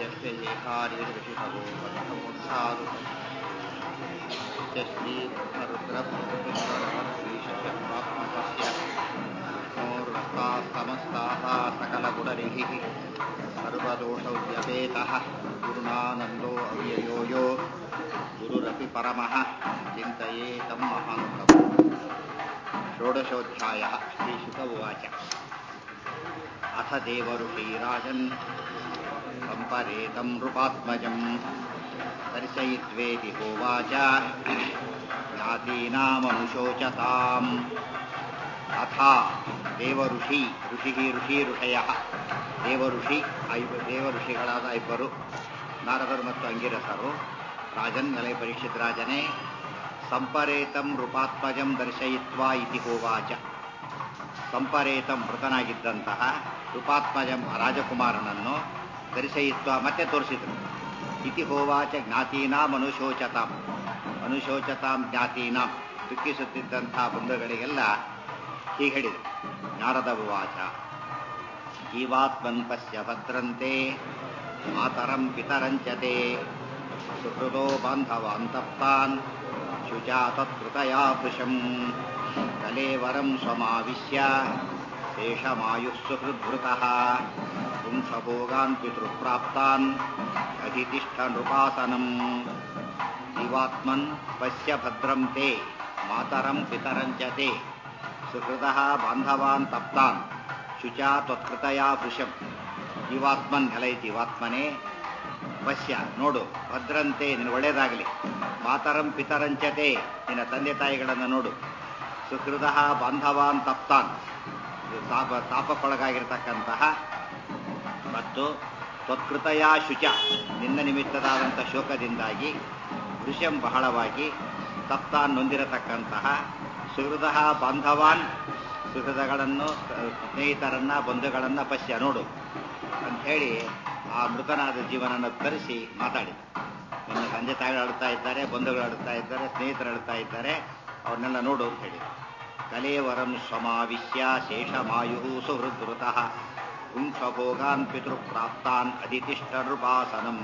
यस्य एकार्यदृशितवो बद्धमोत्सारु श्रीशक्वात्मकस्य विष्णोर्वस्ताः समस्ताः सकलगुणरिः सर्वदोषव्यपेतः गुरुणानन्दो अव्ययो यो गुरुरपि परमः चिन्तये तं महान्तम् षोडशोऽध्यायः श्रीशुक उवाच अथ देवऋषीराजन् सम्परेतं नृपात्मजम् दर्शयित्वेति होवाच ज्ञातीनामनुशोचताम् ಅಥ ದೇವಋಷಿ ಋಷಿ ಋಷಿ ಋಷಯ ದೇವಋಷಿ ಐಬ ದೇವ ಋಷಿಗಳಾದ ಇಬ್ಬರು ನಾರದರು ಮತ್ತು ಅಂಗಿರಸರು ರಾಜನ್ ನೆಲೆ ಪರೀಕ್ಷಿತ್ ರಾಜನೇ ಸಂಪರೇತಂ ನೃಪಾತ್ಮಜಂ ದರ್ಶಯಿತ್ವಾ ಇತಿ ಹೋವಾಚ ಸಂಪರೇತಂ ಮೃತನಾಗಿದ್ದಂತಹ ನೃಪಾತ್ಮಜಂ ರಾಜಕುಮಾರನನ್ನು ದರ್ಶಯಿತ್ವ ಮತ್ತೆ ತೋರಿಸಿದರು ಇತಿ ಹೋವಾಚ ಜ್ಞಾತೀನಾಂ ಅನುಶೋಚತಾಂ ಅನುಶೋಚತಾಂ ಜ್ಞಾತೀನಾಂ ದುಃಖಿಸುತ್ತಿದ್ದಂತಹ ಬಂಧುಗಳಿಗೆಲ್ಲ ಹೀಗೆ ಹೇಳಿದರು ನಾರದ ಉವಾಚ ಜೀವಾತ್ಮನ್ ಪಶ್ಯ ಭದ್ರಂತೆ ಮಾತರಂ ಪಿತರಂಚತೆ ಸುಹೃದೋ ಬಾಂಧವಾಂತಪ್ತಾನ್ ಶುಚಾ ತತ್ಕೃತಯಾ ಪೃಶಂ ಕಲೇವರಂ ಸ್ವಮಾವಿಶ್ಯ ಶೇಷಮಾಯುಃ ಸುಹೃದ್ಭೃತಃ ಪುಂಸಭೋಗಾನ್ ಪಿತೃಪ್ರಾಪ್ತಾನ್ ಅಧಿತಿಷ್ಠ ನೃಪಾಸನಂ ಜೀವಾತ್ಮನ್ ಪಶ್ಯ ಭದ್ರಂ ತೇ ಮಾತರಂ ಪಿತರಂಚತೆ ಸುಹೃದಃ ಬಾಂಧವಾನ್ ತಪ್ತಾನ್ ಶುಚಾ ತ್ವತ್ಕೃತಯಾ ಭೃಶಂ ಜೀವಾತ್ಮನ್ ನೆಲ ಜೀವಾತ್ಮನೇ ಪಶ್ಯ ನೋಡು ಭದ್ರಂತೆ ನಿನ್ನ ಒಳ್ಳೇದಾಗಲಿ ಮಾತರಂ ಪಿತರಂಚತೆ ನಿನ್ನ ತಂದೆ ತಾಯಿಗಳನ್ನು ನೋಡು ಸುಹೃದ ಬಾಂಧವಾನ್ ತಪ್ತಾನ್ ತಾಪ ತಾಪಕ್ಕೊಳಗಾಗಿರ್ತಕ್ಕಂತಹ ಮತ್ತು ತ್ವತ್ಕೃತಯಾ ಶುಚ ನಿನ್ನ ನಿಮಿತ್ತದಾದಂಥ ಶೋಕದಿಂದಾಗಿ ವೃಷಂ ಬಹಳವಾಗಿ ತಪ್ತಾನ್ ನೊಂದಿರತಕ್ಕಂತಹ ಸುಹೃದ ಬಾಂಧವಾನ್ ಸುಹೃದಗಳನ್ನು ಸ್ನೇಹಿತರನ್ನ ಬಂಧುಗಳನ್ನ ಪಶ್ಯ ನೋಡು ಅಂಥೇಳಿ ಆ ಮೃತನಾದ ಜೀವನನ್ನು ತರಿಸಿ ಮಾತಾಡಿದ ನಿನ್ನ ತಂದೆ ತಾಯಿಗಳು ಅಳ್ತಾ ಇದ್ದಾರೆ ಬಂಧುಗಳು ಅಳ್ತಾ ಇದ್ದಾರೆ ಸ್ನೇಹಿತರು ಅಳ್ತಾ ಇದ್ದಾರೆ ಅವ್ರನ್ನೆಲ್ಲ ನೋಡು ಅಂತ ಹೇಳಿ ಕಲೇವರಂ ಸ್ವಮಾವಿಶ್ಯ ಶೇಷಮಾಯು ಸುಹೃದ್ರುತಃ ಪುಂಸಭೋಗಾನ್ ಪಿತೃಪ್ರಾಪ್ತಾನ್ ಅಧಿತಿಷ್ಠ ನೃಪಾಸನಂ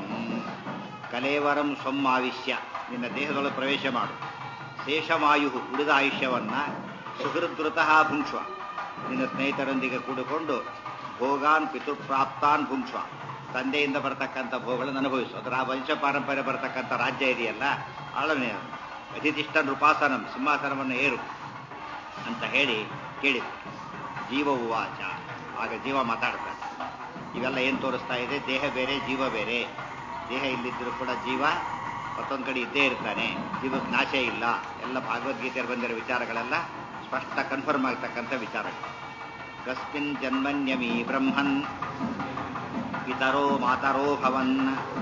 ಕಲೇವರಂ ಸ್ವಮಾವಿಶ್ಯ ನಿನ್ನ ದೇಹದೊಳಗೆ ಪ್ರವೇಶ ಮಾಡು ಶೇಷಮಾಯು ಉಳಿದ ಆಯುಷ್ಯವನ್ನ ಸುಹೃದ್ರುತಃ ಭುಂಕ್ಷ್ವ ನಿನ್ನ ಸ್ನೇಹಿತರೊಂದಿಗೆ ಕೂಡಿಕೊಂಡು ಭೋಗಾನ್ ಪಿತೃಪ್ರಾಪ್ತಾನ್ ಭುಂಕ್ಷ್ವ ತಂದೆಯಿಂದ ಬರತಕ್ಕಂಥ ಭೋಗಗಳನ್ನು ಅನುಭವಿಸು ಅದರ ಆ ವಂಶ ಪಾರಂಪರ್ಯ ಬರತಕ್ಕಂಥ ರಾಜ್ಯ ಇದೆಯಲ್ಲ ಆಳನೆ ಅತಿಥಿಷ್ಠ ನೃಪಾಸನಂ ಸಿಂಹಾಸನವನ್ನು ಏರು ಅಂತ ಹೇಳಿ ಕೇಳಿದ್ರು ಜೀವ ಉವಾಚ ಆಗ ಜೀವ ಮಾತಾಡ್ತಾನೆ ಇವೆಲ್ಲ ಏನು ತೋರಿಸ್ತಾ ಇದೆ ದೇಹ ಬೇರೆ ಜೀವ ಬೇರೆ ದೇಹ ಇಲ್ಲಿದ್ದರೂ ಕೂಡ ಜೀವ ಮತ್ತೊಂದು ಕಡೆ ಇದ್ದೇ ಇರ್ತಾನೆ ಜೀವಕ್ಕೆ ನಾಶ ಇಲ್ಲ ಎಲ್ಲ ಭಗವದ್ಗೀತೆಯಲ್ಲಿ ಬಂದಿರೋ ವಿಚಾರಗಳೆಲ್ಲ ಸ್ಪಷ್ಟ ಕನ್ಫರ್ಮ್ ಆಗ್ತಕ್ಕಂಥ ವಿಚಾರಗಳು ಕಸ್ಮಿನ್ ಜನ್ಮನ್ಯಮಿ ಬ್ರಹ್ಮನ್ ಪಿತರೋ ಮಾತರೋ ಭವನ್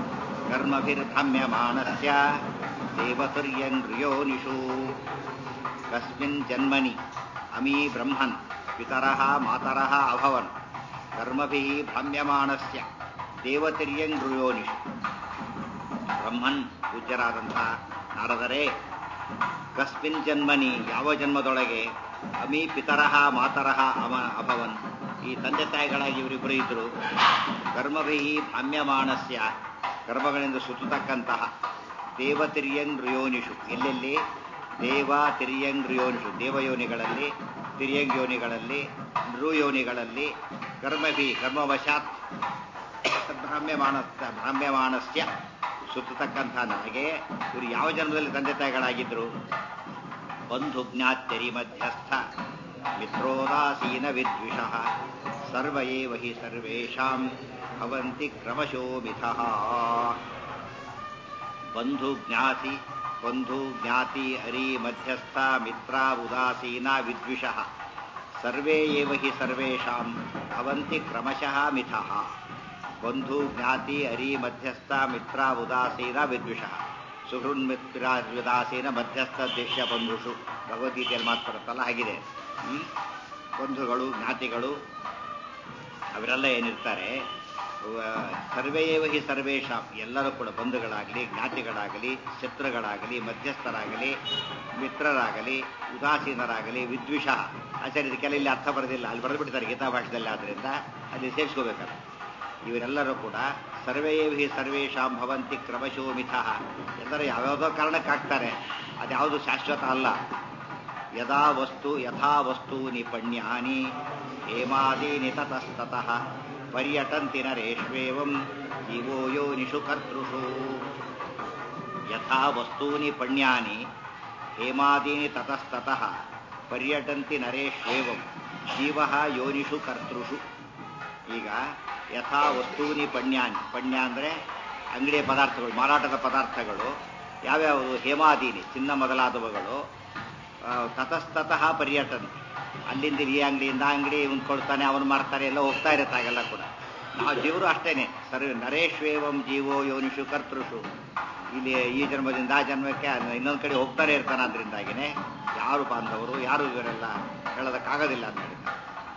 ಕರ್ಮಭಿರ್ಭ್ರಮ್ಯಮಾನಸ್ಯ ದೇವತುರ್ಯಂಗ್ರಿಯೋನಿಷು ಕಸ್ಮಿನ್ ಜನ್ಮನಿ ಅಮೀ ಬ್ರಹ್ಮನ್ ಪಿತರಃ ಮಾತರಃ ಅಭವನ್ ಕರ್ಮಭಿಃ ಭ್ರಮ್ಯಮಾನಸ್ಯ ದೇವತಿರ್ಯಂಗ್ರಿಯೋನಿಷು ಬ್ರಹ್ಮನ್ ಪೂಜ್ಯರಾದಂಥ ನಾರದರೇ ಕಸ್ಮಿನ್ ಜನ್ಮನಿ ಯಾವ ಜನ್ಮದೊಳಗೆ ಅಮೀ ಪಿತರಃ ಮಾತರಃ ಅಮ ಅಭವನ್ ಈ ತಂದೆ ತಾಯಿಗಳಾಗಿ ಇವರಿಬ್ಬರು ಇದ್ರು ಕರ್ಮಭಿ ಭ್ರಮ್ಯಮಾನಸ್ಯ ಕರ್ಮಗಳಿಂದ ಸುತ್ತತಕ್ಕಂತಹ ದೇವತಿರ್ಯಂಗ್ ರಿಯೋನಿಷು ಎಲ್ಲೆಲ್ಲಿ ದೇವ ತಿರ್ಯಂಗ್ ರಿಯೋನಿಷು ದೇವಯೋನಿಗಳಲ್ಲಿ ತಿರ್ಯಂಗ್ ಯೋನಿಗಳಲ್ಲಿ ನೃಯೋನಿಗಳಲ್ಲಿ ಕರ್ಮಭಿ ಕರ್ಮವಶಾತ್ ಭ್ರಾಮ್ಯಮಾನ ಭ್ರಾಮ್ಯಮಾನಸ್ಯ ಸುತ್ತತಕ್ಕಂಥ ನನಗೆ ಇವರು ಯಾವ ಜನ್ಮದಲ್ಲಿ ತಂದೆ ತಾಯಿಗಳಾಗಿದ್ರು ಬಂಧು ಜ್ಞಾತ್ಯರಿ ಮಧ್ಯಸ್ಥ ಮಿತ್ರೋದಾಸೀನ ವಿದ್ವಿಷ ಸರ್ವ ಏವ ಹಿ ಸರ್ವೇಷಾಂ ಭವಂತಿ ಕ್ರಮಶೋ ಮಿಥಃ ಬಂಧು ಜ್ಞಾತಿ ಬಂಧು ಜ್ಞಾತಿ ಅರಿ ಮಧ್ಯಸ್ಥ ಮಿತ್ರ ಉದಾಸೀನ ವಿದ್ವಿಷ ಸರ್ವೇ ಏವ ಹಿ ಸರ್ವೇಷಾಂ ಭವಂತಿ ಕ್ರಮಶಃ ಮಿಥಃ ಬಂಧು ಜ್ಞಾತಿ ಅರಿ ಮಧ್ಯಸ್ಥ ಮಿತ್ರ ಉದಾಸೀನ ವಿದ್ವಿಷ ಸುಹೃನ್ಮಿತ್ರ ಉದಾಸೀನ ಮಧ್ಯಸ್ಥ ದೇಶ ಬಂಧುಷು ಭಗವದ್ಗೀತೆಯಲ್ಲಿ ಮಾತು ಬರುತ್ತಲ್ಲ ಹಾಗಿದೆ ಬಂಧುಗಳು ಜ್ಞಾತಿಗಳು ಅವರೆಲ್ಲ ಏನಿರ್ತಾರೆ ಸರ್ವೇಯವ ಹಿ ಸರ್ವೇಶಾಂ ಎಲ್ಲರೂ ಕೂಡ ಬಂಧುಗಳಾಗಲಿ ಜ್ಞಾತಿಗಳಾಗಲಿ ಶತ್ರುಗಳಾಗಲಿ ಮಧ್ಯಸ್ಥರಾಗಲಿ ಮಿತ್ರರಾಗಲಿ ಉದಾಸೀನರಾಗಲಿ ವಿದ್ವಿಷ ಆಚಾರ್ಯ ಇದಕ್ಕೆಲ್ಲ ಇಲ್ಲಿ ಅರ್ಥ ಬರೋದಿಲ್ಲ ಅಲ್ಲಿ ಬರೆದು ಬಿಡ್ತಾರೆ ಗೀತಾ ಭಾಷೆದಲ್ಲಿ ಆದ್ರಿಂದ ಅಲ್ಲಿ ಸೇರಿಸ್ಕೋಬೇಕಲ್ಲ ಇವರೆಲ್ಲರೂ ಕೂಡ ಸರ್ವೇ ಹಿ ಸರ್ವೇಷಾಂ ಭವಂತಿ ಕ್ರಮಶೋ ಮಿಥಃ ಎಲ್ಲರೂ ಯಾವ್ಯಾವುದೋ ಕಾರಣಕ್ಕಾಗ್ತಾರೆ ಅದ್ಯಾವುದು ಶಾಶ್ವತ ಅಲ್ಲ ಯದಾ ವಸ್ತು ಯಥಾ ವಸ್ತೂನಿ ಪಣ್ಯಾನಿ ಹೇಮಾದೀನಿ ತತಸ್ತತಃ ಪರ್ಯಟಂತಿ ನರೇಶ್ವೇವಂ ಜೀವೋ ಯೋನಿಷು ಕರ್ತೃಷು ಯಥಾ ವಸ್ತೂನಿ ಪಣ್ಯಾನಿ ಹೇಮಾದೀನಿ ತತಸ್ತತಃ ಪರ್ಯಟಂತಿ ನರೇಶ್ವೇವಂ ಜೀವ ಯೋನಿಷು ಕರ್ತೃಷು ಈಗ ಯಥಾ ವಸ್ತೂನಿ ಪಣ್ಯಾನಿ ಪಣ್ಯ ಅಂದರೆ ಅಂಗಡಿಯ ಪದಾರ್ಥಗಳು ಮಾರಾಟದ ಪದಾರ್ಥಗಳು ಯಾವ್ಯಾವುದು ಹೇಮಾದೀನಿ ಚಿನ್ನ ಮೊದಲಾದವುಗಳು ಆ, ತತಸ್ತತಃ ಪರ್ಯಟಂತಿ ಅಲ್ಲಿಂದ ಈ ಅಂಗಡಿಯಿಂದ ಆ ಅಂಗಡಿ ಉಂದ್ಕೊಳ್ತಾನೆ ಅವನು ಮಾರ್ತಾನೆ ಎಲ್ಲ ಹೋಗ್ತಾ ಇರುತ್ತೆ ಹಾಗೆಲ್ಲ ಕೂಡ ನಾವು ಜೀವರು ಅಷ್ಟೇನೆ ಸರ್ವ ನರೇಶ್ವೇವಂ ಜೀವೋ ಯೋನಿಷು ಕರ್ತೃಷು ಇಲ್ಲಿ ಈ ಜನ್ಮದಿಂದ ಆ ಜನ್ಮಕ್ಕೆ ಇನ್ನೊಂದು ಕಡೆ ಹೋಗ್ತಾನೆ ಇರ್ತಾನೆ ಅದರಿಂದಾಗಿನೇ ಯಾರು ಬಾಂಧವರು ಯಾರು ಇವರೆಲ್ಲ ಹೇಳೋದಕ್ಕಾಗೋದಿಲ್ಲ ಅಂತ ಹೇಳ್ತಾರೆ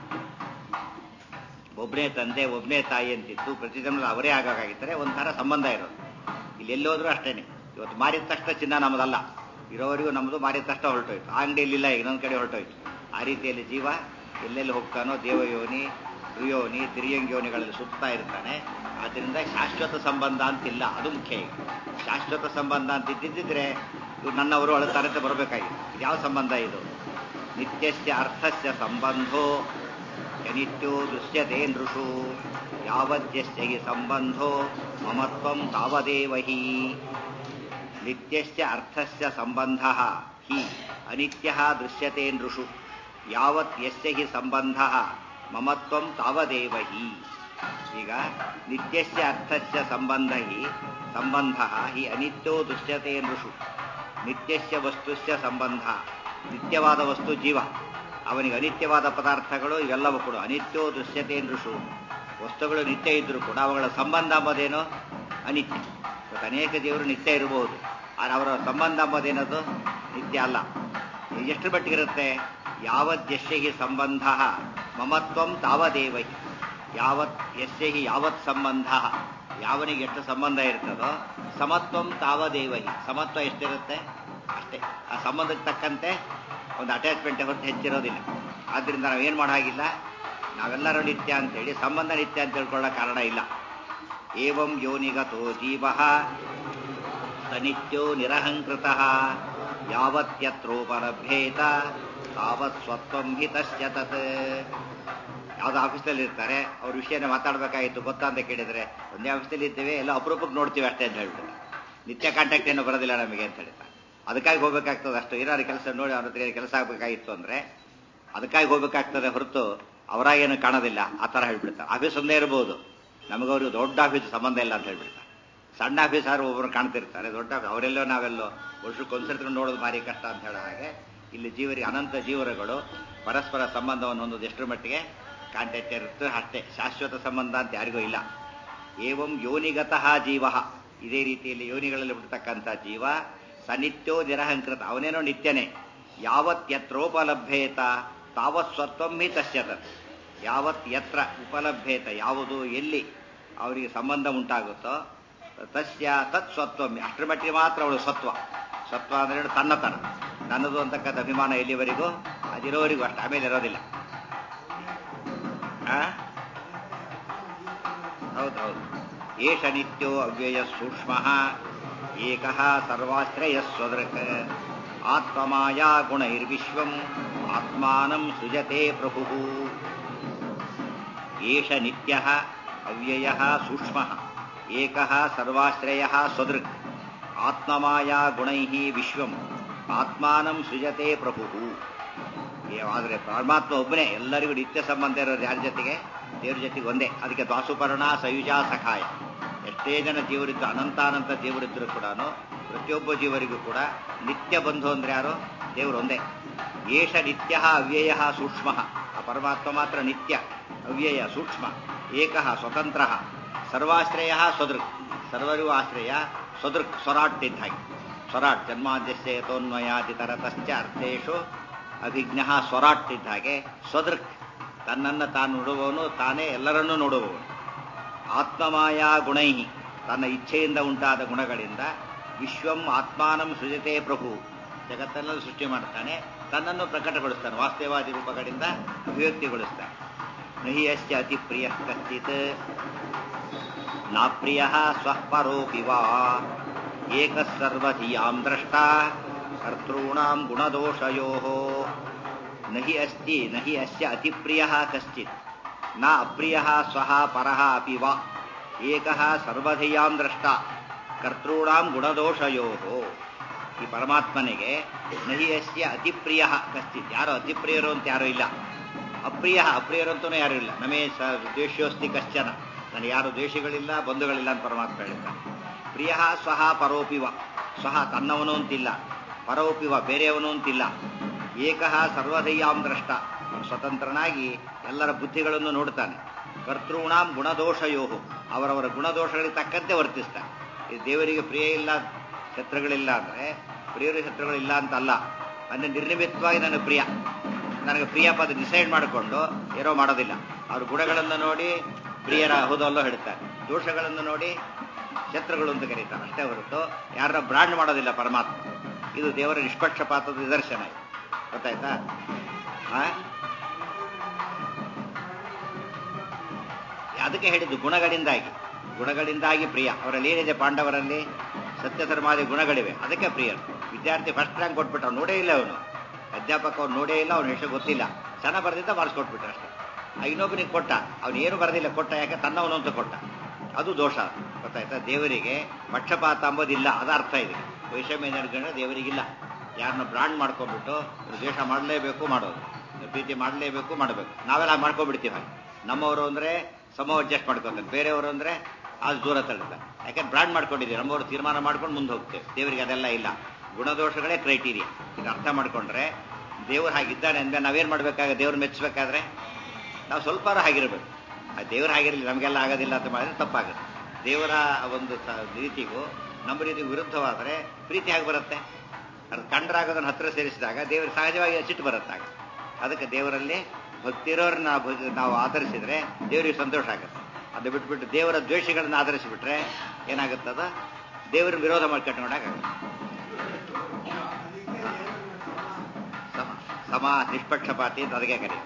ಒಬ್ಬನೇ ತಂದೆ ಒಬ್ಬನೇ ತಾಯಿ ಅಂತಿತ್ತು ಪ್ರತಿ ಜನ್ಮದಲ್ಲಿ ಅವರೇ ಆಗಾಗಿದ್ದರೆ ಒಂಥರ ಸಂಬಂಧ ಇರೋದು ಇಲ್ಲಿ ಎಲ್ಲೋದ್ರೂ ಅಷ್ಟೇನೆ ಇವತ್ತು ಮಾರಿದ ತಕ್ಷಣ ಚಿನ್ನ ನಮ್ಮದಲ್ಲ ಇರೋವರೆಗೂ ನಮ್ಮದು ಮಾರಿದ ತಕ್ಷಣ ಹೊರಟೋಯ್ತು ಆ ಅಂಗಡಿಯಲ್ಲಿ ಇಲ್ಲ ಇನ್ನೊಂದು ಕಡೆ ಹೊರಟೋಯ್ತು ಆ ರೀತಿಯಲ್ಲಿ ಜೀವ ಎಲ್ಲೆಲ್ಲಿ ಹೋಗ್ತಾನೋ ದೇವಯೋನಿ ದುಯೋನಿ ತಿರಿಯಂಗ್ಯೋನಿಗಳಲ್ಲಿ ಸುತ್ತಾ ಇರ್ತಾನೆ ಆದ್ದರಿಂದ ಶಾಶ್ವತ ಸಂಬಂಧ ಅಂತಿಲ್ಲ ಅದು ಮುಖ್ಯ ಈಗ ಶಾಶ್ವತ ಸಂಬಂಧ ಅಂತ ಇದ್ದಿದ್ದಿದ್ರೆ ಇವ್ರು ನನ್ನವರು ಅಳುತ್ತಾರೆ ಅಂತ ಬರಬೇಕಾಗಿತ್ತು ಯಾವ ಸಂಬಂಧ ಇದು ನಿತ್ಯಸ್ಯ ಅರ್ಥಸ್ಯ ಸಂಬಂಧೋ ಯನಿತ್ಯೋ ದೃಶ್ಯತೆ ನೃಷು ಯಾವದ್ಯಸ್ಯ ಹಿ ಸಂಬಂಧೋ ಮಮತ್ವಂ ತಾವದೇವ ಹಿ ನಿತ್ಯಸ್ಯ ಅರ್ಥಸ್ಯ ಸಂಬಂಧ ಹಿ ಅನಿತ್ಯ ದೃಶ್ಯತೆ ನೃಷು ಯಾವತ್ ಯಸ್ಯ ಹಿ ಸಂಬಂಧ ಮಮತ್ವಂ ತಾವದೇವ ಹಿ ಈಗ ನಿತ್ಯಸ್ಯ ಅರ್ಥಸ್ಯ ಸಂಬಂಧ ಹಿ ಸಂಬಂಧ ಹಿ ಅನಿತ್ಯೋ ದೃಶ್ಯತೆ ನೃಷು ನಿತ್ಯಸ್ಯ ವಸ್ತುಸ್ಯ ಸಂಬಂಧ ನಿತ್ಯವಾದ ವಸ್ತು ಜೀವ ಅವನಿಗೆ ಅನಿತ್ಯವಾದ ಪದಾರ್ಥಗಳು ಇವೆಲ್ಲವೂ ಕೂಡ ಅನಿತ್ಯೋ ದೃಶ್ಯತೆ ನೃಷು ವಸ್ತುಗಳು ನಿತ್ಯ ಇದ್ರೂ ಕೂಡ ಅವುಗಳ ಸಂಬಂಧ ಅಂಬೋದೇನು ಅನಿತ್ಯ ಇವತ್ತು ಅನೇಕ ದೇವರು ನಿತ್ಯ ಇರಬಹುದು ಆದರೆ ಅವರ ಸಂಬಂಧ ಅಂಬೋದೇನದು ನಿತ್ಯ ಅಲ್ಲ ಎಷ್ಟು ಮಟ್ಟಿಗಿರುತ್ತೆ ಯಾವತ್ ಯಶ್ಯ ಹಿ ಸಂಬಂಧ ಮಮತ್ವಂ ತಾವದೇವ ಹಿ ಯಾವತ್ ಯಶ್ಯ ಹಿ ಯಾವತ್ ಸಂಬಂಧ ಯಾವನಿಗೆ ಎಷ್ಟು ಸಂಬಂಧ ಇರ್ತದೋ ಸಮತ್ವಂ ತಾವದೇವ ಹಿ ಸಮತ್ವ ಎಷ್ಟಿರುತ್ತೆ ಅಷ್ಟೇ ಆ ಸಂಬಂಧಕ್ಕೆ ತಕ್ಕಂತೆ ಒಂದು ಅಟ್ಯಾಚ್ಮೆಂಟ್ ಹೊರತು ಹೆಚ್ಚಿರೋದಿಲ್ಲ ಆದ್ರಿಂದ ನಾವೇನು ಮಾಡೋ ಹಾಗಿಲ್ಲ ನಾವೆಲ್ಲರೂ ನಿತ್ಯ ಅಂತೇಳಿ ಸಂಬಂಧ ನಿತ್ಯ ಅಂತ ತಿಳ್ಕೊಳ್ಳೋ ಕಾರಣ ಇಲ್ಲ ಏವಂ ಯೋನಿಗತೋ ಜೀವ ಸನಿತ್ಯೋ ನಿರಹಂಕೃತ ಯಾವತ್ಯತ್ರೋಪಲಭ್ಯೇತ ತಾವತ್ ಸ್ವತ್ವಂ ಹಿ ತಸ್ಯ ತತ್ ಯಾವ್ದು ಆಫೀಸಲ್ಲಿ ಇರ್ತಾರೆ ಅವ್ರ ವಿಷಯನ ಮಾತಾಡಬೇಕಾಗಿತ್ತು ಗೊತ್ತಾ ಅಂತ ಕೇಳಿದ್ರೆ ಒಂದೇ ಆಫೀಸಲ್ಲಿ ಇದ್ದೇವೆ ಎಲ್ಲ ಅಪರೂಪಕ್ಕೆ ನೋಡ್ತೀವಿ ಅಷ್ಟೇ ಅಂತ ಹೇಳ್ಬಿಟ್ಟು ನಿತ್ಯ ಕಾಂಟ್ಯಾಕ್ಟ್ ಏನು ಬರೋದಿಲ್ಲ ನಮಗೆ ಅಂತ ಹೇಳ್ತಾರೆ ಅದಕ್ಕಾಗಿ ಹೋಗ್ಬೇಕಾಗ್ತದೆ ಅಷ್ಟು ಏನಾದ್ರು ಕೆಲಸ ನೋಡಿ ಅವ್ರ ಹತ್ರ ಕೆಲಸ ಆಗಬೇಕಾಗಿತ್ತು ಅಂದ್ರೆ ಅದಕ್ಕಾಗಿ ಹೋಗ್ಬೇಕಾಗ್ತದೆ ಹೊರತು ಅವರಾಗೇನು ಕಾಣೋದಿಲ್ಲ ಆ ಥರ ಹೇಳ್ಬಿಡ್ತಾರೆ ಆಫೀಸ್ ಒಂದೇ ಇರ್ಬೋದು ನಮಗವ್ರಿಗೆ ದೊಡ್ಡ ಆಫೀಸ್ ಸಂಬಂಧ ಇಲ್ಲ ಅಂತ ಹೇಳ್ಬಿಡ್ತಾರೆ ಸಣ್ಣ ಆಫೀಸರ್ ಒಬ್ಬರು ಕಾಣ್ತಿರ್ತಾರೆ ದೊಡ್ಡ ಅವರೆಲ್ಲೋ ನಾವೆಲ್ಲೋ ವರ್ಷಕ್ಕೆ ಒಂದ್ಸರ್ತಿ ನೋಡೋದು ಭಾರಿ ಕಷ್ಟ ಅಂತ ಹೇಳೋ ಹಾಗೆ ಇಲ್ಲಿ ಜೀವರಿಗೆ ಅನಂತ ಜೀವರಗಳು ಪರಸ್ಪರ ಸಂಬಂಧವನ್ನು ಹೊಂದೋದು ಎಷ್ಟರ ಮಟ್ಟಿಗೆ ಕಾಂಟ್ಯಾಕ್ಟ್ ಇರುತ್ತೆ ಅಷ್ಟೇ ಶಾಶ್ವತ ಸಂಬಂಧ ಅಂತ ಯಾರಿಗೂ ಇಲ್ಲ ಏವಂ ಯೋನಿಗತಃ ಜೀವ ಇದೇ ರೀತಿಯಲ್ಲಿ ಯೋನಿಗಳಲ್ಲಿ ಹುಟ್ಟತಕ್ಕಂಥ ಜೀವ ಸನಿತ್ಯೋ ನಿರಹಂಕೃತ ಅವನೇನೋ ನಿತ್ಯನೇ ಯಾವತ್ ಯತ್ರೋಪಲಭ್ಯೇತ ತಾವತ್ ಸ್ವತ್ವಂ ಹಿ ತಸ್ಯತ ಯಾವತ್ ಯತ್ರ ಉಪಲಭ್ಯೇತ ಯಾವುದು ಎಲ್ಲಿ ಅವರಿಗೆ ಸಂಬಂಧ ಉಂಟಾಗುತ್ತೋ ತಸ್ಯ ತತ್ ಸ್ವತ್ವಂ ಅಷ್ಟರ ಮಟ್ಟಿಗೆ ಮಾತ್ರ ಅವಳು ಸತ್ವ ಸತ್ವ ಅಂದ್ರೆ ತನ್ನತನ ನನ್ನದು ಅಂತಕ್ಕಂಥ ಅಭಿಮಾನ ಎಲ್ಲಿವರೆಗೂ ಅದಿರೋವರೆಗೂ ಅಷ್ಟು ಆಮೇಲೆ ಇರೋದಿಲ್ಲ ಆ? ಹೌದೌದು ಏಷ ನಿತ್ಯೋ ಅವ್ಯಯ ಸೂಕ್ಷ್ಮ ಏಕ ಸರ್ವಾಶ್ರಯ ಸ್ವದೃಕ್ ಆತ್ಮಮಾಯಾ ಗುಣೈರ್ವಿಶ್ವಂ ಆತ್ಮಾನಂ ಸೃಜತೆ ಪ್ರಭು ಏಷ ನಿತ್ಯ ಅವ್ಯಯ ಸೂಕ್ಷ್ಮ ಏಕ ಸರ್ವಾಶ್ರಯ ಸ್ವದೃಕ್ ಆತ್ಮಮಾಯಾ ಗುಣೈ ವಿಶ್ವಂ ಆತ್ಮಾನಂ ಸೃಜತೆ ಪ್ರಭು ಆದರೆ ಪರಮಾತ್ಮ ಒಬ್ಬನೇ ಎಲ್ಲರಿಗೂ ನಿತ್ಯ ಸಂಬಂಧ ಇರೋರು ಯಾರ ಜೊತೆಗೆ ದೇವ್ರ ಜೊತೆಗೆ ಒಂದೇ ಅದಕ್ಕೆ ದ್ವಾಸುಪರ್ಣ ಸಯುಜಾ ಸಖಾಯ ಎಷ್ಟೇ ಜನ ಜೀವರಿದ್ದು ಅನಂತಾನಂತ ಜೀವರಿದ್ದರೂ ಕೂಡ ಪ್ರತಿಯೊಬ್ಬ ಜೀವರಿಗೂ ಕೂಡ ನಿತ್ಯ ಬಂಧು ಅಂದ್ರೆ ಯಾರು ದೇವರು ಒಂದೇ ಏಷ ನಿತ್ಯ ಅವ್ಯಯ ಸೂಕ್ಷ್ಮ ಆ ಪರಮಾತ್ಮ ಮಾತ್ರ ನಿತ್ಯ ಅವ್ಯಯ ಸೂಕ್ಷ್ಮ ಏಕ ಸ್ವತಂತ್ರ ಸರ್ವಾಶ್ರಯ ಸ್ವದೃಕ್ ಸರ್ವರಿಗೂ ಆಶ್ರಯ ಸ್ವದೃಕ್ ಸ್ವರಾಟ್ ಇದ್ದ ಹಾಗೆ ಸ್ವರಾಟ್ ಜನ್ಮಾದ್ಯಸ್ಯ ಯಥೋನ್ಮಯಾತಿ ತರತಶ್ಚ ಅರ್ಥೇಶು ಅಭಿಜ್ಞ ಸ್ವರಾಟ್ ಇದ್ದ ಹಾಗೆ ಸ್ವದೃಕ್ ತನ್ನನ್ನು ತಾನು ನೋಡುವವನು ತಾನೇ ಎಲ್ಲರನ್ನೂ ನೋಡುವವನು ಆತ್ಮಮಾಯಾ ಗುಣೈ ತನ್ನ ಇಚ್ಛೆಯಿಂದ ಉಂಟಾದ ಗುಣಗಳಿಂದ ವಿಶ್ವಂ ಆತ್ಮಾನಂ ಸೃಜತೆ ಪ್ರಭು ಜಗತ್ತನ್ನೆಲ್ಲ ಸೃಷ್ಟಿ ಮಾಡ್ತಾನೆ ತನ್ನನ್ನು ಪ್ರಕಟಗೊಳಿಸ್ತಾನೆ ವಾಸ್ತವಾದಿ ರೂಪಗಳಿಂದ ಅಭಿವ್ಯಕ್ತಿಗೊಳಿಸ್ತಾನೆ ನಹಿ ಅಸ್ಯ ಅತಿ ಪ್ರಿಯ ಕಶ್ಚಿತ್ ನಾಪ್ರಿಯ ಸ್ವಃ ಪರೋಪಿ ವಾ ಏಕಃ ಸರ್ವಧಿಯಾಂ ದ್ರಷ್ಟ ಕರ್ತॄಣಾಂ ಗುಣದೋಷಯೋ ನಹಿ ಅಸ್ತಿ ನಹಿ ಅಸ್ಯ ಅತಿಪ್ರಿಯ ಕಶ್ಚಿತ್ ನ ಅಪ್ರಿಯ ಸ್ವಃ ಪರಃ ಅಪಿ ವಾ ಏಕಃ ಸರ್ವಧಿಯಾಂ ದ್ರಷ್ಟ ಕರ್ತॄಣಾಂ ಗುಣದೋಷಯೋ ಈ ಪರಮಾತ್ಮನಿಗೆ ನಹಿ ಅಸ್ಯ ಅತಿಪ್ರಿಯ ಕಶ್ಚಿತ್ ಯಾರೋ ಅತಿಪ್ರಿಯರು ಅಂತ ಯಾರೂ ಇಲ್ಲ ಅಪ್ರಿಯ ಅಪ್ರಿಯರು ಅಂತೂ ಯಾರೂ ಇಲ್ಲ ನಮೇ ಸ ದ್ವೇಷ್ಯೋಸ್ತಿ ಕಶ್ಚನ ನನಗೆ ಯಾರು ದ್ವೇಷಗಳಿಲ್ಲ ಬಂಧುಗಳಿಲ್ಲ ಅಂತ ಪರಮಾತ್ಮ ಹೇಳಿದ್ದಾನೆ ಪ್ರಿಯ ಸ್ವಹ ಪರೋಪಿವ ಸ್ವಹ ತನ್ನವನು ಅಂತಿಲ್ಲ ಪರೋಪಿವ ಬೇರೆಯವನು ಅಂತಿಲ್ಲ ಏಕಃ ಸರ್ವದಯ್ಯಾಂ ದ್ರಷ್ಟ ಅವನು ಸ್ವತಂತ್ರನಾಗಿ ಎಲ್ಲರ ಬುದ್ಧಿಗಳನ್ನು ನೋಡ್ತಾನೆ ಕರ್ತೃಣಾಂ ಗುಣದೋಷಯೋಹು ಅವರವರ ಗುಣದೋಷಗಳಿಗೆ ತಕ್ಕಂತೆ ವರ್ತಿಸ್ತಾನೆ ಈ ದೇವರಿಗೆ ಪ್ರಿಯ ಇಲ್ಲ ಶತ್ರುಗಳಿಲ್ಲ ಅಂದರೆ ಪ್ರಿಯರು ಶತ್ರುಗಳಿಲ್ಲ ಅಂತ ಅಲ್ಲ ಅಂದರೆ ನಿರ್ನಿಮಿತ್ತವಾಗಿ ನನಗೆ ಪ್ರಿಯ ನನಗೆ ಪ್ರಿಯ ಪದ ಡಿಸೈಡ್ ಮಾಡಿಕೊಂಡು ಏನೋ ಮಾಡೋದಿಲ್ಲ ಅವ್ರ ಗುಣಗಳನ್ನು ನೋಡಿ ಪ್ರಿಯರ ಹೌದಲ್ಲೋ ಹೇಳ್ತಾರೆ ದೋಷಗಳನ್ನು ನೋಡಿ ಶತ್ರುಗಳು ಅಂತ ಕರೀತಾರೆ ಅಷ್ಟೇ ಹೊರತು ಯಾರ ಬ್ರಾಂಡ್ ಮಾಡೋದಿಲ್ಲ ಪರಮಾತ್ಮ ಇದು ದೇವರ ನಿಷ್ಪಕ್ಷಪಾತದ ನಿದರ್ಶನ ಇದು ಗೊತ್ತಾಯ್ತಾ ಆ? ಅದಕ್ಕೆ ಹೇಳಿದ್ದು ಗುಣಗಳಿಂದಾಗಿ ಗುಣಗಳಿಂದಾಗಿ ಪ್ರಿಯ ಅವರಲ್ಲಿ ಏನಿದೆ ಪಾಂಡವರಲ್ಲಿ ಸತ್ಯಧರ್ಮಾದಿ ಗುಣಗಳಿವೆ ಅದಕ್ಕೆ ಪ್ರಿಯರು ವಿದ್ಯಾರ್ಥಿ ಫಸ್ಟ್ ರ್ಯಾಂಕ್ ಕೊಟ್ಬಿಟ್ಟು ಅವ್ನು ನೋಡೇ ಇಲ್ಲ ಅವನು ಅಧ್ಯಾಪಕ ಅವ್ನು ನೋಡೇ ಇಲ್ಲ ಅವ್ನ ಹೆಸರು ಗೊತ್ತಿಲ್ಲ ಚೆನ್ನಾಗಿ ಬರೆದಿದ್ದ ಮಾಡಿಸ್ಕೊಟ್ಬಿಟ್ರೆ ಅಷ್ಟೇ ಆ ಇನ್ನೊಬ್ಬನಿಗೆ ಕೊಟ್ಟ ಅವನು ಏನು ಬರೆದಿಲ್ಲ ಕೊಟ್ಟ ಯಾಕೆ ತನ್ನವನು ಅಂತ ಕೊಟ್ಟ ಅದು ದೋಷ ಗೊತ್ತಾಯ್ತಾ ದೇವರಿಗೆ ಪಕ್ಷಪಾತ ಅಂಬೋದಿಲ್ಲ ಅದ ಅರ್ಥ ಇದೆ ವೈಷಮ್ಯ ದೇವರಿಗಿಲ್ಲ ಯಾರನ್ನ ಬ್ರಾಂಡ್ ಮಾಡ್ಕೊಂಡ್ಬಿಟ್ಟು ಇವ್ರು ದ್ವೇಷ ಮಾಡಲೇಬೇಕು ಮಾಡೋದು ಇವ್ರು ಪ್ರೀತಿ ಮಾಡಲೇಬೇಕು ಮಾಡಬೇಕು ನಾವೆಲ್ಲ ಮಾಡ್ಕೊಂಡ್ಬಿಡ್ತೀವಿ ಹಾಗೆ ನಮ್ಮವರು ಅಂದರೆ ಸಮ ಅಡ್ಜಸ್ಟ್ ಮಾಡ್ಕೊತಾರೆ ಬೇರೆಯವರು ಅಂದರೆ ಅದು ದೂರ ತಳ್ಳುತ್ತಾರೆ ಯಾಕಂದ್ರೆ ಬ್ರಾಂಡ್ ಮಾಡ್ಕೊಂಡಿದ್ದೀವಿ ನಮ್ಮವರು ತೀರ್ಮಾನ ಮಾಡ್ಕೊಂಡು ಮುಂದೆ ಹೋಗ್ತೇವೆ ದೇವರಿಗೆ ಅದೆಲ್ಲ ಇಲ್ಲ ಗುಣದೋಷಗಳೇ ಕ್ರೈಟೀರಿಯಾ ಇದು ಅರ್ಥ ಮಾಡ್ಕೊಂಡ್ರೆ ದೇವರು ಹಾಗಿದ್ದಾನೆ ಅಂದ್ರೆ ನಾವೇನು ಮಾಡಬೇಕಾಗ ದೇವ್ರು ಮೆಚ್ಚಬೇಕಾದ್ರೆ ನಾವು ಸ್ವಲ್ಪ ಹಾಗಿರ್ಬೇಕು ಆ ದೇವರು ಹಾಗಿರಲಿ ನಮಗೆಲ್ಲ ಆಗೋದಿಲ್ಲ ಅಂತ ಮಾಡಿದ್ರೆ ತಪ್ಪಾಗುತ್ತೆ ದೇವರ ಒಂದು ಸ- ರೀತಿಗೂ ನಮ್ಮ ರೀತಿಗೂ ವಿರುದ್ಧವಾದರೆ ಪ್ರೀತಿ ಹೇಗೆ ಬರುತ್ತೆ ಅದು ಕಂಡರಾಗೋದನ್ನು ಹತ್ರ ಸೇರಿಸಿದಾಗ ದೇವರು ಸಹಜವಾಗಿ ಸಿಟ್ಟು ಬರುತ್ತಾಗ ಅದಕ್ಕೆ ದೇವರಲ್ಲಿ ಭಕ್ತಿ ಇರೋರನ್ನ ಭ- ನಾವು ಆಧರಿಸಿದ್ರೆ ದೇವರಿಗೆ ಸಂತೋಷ ಆಗುತ್ತೆ ಅದು ಬಿಟ್ಬಿಟ್ಟು ದೇವರ ದ್ವೇಷಗಳನ್ನ ಆಧರಿಸಿಬಿಟ್ರೆ ಏನಾಗುತ್ತದ ದೇವರ ವಿರೋಧ ಮಾಡಿ ಕಟ್ಕೊಂಡಾಗುತ್ತೆ ಸಮ ಸಮ ನಿಷ್ಪಕ್ಷಪಾತಿ ಅಂತ ಅದಕ್ಕೆ ಕರೆಯೋದು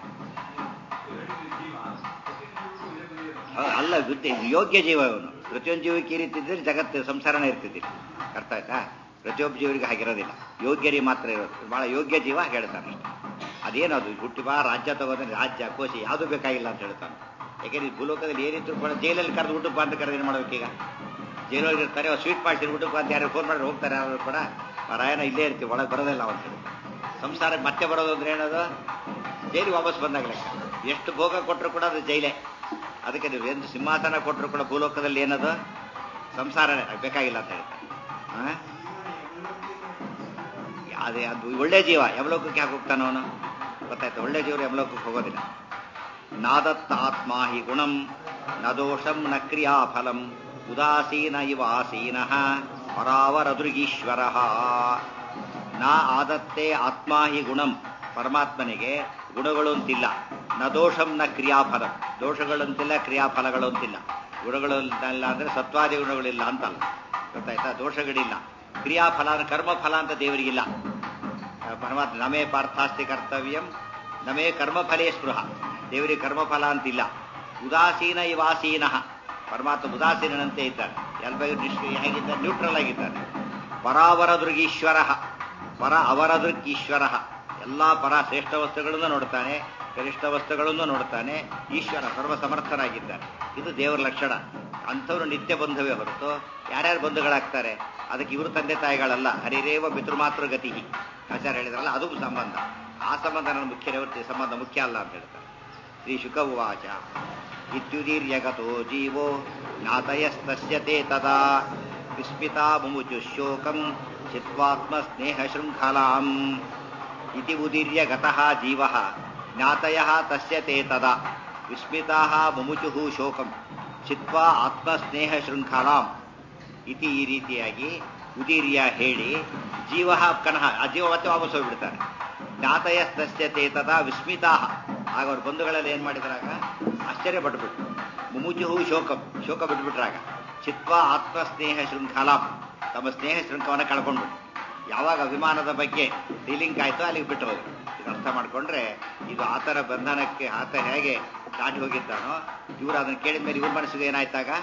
ಹೌದು, ಅಲ್ಲ ಬುದ್ಧಿ ಯೋಗ್ಯ ಜೀವ ಇವನು ಪ್ರತಿಯೊಂದು ಜೀವಕ್ಕೆ ಈ ರೀತಿ ಇದ್ದರೆ ಜಗತ್ತು ಸಂಸಾರನೇ ಇರ್ತಿದ್ದಿಲ್ಲ ಅರ್ಥ ಆಯ್ತಾ ಪ್ರತಿಯೊಬ್ಬ ಜೀವರಿಗೆ ಹಾಗಿರೋದಿಲ್ಲ ಯೋಗ್ಯರಿಗೆ ಮಾತ್ರ ಇರೋದು ಬಹಳ ಯೋಗ್ಯ ಜೀವ ಹೇಳ್ತಾನೆ ಅಷ್ಟೇ. ಅದೇನದು ಹುಟ್ಟಿ ಬಾ ರಾಜ್ಯ ತಗೋದ್ರೆ ರಾಜ್ಯ ಕೋಶ ಯಾವುದು ಬೇಕಾಗಿಲ್ಲ ಅಂತ ಹೇಳ್ತಾನೆ ಯಾಕೆಂದ್ರೆ ಈ ಭೂಲೋಕದಲ್ಲಿ ಏನಿದ್ರು ಕೂಡ ಜೈಲಲ್ಲಿ ಕರೆದು ಊಟಕ್ಕೆ ಬಾ ಅಂತ ಕರೆದು ಏನು ಮಾಡ್ಬೇಕೀಗ ಜೈಲೊಳಗೆ ಇರ್ತಾರೆ ಸ್ವೀಟ್ ಮಾಡಿಸಿ ಊಟಕ್ಕೆ ಬಾ ಅಂತ ಯಾರು ಫೋನ್ ಮಾಡಿ ಹೋಗ್ತಾರೆ ಯಾರು ಕೂಡ ರಾಯನ ಇಲ್ಲೇ ಇರ್ತೀವಿ ಒಳಗೆ ಬರೋದಿಲ್ಲ ಅಂತ ಹೇಳಿ ಸಂಸಾರಕ್ಕೆ ಮತ್ತೆ ಬರೋದು ಅಂದ್ರೆ ಏನದು ಜೈಲಿಗೆ ವಾಪಸ್ ಬಂದಾಗ ಲೆಕ್ಕ ಎಷ್ಟು ಭೋಗ ಕೊಟ್ಟರು ಕೂಡ ಅದು ಜೈಲೇ ಅದಕ್ಕೆ ನೀವು ಎಂದು ಸಿಂಹಾಸನ ಕೊಟ್ಟರು ಕೂಡ ಭೂಲೋಕದಲ್ಲಿ ಏನದು ಸಂಸಾರನೇ ಅದು ಬೇಕಾಗಿಲ್ಲ ಅಂತ ಹೇಳ್ತಾರೆ ಆ? ಅದೇ ಅದು ಒಳ್ಳೆ ಜೀವ ಯಮಲೋಕಕ್ಕೆ ಯಾಕೆ ಹೋಗ್ತಾನ ಅವನು ಗೊತ್ತಾಯ್ತು ಒಳ್ಳೆ ಜೀವರು ಯಮಲೋಕಕ್ಕೆ ಹೋಗೋದಿಲ್ಲ ನಾದತ್ತ ಆತ್ಮ ಹಿ ಗುಣಂ ನ ದೋಷಂ ನ ಕ್ರಿಯಾಫಲಂ ಉದಾಸೀನ ಇವ ಆಸೀನ ಪರಾವರದೃಗೀಶ್ವರ ನಾ ಆದತ್ತೆ ಆತ್ಮ ಹಿ ಗುಣಂ ಪರಮಾತ್ಮನಿಗೆ ಗುಣಗಳು ಅಂತಿಲ್ಲ ನ ದೋಷಂ ನ ಕ್ರಿಯಾಫಲಂ ದೋಷಗಳಂತಿಲ್ಲ ಕ್ರಿಯಾಫಲಗಳು ಅಂತಿಲ್ಲ ಗುಣಗಳು ಇಲ್ಲ ಅಂದ್ರೆ ಸತ್ವಾದಿ ಗುಣಗಳಿಲ್ಲ ಅಂತಲ್ಲ ಗೊತ್ತಾಯ್ತಾ ದೋಷಗಳಿಲ್ಲ ಕ್ರಿಯಾಫಲ ಅಂದ್ರೆ ಕರ್ಮಫಲ ಅಂತ ದೇವರಿಗಿಲ್ಲ ಪರಮಾತ್ಮ ನಮೇ ಪಾರ್ಥಾಸ್ತಿ ಕರ್ತವ್ಯಂ ನಮೇ ಕರ್ಮಫಲೇ ಸ್ಪೃಹ ದೇವರಿಗೆ ಕರ್ಮಫಲ ಅಂತಿಲ್ಲ ಉದಾಸೀನ ಇವಾಸೀನ ಪರಮಾತ್ಮ ಉದಾಸೀನಂತೆ ಇದ್ದಾನೆ ಎಲ್ಲ ಬಗ್ಗೆ ನಿಷ್ಕ್ರಿಯ ಹೇಗಿದ್ದಾನೆ ನ್ಯೂಟ್ರಲ್ ಆಗಿದ್ದಾನೆ ಪರಾವರದೃಗೀಶ್ವರ ಪರ ಅವರದೃಗೀಶ್ವರ ಎಲ್ಲ ಪರ ಶ್ರೇಷ್ಠ ವಸ್ತುಗಳನ್ನು ನೋಡ್ತಾನೆ ಗರಿಷ್ಠ ವಸ್ತುಗಳನ್ನು ನೋಡ್ತಾನೆ ಈಶ್ವರ ಸರ್ವಸಮರ್ಥನಾಗಿದ್ದಾನೆ ಇದು ದೇವರ ಲಕ್ಷಣ ಅಂಥವ್ರು ನಿತ್ಯ ಬಂಧುವೇ ಹೊರತು ಯಾರ್ಯಾರು ಬಂಧುಗಳಾಗ್ತಾರೆ ಅದಕ್ಕೆ ಇವರು ತಂದೆ ತಾಯಿಗಳಲ್ಲ ಹರಿರೇವ ಪಿತೃಮಾತೃ ಗತಿ ಆಚಾರ್ಯ ಹೇಳಿದ್ರಲ್ಲ ಅದು ಸಂಬಂಧ ಆ ಸಂಬಂಧ ನನ್ನ ಮುಖ್ಯ ಹೊರತು ಸಂಬಂಧ ಮುಖ್ಯ ಅಲ್ಲ ಅಂತ ಹೇಳ್ತಾರೆ ಶ್ರೀ ಶುಕ ಉವಾಚ ಇತ್ಯುದೀರ್ಯಗತೋ ಜೀವೋ ಜ್ಞಾತಯಸ್ತಸ್ಯ ತೇ ತದಾ ವಿಸ್ಮಿತಾ ಮುಮುಚು ಶೋಕಂ ಚಿತ್ವಾತ್ಮ ಸ್ನೇಹ ಶೃಂಖಲಾಂ ಇತಿ ಉದೀರ್ಯ ಗತಃ ಜೀವಃ ಜ್ಞಾತಯಃ ತಸ್ಯ ತೇ ತದಾ ವಿಸ್ಮಿತಾಃ ಮುಮುಚುಃ ಶೋಕಂ ಚಿತ್ವಾ ಆತ್ಮಸ್ನೇಹ ಶೃಂಖಲಾಂ ಇತಿ ಈ ರೀತಿಯಾಗಿ ಉದೀರ್ಯ ಹೇಳಿ ಜೀವ ಕನಹ ಆ ಜೀವ ಮತ್ತೆ ವಾಪಸ್ ಹೋಗ್ಬಿಡ್ತಾರೆ ಜ್ಞಾತಯ ತಸ್ಯ ತೇ ತದಾ ವಿಸ್ಮಿತಾಃ ಆಗ ಅವ್ರ ಬಂಧುಗಳಲ್ಲಿ ಏನ್ ಮಾಡಿದ್ರಾಗ ಆಶ್ಚರ್ಯ ಪಟ್ಬಿಟ್ರು ಮುಮುಚುಹು ಶೋಕಂ ಶೋಕ ಬಿಟ್ಬಿಟ್ರಾಗ ಚಿತ್ವಾ ಆತ್ಮಸ್ನೇಹ ಶೃಂಖಲಾಂ ತಮ್ಮ ಸ್ನೇಹ ಶೃಂಖವನ್ನು ಕಳ್ಕೊಂಡ್ಬಿಟ್ರು ಯಾವಾಗ ಅಭಿಮಾನದ ಬಗ್ಗೆ ಡೀಲಿಂಗ್ ಆಯ್ತೋ ಅಲ್ಲಿಗೆ ಬಿಟ್ಟು ಹೋದ್ರು ಇದು ಅರ್ಥ ಮಾಡ್ಕೊಂಡ್ರೆ ಇದು ಆತರ ಬಂಧನಕ್ಕೆ ಆತ ಹೇಗೆ ದಾಟಿ ಹೋಗಿದ್ದಾನೋ ಇವರು ಅದನ್ನ ಕೇಳಿದ ಮೇಲೆ ಇವ್ರ ಮನಸ್ಸಿಗೆ ಏನಾಯ್ತಾಗ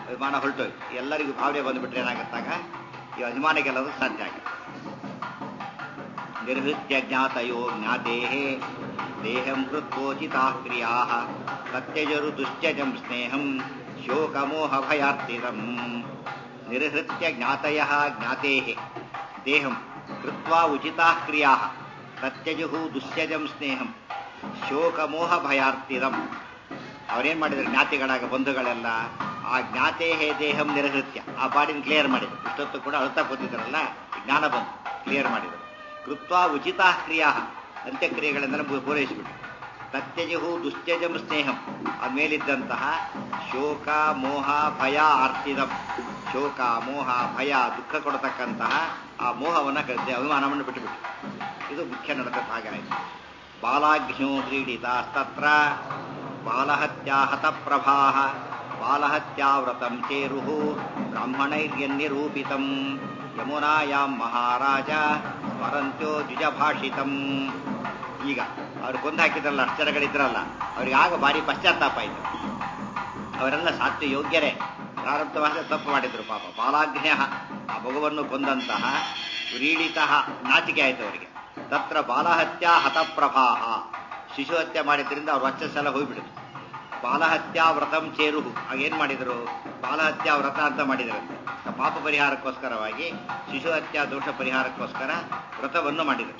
ಅಭಿಮಾನ ಹೊರಟೋಯ್ತು ಎಲ್ಲರಿಗೂ ಭಾವನೆ ಬಂದುಬಿಟ್ರೆ ಏನಾಗುತ್ತಾಗ ಈ ಅಭಿಮಾನ ಗೆಲ್ಲೋದು ಸಾಧ್ಯ ಆಗುತ್ತೆ ನಿರ್ಹೃತ್ಯ ಜ್ಞಾತಯೋ ಜ್ಞಾತೆ ದೇಹಂ ಕೃತ್ವೋಚಿತಾ ಕ್ರಿಯಾ ಸತ್ಯಜರು ದುಶ್ಚಜಂ ಸ್ನೇಹಂ ಶೋಕಮೋಹ ಭಯಾರ್ತಿರಂ ನಿರ್ಹೃತ್ಯ ಜ್ಞಾತಯ ಜ್ಞಾತೆ ದೇಹಂ ಕೃತ್ವಾ ಉಚಿತಾ ಕ್ರಿಯಾ ಸತ್ಯಜು ದುಶ್ಚಜಂ ಸ್ನೇಹಂ ಶೋಕಮೋಹ ಭಯಾರ್ತಿರಂ ಅವ್ರೇನ್ ಮಾಡಿದ್ರು ಜ್ಞಾತಿಗಳಾಗ ಬಂಧುಗಳೆಲ್ಲ ಆ ಜ್ಞಾತೆ ಹೇ ದೇಹಂ ನಿರ್ಹೃತ್ಯ ಆ ಬಾಡಿನ ಕ್ಲಿಯರ್ ಮಾಡಿದ್ರು ಇಷ್ಟೊತ್ತು ಕೂಡ ಅಳ್ತಾ ಕೂತಿದ್ರಲ್ಲ ಜ್ಞಾನ ಬಂತು ಕ್ಲಿಯರ್ ಮಾಡಿದ್ರು ಕೃತ್ವ ಉಚಿತಾ ಕ್ರಿಯಾ ಅಂತ್ಯಕ್ರಿಯೆಗಳೆಂದರೆ ಪೂರೈಸಿಬಿಟ್ರು ಸತ್ಯಜಹು ದುಶ್ಚಜಂ ಸ್ನೇಹಂ ಮೇಲಿದ್ದಂತಹ ಶೋಕ ಮೋಹ ಭಯ ಆರ್ತಿದಂ ಶೋಕ ಮೋಹ ಭಯ ದುಃಖ ಕೊಡತಕ್ಕಂತಹ ಆ ಮೋಹವನ್ನು ಕಲಿತೆ ಅಭಿಮಾನವನ್ನು ಬಿಟ್ಟುಬಿಟ್ಟು ಇದು ಮುಖ್ಯ ನಡೆದ ಭಾಗ ಆಯಿತು ಬಾಲಾಘ್ನೋ ಕ್ರೀಡಿತಾಸ್ತತ್ರ ಬಾಲಹತ್ಯಾಹತ ಪ್ರಭಾ ಬಾಲಹತ್ಯಾವ್ರತಂ ಚೇರು ಬ್ರಾಹ್ಮಣೈರ್ಯನ್ನಿರೂಪಿತಂ ಯಮುನಾಯಾಂ ಮಹಾರಾಜ ಸ್ಮರಂತ್ಯೋ ದ್ವಿಜಭಾಷಿತಂ ಈಗ ಅವ್ರು ಕೊಂದು ಹಾಕಿದ್ರಲ್ಲ ಅಕ್ಷರಗಳಿದ್ರಲ್ಲ ಅವ್ರಿಗೆ ಆಗ ಭಾರಿ ಪಶ್ಚಾತ್ತಾಪ ಆಯಿತು ಅವರೆಲ್ಲ ಸಾತ್ವ ಯೋಗ್ಯರೇ ಪ್ರಾರಬ್ಧವಾದ ತಪ್ಪು ಮಾಡಿದ್ರು ಪಾಪ ಬಾಲಾಗ್ನ್ಯ ಆ ಮಗುವನ್ನು ಕೊಂದಂತಹ ವ್ರೀಡಿತ ನಾಚಿಕೆ ಆಯಿತು ಅವರಿಗೆ ತತ್ರ ಬಾಲಹತ್ಯಾ ಹತಪ್ರಭಾಹ ಶಿಶು ಹತ್ಯೆ ಮಾಡಿದ್ರಿಂದ ಅವ್ರ ವರ್ಚಸ್ಸೆಲ್ಲ ಹೋಗ್ಬಿಡಿತು ಬಾಲಹತ್ಯಾ ವ್ರತಂ ಚೇರುಹು ಆಗೇನ್ ಮಾಡಿದ್ರು ಬಾಲಹತ್ಯಾ ವ್ರತ ಅಂತ ಮಾಡಿದ್ರಂತೆ ಪಾಪ ಪರಿಹಾರಕ್ಕೋಸ್ಕರವಾಗಿ ಶಿಶು ಹತ್ಯಾ ದೋಷ ಪರಿಹಾರಕ್ಕೋಸ್ಕರ ವ್ರತವನ್ನು ಮಾಡಿದರು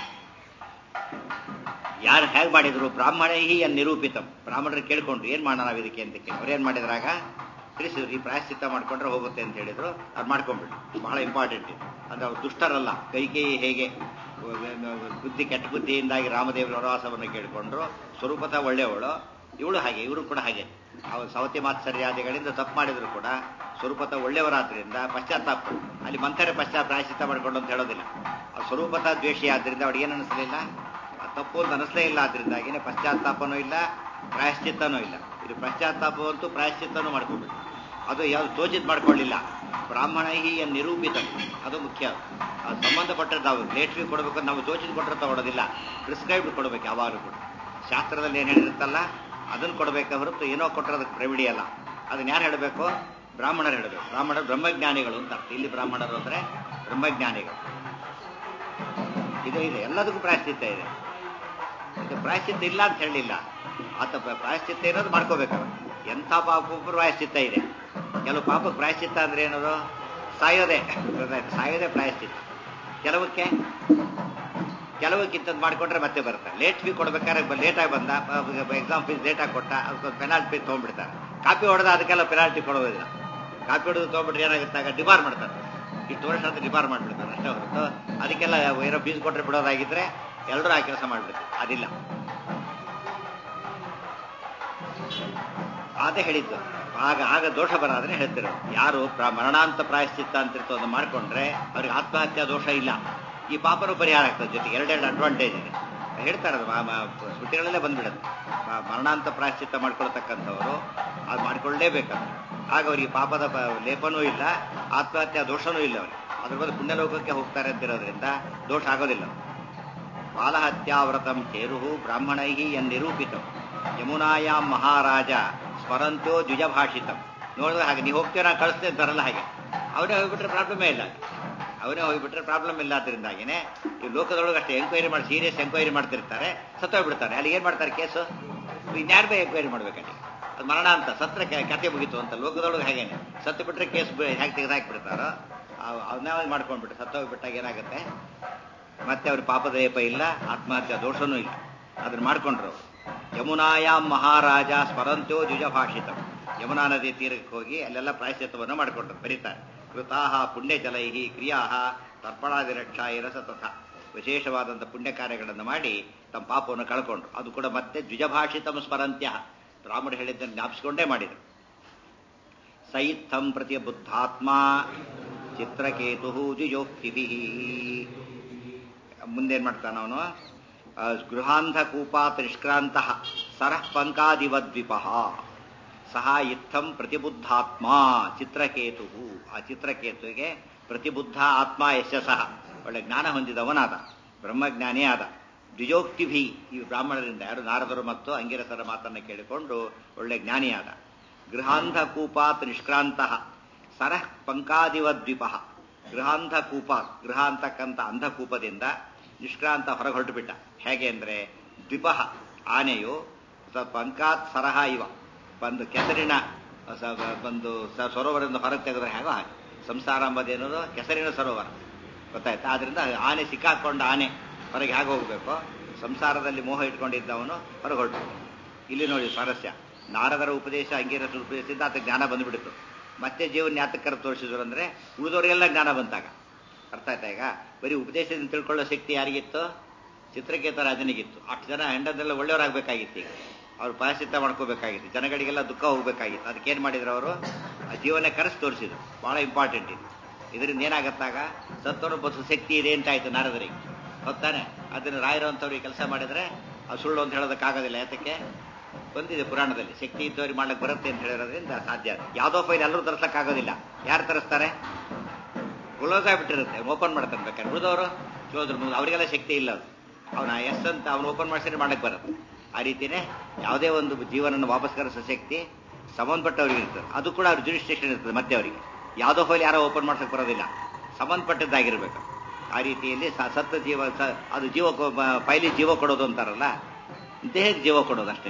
ಯಾರು ಹೇಗೆ ಮಾಡಿದ್ರು ಬ್ರಾಹ್ಮಣೈಹಿ ಅನ್ ನಿರೂಪಿತಂ ಬ್ರಾಹ್ಮಣರು ಕೇಳ್ಕೊಂಡ್ರು ಏನ್ ಮಾಡೋಣ ನಾವು ಇದಕ್ಕೆ ಅಂತ ಕೇಳಿ ಅವ್ರೇನ್ ಮಾಡಿದ್ರಾಗ ತಿಳಿಸಿದ್ರು ಈ ಪ್ರಾಯಶ್ಚಿತ್ತ ಮಾಡ್ಕೊಂಡ್ರೆ ಹೋಗುತ್ತೆ ಅಂತ ಹೇಳಿದ್ರು ಅವ್ರು ಮಾಡ್ಕೊಂಡ್ಬಿಟ್ರು ಬಹಳ ಇಂಪಾರ್ಟೆಂಟ್ ಇದು ಅಂದ್ರೆ ಅವ್ರು ದುಷ್ಟರಲ್ಲ ಕೈಕೇಯಿ ಹೇಗೆ ಬುದ್ಧಿ ಕೆಟ್ಟ ಬುದ್ಧಿಯಿಂದಾಗಿ ರಾಮದೇವರ ವನವಾಸವನ್ನು ಕೇಳಿಕೊಂಡ್ರು ಸ್ವರೂಪತ ಒಳ್ಳೆಯವಳು ಇವಳು ಹಾಗೆ ಇವರು ಕೂಡ ಹಾಗೆ ಅವ್ರು ಸವತಿ ಮಾತ್ಸರ್ಯಾದಿಗಳಿಂದ ತಪ್ಪು ಮಾಡಿದ್ರು ಕೂಡ ಸ್ವರೂಪತ ಒಳ್ಳೆಯವರಾದ್ರಿಂದ ಪಶ್ಚಾತ್ತಾಪ ಅಲ್ಲಿ ಮಂಥರೆ ಪಶ್ಚಾತ್ ಪ್ರಾಯಶ್ಚಿತ್ತ ಮಾಡ್ಕೊಂಡು ಅಂತ ಹೇಳೋದಿಲ್ಲ ಆ ಸ್ವರೂಪತ ದ್ವೇಷಿ ಆದ್ರಿಂದ ಅವ್ರಿಗೆ ಏನು ಅನಿಸಲಿಲ್ಲ ತಪ್ಪು ಅಂತ ಅನಿಸ್ಲೇ ಇಲ್ಲ ಆದ್ರಿಂದಾಗಿನೇ ಪಶ್ಚಾತ್ತಾಪನೂ ಇಲ್ಲ ಪ್ರಾಯಶ್ಚಿತ್ತನೂ ಇಲ್ಲ ಇದು ಪಶ್ಚಾತ್ತಾಪವಂತೂ ಪ್ರಾಯಶ್ಚಿತ್ತನೂ ಮಾಡ್ಕೊಬಿಟ್ಟು ಅದು ಯಾವ್ದು ತೋಚಿತ್ ಮಾಡ್ಕೊಳ್ಳಿಲ್ಲ ಬ್ರಾಹ್ಮಣಹಿ ನಿರೂಪಿತ ಅದು ಮುಖ್ಯ ಅದು ಸಂಬಂಧಪಟ್ಟದ್ದು ನಾವು ಲೇಟ್ ಫೀ ಕೊಡಬೇಕು ನಾವು ತೋಚಿತ್ ಕೊಟ್ಟರೆ ತಗೊಳ್ಳೋದಿಲ್ಲ ಪ್ರಿಸ್ಕ್ರೈಬ್ಡ್ ಕೊಡಬೇಕು ಯಾವಾಗಲೂ ಕೂಡ ಶಾಸ್ತ್ರದಲ್ಲಿ ಏನು ಹೇಳಿರುತ್ತಲ್ಲ ಅದನ್ನು ಕೊಡಬೇಕು ಹೊರತು ಏನೋ ಕೊಟ್ಟರೆ ಅದಕ್ಕೆ ಪ್ರವಿಡಿ ಅಲ್ಲ ಅದನ್ನ ಯಾರು ಹೇಳಬೇಕು ಬ್ರಾಹ್ಮಣರು ಹೇಳಬೇಕು ಬ್ರಾಹ್ಮಣರು ಬ್ರಹ್ಮಜ್ಞಾನಿಗಳು ಅಂತ ಅರ್ಥ ಇಲ್ಲಿ ಬ್ರಾಹ್ಮಣರು ಅಂದರೆ ಬ್ರಹ್ಮಜ್ಞಾನಿಗಳು ಇದು ಇದೆ ಎಲ್ಲದಕ್ಕೂ ಪ್ರಾಯಶ್ಚಿತ್ತ ಇದೆ ಇದು ಪ್ರಾಯಶ್ಚಿತ್ತ ಇಲ್ಲ ಅಂತ ಹೇಳಿಲ್ಲ ಆತ ಪ್ರಾಯಶ್ಚಿತ್ತ ಇರೋದು ಮಾಡ್ಕೋಬೇಕು ಎಂಥ ಪಾಪಕ್ಕೂ ಪ್ರಾಯಶ್ಚಿತ್ತ ಇದೆ ಕೆಲವು ಪಾಪಕ್ಕೆ ಪ್ರಾಯಶ್ಚಿತ್ತ ಅಂದ್ರೆ ಏನದು ಸಾಯೋದೆ ಸಾಯೋದೆ ಪ್ರಾಯಶ್ಚಿತ್ತ ಕೆಲವಕ್ಕೆ ಕೆಲವಕ್ಕಿಂತದ್ದು ಮಾಡಿಕೊಂಡ್ರೆ ಮತ್ತೆ ಬರುತ್ತೆ ಲೇಟ್ ಫೀ ಕೊಡ್ಬೇಕಾದ್ರೆ ಲೇಟಾಗಿ ಬಂದ ಎಕ್ಸಾಮ್ ಫೀಸ್ ಲೇಟಾಗಿ ಕೊಟ್ಟ ಅದಕ್ಕೊಂದು ಪೆನಾಲ್ಟಿ ಫೀಸ್ ತೊಗೊಂಡ್ಬಿಡ್ತಾರೆ ಕಾಪಿ ಹೊಡೆದ ಅದಕ್ಕೆಲ್ಲ ಪೆನಾಲ್ಟಿ ಕೊಡೋದಿಲ್ಲ ಕಾಪಿ ಹೊಡೆದು ತೊಗೊಂಡ್ಬಿಟ್ರೆ ಏನಾಗುತ್ತಾಗ ಡಿಬಾರ್ ಮಾಡ್ತಾರೆ ಇಷ್ಟು ವರ್ಷ ಅಂತ ಡಿಬಾರ್ ಮಾಡಿಬಿಡ್ತಾರೆ ಅಷ್ಟೇ ಹೊರತು ಅದಕ್ಕೆಲ್ಲ ಏನೋ ಫೀಸ್ ಕೊಟ್ಟರೆ ಬಿಡೋದಾಗಿದ್ರೆ ಎಲ್ಲರೂ ಆ ಕೆಲಸ ಮಾಡಿಬಿಡ್ತಾರೆ ಅದಿಲ್ಲ ಅದೇ ಹೇಳಿದ್ದು ಆಗ ಆಗ ದೋಷ ಬರಾದ್ರೆ ಹೇಳ್ತಿರೋ ಯಾರು ಪ್ರ ಮರಣಾಂತ ಪ್ರಾಯಶ್ಚಿತ್ತ ಅಂತಿರ್ತೋ ಅದನ್ನು ಮಾಡ್ಕೊಂಡ್ರೆ ಅವ್ರಿಗೆ ಆತ್ಮಹತ್ಯಾ ದೋಷ ಇಲ್ಲ ಈ ಪಾಪನೂ ಪರಿಹಾರ ಆಗ್ತದೆ ಜೊತೆಗೆ ಎರಡೆರಡು ಅಡ್ವಾಂಟೇಜ್ ಇದೆ ಹೇಳ್ತಾರೆ ಅದು ಸ್ಮೃತಿಗಳಲ್ಲೇ ಬಂದ್ಬಿಡುತ್ತೆ ಮರಣಾಂತ ಪ್ರಾಯಶ್ಚಿತ್ತ ಮಾಡ್ಕೊಳ್ತಕ್ಕಂಥವ್ರು ಅದು ಮಾಡ್ಕೊಳ್ಳೇಬೇಕಂದ್ರೆ ಆಗ ಅವರಿಗೆ ಪಾಪದ ಲೇಪನೂ ಇಲ್ಲ ಆತ್ಮಹತ್ಯಾ ದೋಷನೂ ಇಲ್ಲ ಅವ್ರಿಗೆ ಅದ್ರ ಬದಲು ಪುಣ್ಯಲೋಕಕ್ಕೆ ಹೋಗ್ತಾರೆ ಅಂತಿರೋದ್ರಿಂದ ದೋಷ ಆಗೋದಿಲ್ಲ ಬಾಲಹತ್ಯಾವ್ರತಂ ಚೇರು ಬ್ರಾಹ್ಮಣೈ ಎನ್ನಿರೂಪಿತಂ ಯಮುನಾಯಾಂ ಮಹಾರಾಜ ಸ್ಮರಂತೋ ದ್ವಿಜಭಾಷಿತಂ ನೋಡಿದ್ರೆ ಹಾಗೆ ನೀವು ಹೋಗ್ತೀರಾ ಕಳಿಸ್ತೇ ಅಂತಾರಲ್ಲ ಹಾಗೆ ಅವನೇ ಹೋಗ್ಬಿಟ್ರೆ ಪ್ರಾಬ್ಲಮೇ ಇಲ್ಲ ಅವನೇ ಹೋಗ್ಬಿಟ್ರೆ ಪ್ರಾಬ್ಲಮ್ ಇಲ್ಲ ಅದರಿಂದಾಗಿನೇ ಈ ಲೋಕದೊಳಗೆ ಅಷ್ಟೇ ಎಂಕ್ವೈರಿ ಮಾಡಿ ಸೀರಿಯಸ್ ಎಂಕ್ವೈರಿ ಮಾಡ್ತಿರ್ತಾರೆ ಸತ್ತೋಗ್ಬಿಡ್ತಾರೆ ಅಲ್ಲಿ ಏನು ಮಾಡ್ತಾರೆ ಕೇಸು ಇನ್ಯಾರ ಬೈ ಎಂಕ್ವೈರಿ ಮಾಡ್ಬೇಕಲ್ಲಿ ಅದು ಮರಣ ಅಂತ ಸತ್ರ ಕತೆ ಮುಗೀತು ಅಂತ ಲೋಕದೊಳಗೆ ಹಾಗೇನೆ ಸತ್ತು ಬಿಟ್ರೆ ಕೇಸ್ ಹೇಗೆ ತೆಗೆದಾಕ್ಬಿಡ್ತಾರೋ ಅವನ್ನ ಮಾಡ್ಕೊಂಡ್ಬಿಟ್ಟು ಸತ್ತೋಗ್ಬಿಟ್ಟಾಗ ಏನಾಗುತ್ತೆ ಮತ್ತೆ ಅವ್ರ ಪಾಪದ ಲೇಪ ಇಲ್ಲ ಆತ್ಮಹತ್ಯಾ ದೋಷನೂ ಇಲ್ಲ ಅದನ್ನ ಮಾಡ್ಕೊಂಡ್ರು ಯಮುನಾಯಾಮ್ ಮಹಾರಾಜ ಸ್ಮರಂತ್ಯೋ ದ್ವಿಜಭಾಷಿತ ಯಮುನಾ ನದಿ ತೀರಕ್ಕೆ ಹೋಗಿ ಅಲ್ಲೆಲ್ಲ ಪ್ರಾಯಶ್ಚಿತ್ತವನ್ನು ಮಾಡಿಕೊಂಡ್ರು ಬರೀತಾರೆ ಕೃತಾಹ ಪುಣ್ಯಜಲೈಹಿ ಕ್ರಿಯಾ ತರ್ಪಣಾದಿ ರಕ್ಷಾಯಿರ ಸತತ ವಿಶೇಷವಾದಂಥ ಪುಣ್ಯ ಕಾರ್ಯಗಳನ್ನು ಮಾಡಿ ತಮ್ಮ ಪಾಪವನ್ನು ಕಳ್ಕೊಂಡ್ರು ಅದು ಕೂಡ ಮತ್ತೆ ದ್ವಿಜಭಾಷಿತಂ ಸ್ಮರಂತ್ಯ ರಾಮರು ಹೇಳಿದ್ದನ್ನು ಜ್ಞಾಪಿಸಿಕೊಂಡೇ ಮಾಡಿದರು ಸೈತ್ಥಂ ಪ್ರತಿ ಬುದ್ಧಾತ್ಮ ಚಿತ್ರಕೇತು ದ್ವಿಜೋಕ್ತಿಭಿ ಮುಂದೇನ್ ಮಾಡ್ತಾನ ಅವನು ಗೃಹಾಂಧ ಕೂಪಾತ್ ನಿಷ್ಕ್ರಾಂತ ಸರಃ ಪಂಕಾದಿವದ್ವಿಪ ಸಹ ಇತ್ತಂ ಪ್ರತಿಬುದ್ಧಾತ್ಮ ಚಿತ್ರಕೇತು ಆ ಚಿತ್ರಕೇತುವಿಗೆ ಪ್ರತಿಬುದ್ಧ ಆತ್ಮ ಯಶಸ್ಸಹ ಒಳ್ಳೆ ಜ್ಞಾನ ಹೊಂದಿದವನಾದ ಬ್ರಹ್ಮಜ್ಞಾನಿ ಆದ ದ್ವಿಜೋಕ್ತಿಭಿ ಈ ಬ್ರಾಹ್ಮಣರಿಂದ ಯಾರು ನಾರದರು ಮತ್ತು ಅಂಗಿರಸರ ಮಾತನ್ನು ಕೇಳಿಕೊಂಡು ಒಳ್ಳೆ ಜ್ಞಾನಿಯಾದ ಗೃಹಾಂಧಕೂಪಾತ್ ನಿಷ್ಕ್ರಾಂತ ಸರಃ ಪಂಕಾದಿವದ್ವಿಪ ಗೃಹಾಂಧಕೂಪಾತ್ ಗೃಹ ಅಂತಕ್ಕಂಥ ಅಂಧಕೂಪದಿಂದ ನಿಷ್ಕ್ರಾಂತ ಹೊರಗೆ ಹೊರಟುಬಿಟ್ಟ ಹೇಗೆ ಅಂದರೆ ದ್ವಿಪ ಆನೆಯು ಸ- ಪಂಕಾತ್ ಸರಹ ಇವ ಬಂದು ಕೆಸರಿನ ಸ- ಬಂದು ಸ- ಸರೋವರದಿಂದ ಹೊರಗೆ ತೆಗೆದ್ರೆ ಹೇಗೋ ಹಾಗೆ ಸಂಸಾರ ಎಂಬುದೇನದು ಕೆಸರಿನ ಸರೋವರ ಗೊತ್ತಾಯ್ತಾ ಆದ್ರಿಂದ ಆನೆ ಸಿಕ್ಕಾಕೊಂಡ ಆನೆ ಹೊರಗೆ ಹೇಗೆ ಹೋಗಬೇಕು ಸಂಸಾರದಲ್ಲಿ ಮೋಹ ಇಟ್ಕೊಂಡಿದ್ದವನು ಹೊರಗೆ ಹೊರಟು ಇಲ್ಲಿ ನೋಡಿ ಸ್ವಾರಸ್ಯ ನಾರದರ ಉಪದೇಶ ಅಂಗೀರಸರ ಉಪದೇಶದಿಂದ ಆತ ಜ್ಞಾನ ಬಂದುಬಿಡ್ತು ಮತ್ತೆ ಜೀವನ ಯಾತಕರ ತೋರಿಸಿದ್ರು ಅಂದ್ರೆ ಉಳಿದವರಿಗೆಲ್ಲ ಜ್ಞಾನ ಬಂತಾಗ ಅರ್ಥ ಆಯ್ತಾ ಈಗ ಬರೀ ಉಪದೇಶದಿಂದ ತಿಳ್ಕೊಳ್ಳೋ ಶಕ್ತಿ ಯಾರಿಗಿತ್ತು ಚಿತ್ರಕೇತ ರಾಜನಿಗಿತ್ತು ಅಷ್ಟು ಜನ ಹೆಂಡದೆಲ್ಲ ಒಳ್ಳೆಯವರಾಗಬೇಕಾಗಿತ್ತು ಈಗ ಅವ್ರು ಪ್ರಾಯಶ್ಚಿತ್ತ ಮಾಡ್ಕೋಬೇಕಾಗಿತ್ತು ಜನಗಳಿಗೆಲ್ಲ ದುಃಖ ಹೋಗ್ಬೇಕಾಗಿತ್ತು ಅದಕ್ಕೇನು ಮಾಡಿದ್ರು ಅವರು ಆ ಜೀವನ ಕರೆಸಿ ತೋರಿಸಿದ್ರು ಬಹಳ ಇಂಪಾರ್ಟೆಂಟ್ ಇದು ಇದರಿಂದ ಏನಾಗತ್ತಾಗ ಸತ್ತೋಣ ಬಸ್ ಶಕ್ತಿ ಇದೆ ಅಂತ ಆಯ್ತು ನಾರದರಿಗೆ ಹೊತ್ತಾನೆ ಅದನ್ನು ರಾಯರಂಥವ್ರಿಗೆ ಕೆಲಸ ಮಾಡಿದ್ರೆ ಅದು ಸುಳ್ಳು ಅಂತ ಹೇಳೋದಕ್ಕಾಗೋದಿಲ್ಲ ಯಾತಕ್ಕೆ ಬಂದಿದೆ ಪುರಾಣದಲ್ಲಿ ಶಕ್ತಿ ಇದ್ದವ್ರಿಗೆ ಮಾಡ್ಲಿಕ್ಕೆ ಬರುತ್ತೆ ಅಂತ ಹೇಳಿರೋದ್ರಿಂದ ಸಾಧ್ಯ ಯಾವುದೋ ಫೈಲ್ ಎಲ್ಲರೂ ತರಿಸಕ್ಕಾಗೋದಿಲ್ಲ ಯಾರು ತರಿಸ್ತಾರೆ ಕ್ಲೋಸ್ ಆಗಿಬಿಟ್ಟಿರುತ್ತೆ ಓಪನ್ ಮಾಡ್ತಾನೆ ಬೇಕಾದ್ರೆ ಉಳಿದವರು ಕ್ಲೋಸ್ ಅವರಿಗೆಲ್ಲ ಶಕ್ತಿ ಇಲ್ಲ ಅದು ಅವನ ಎಸ್ ಅಂತ ಅವನು ಓಪನ್ ಮಾಡಿಸಿದ್ರೆ ಮಾಡಕ್ಕೆ ಬರುತ್ತೆ ಆ ರೀತಿನೇ ಯಾವುದೇ ಒಂದು ಜೀವನವನ್ನು ವಾಪಸ್ ಕರೆಸೋ ಶಕ್ತಿ ಸಂಬಂಧಪಟ್ಟವ್ರಿಗೆ ಇರ್ತದೆ ಅದು ಕೂಡ ಅವ್ರ ಜುರಿಸ್ಟ್ರಿಕ್ಷನ್ ಇರ್ತದೆ ಮತ್ತೆ ಅವರಿಗೆ ಯಾವುದೋ ಫೈಲ್ ಯಾರೋ ಓಪನ್ ಮಾಡ್ಸಕ್ ಬರೋದಿಲ್ಲ ಸಂಬಂಧಪಟ್ಟದ್ದಾಗಿರ್ಬೇಕು ಆ ರೀತಿಯಲ್ಲಿ ಸ- ಸತ್ತ ಜೀವ ಸ- ಅದು ಜೀವ ಫೈಲಿಗೆ ಜೀವ ಕೊಡೋದು ಅಂತಾರಲ್ಲ ದೇಹಕ್ಕೆ ಜೀವ ಕೊಡೋದು ಅಷ್ಟೇ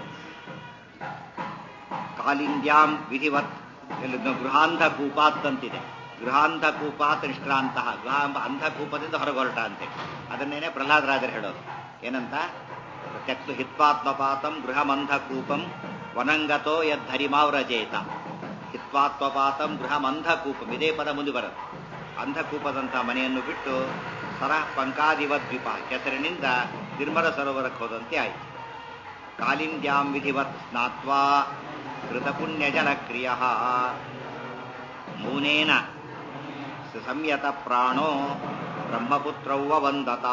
ಕಾಲಿಂದ್ಯಾಂ ವಿಧಿವತ್ ಇಲ್ಲಿ ಗೃಹಾಂಧಕೂಪಾತ್ ಅಂತಿದೆ ಗೃಹಾಂಧಕೂಪಾತ್ ನಿಷ್ಕ್ರಾಂತ ಗೃಹ ಎಂಬ ಅಂಧಕೂಪದಿಂದ ಹೊರಗೆ ಹೊರಟ ಅಂತೇಳಿ ಅದನ್ನೇನೆ ಪ್ರಹ್ಲಾದರಾಜರು ಹೇಳೋದು ಏನಂತ ತ್ಯಕ್ತು ಹಿತ್ವಾತ್ಮಪಾತಂ ಗೃಹಮಂಧಕೂಪಂ ವನಂಗತೋ ಯದ್ಧರಿಮಾವ್ರಜೇತ ಹಿತ್ವಾತ್ಮಪಾತಂ ಗೃಹಮಂಧಕೂಪಂ ಇದೇ ಪದ ಮುಂದೆ ಬರುತ್ತೆ ಅಂಧಕೂಪದಂತಹ ಮನೆಯನ್ನು ಬಿಟ್ಟು ಸರ ಪಂಕಾದಿವದ್ವಿಪ ಕೆಸರಿನಿಂದ ನಿರ್ಮಲ ಸರೋವರಕ್ಕೆ ಹೋದಂತೆ ಆಯಿತು ಕಾಲಿಂದ್ಯಾಂ ವಿಧಿವತ್ ಸ್ನಾತ್ವಾ ಕೃತಪುಣ್ಯಜನಕ್ರಿಯ ಮೌನೇನ ಸಂಯತ ಪ್ರಾಣೋ ಬ್ರಹ್ಮಪುತ್ರೌವ ವಂದತ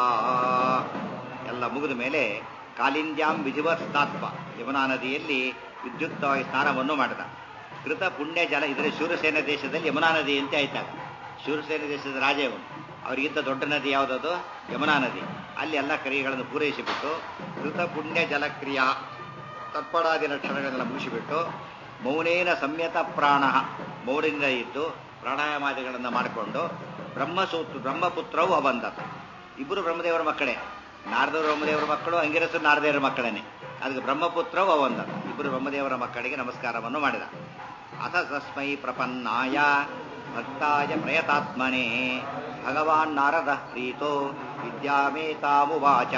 ಎಲ್ಲ ಮುಗಿದ ಮೇಲೆ ಕಾಲಿಂದ್ಯಾಂ ವಿಧಿವತ್ ಸ್ನಾತ್ವ ಯಮುನಾ ನದಿಯಲ್ಲಿ ವಿದ್ಯುಕ್ತವಾಗಿ ಸ್ನಾನವನ್ನು ಮಾಡಿದ ಕೃತ ಪುಣ್ಯ ಜಲ ಇದರ ಶೂರಸೇನ ದೇಶದಲ್ಲಿ ಯಮುನಾ ನದಿ ಅಂತ ಆಯ್ತಾಗ ಶೂರಸೇನ ದೇಶದ ರಾಜ ಇವನು ಅವರಿಗಿಂತ ದೊಡ್ಡ ನದಿ ಯಾವುದದು ಯಮುನಾ ನದಿ ಅಲ್ಲಿ ಎಲ್ಲ ಕ್ರಿಯೆಗಳನ್ನು ಪೂರೈಸಿಬಿಟ್ಟು ಕೃತ ಪುಣ್ಯ ಜಲಕ್ರಿಯಾ ತತ್ಪಡಾದಿ ಲಕ್ಷಣಗಳನ್ನೆಲ್ಲ ಮುಗಿಸಿಬಿಟ್ಟು ಮೌನೇನ ಸಂಯತ ಪ್ರಾಣ ಮೌನಿಂದ ಇದ್ದು ಪ್ರಾಣಾಯಾಮಾದಿಗಳನ್ನು ಮಾಡಿಕೊಂಡು ಬ್ರಹ್ಮಸೂತ್ರ ಬ್ರಹ್ಮಪುತ್ರವು ಅಬಂಧತ ಇಬ್ಬರು ಬ್ರಹ್ಮದೇವರ ಮಕ್ಕಳೇ ನಾರದವರು ಬ್ರಹ್ಮದೇವರ ಮಕ್ಕಳು ಅಂಗಿರಸರು ನಾರದೇವರ ಮಕ್ಕಳೇನೆ ಅದಕ್ಕೆ ಬ್ರಹ್ಮಪುತ್ರವು ಅವಂದತ ಇಬ್ಬರು ಬ್ರಹ್ಮದೇವರ ಮಕ್ಕಳಿಗೆ ನಮಸ್ಕಾರವನ್ನು ಮಾಡಿದ ಅಥ ತಸ್ಮೈ ಪ್ರಪನ್ನಾಯ ಭಕ್ತಾಯ ಪ್ರಯತಾತ್ಮನೆ ಭಗವಾನ್ ನಾರದ ಪ್ರೀತೋ ವಿದ್ಯಾಮೇತಾಮುವಾಚ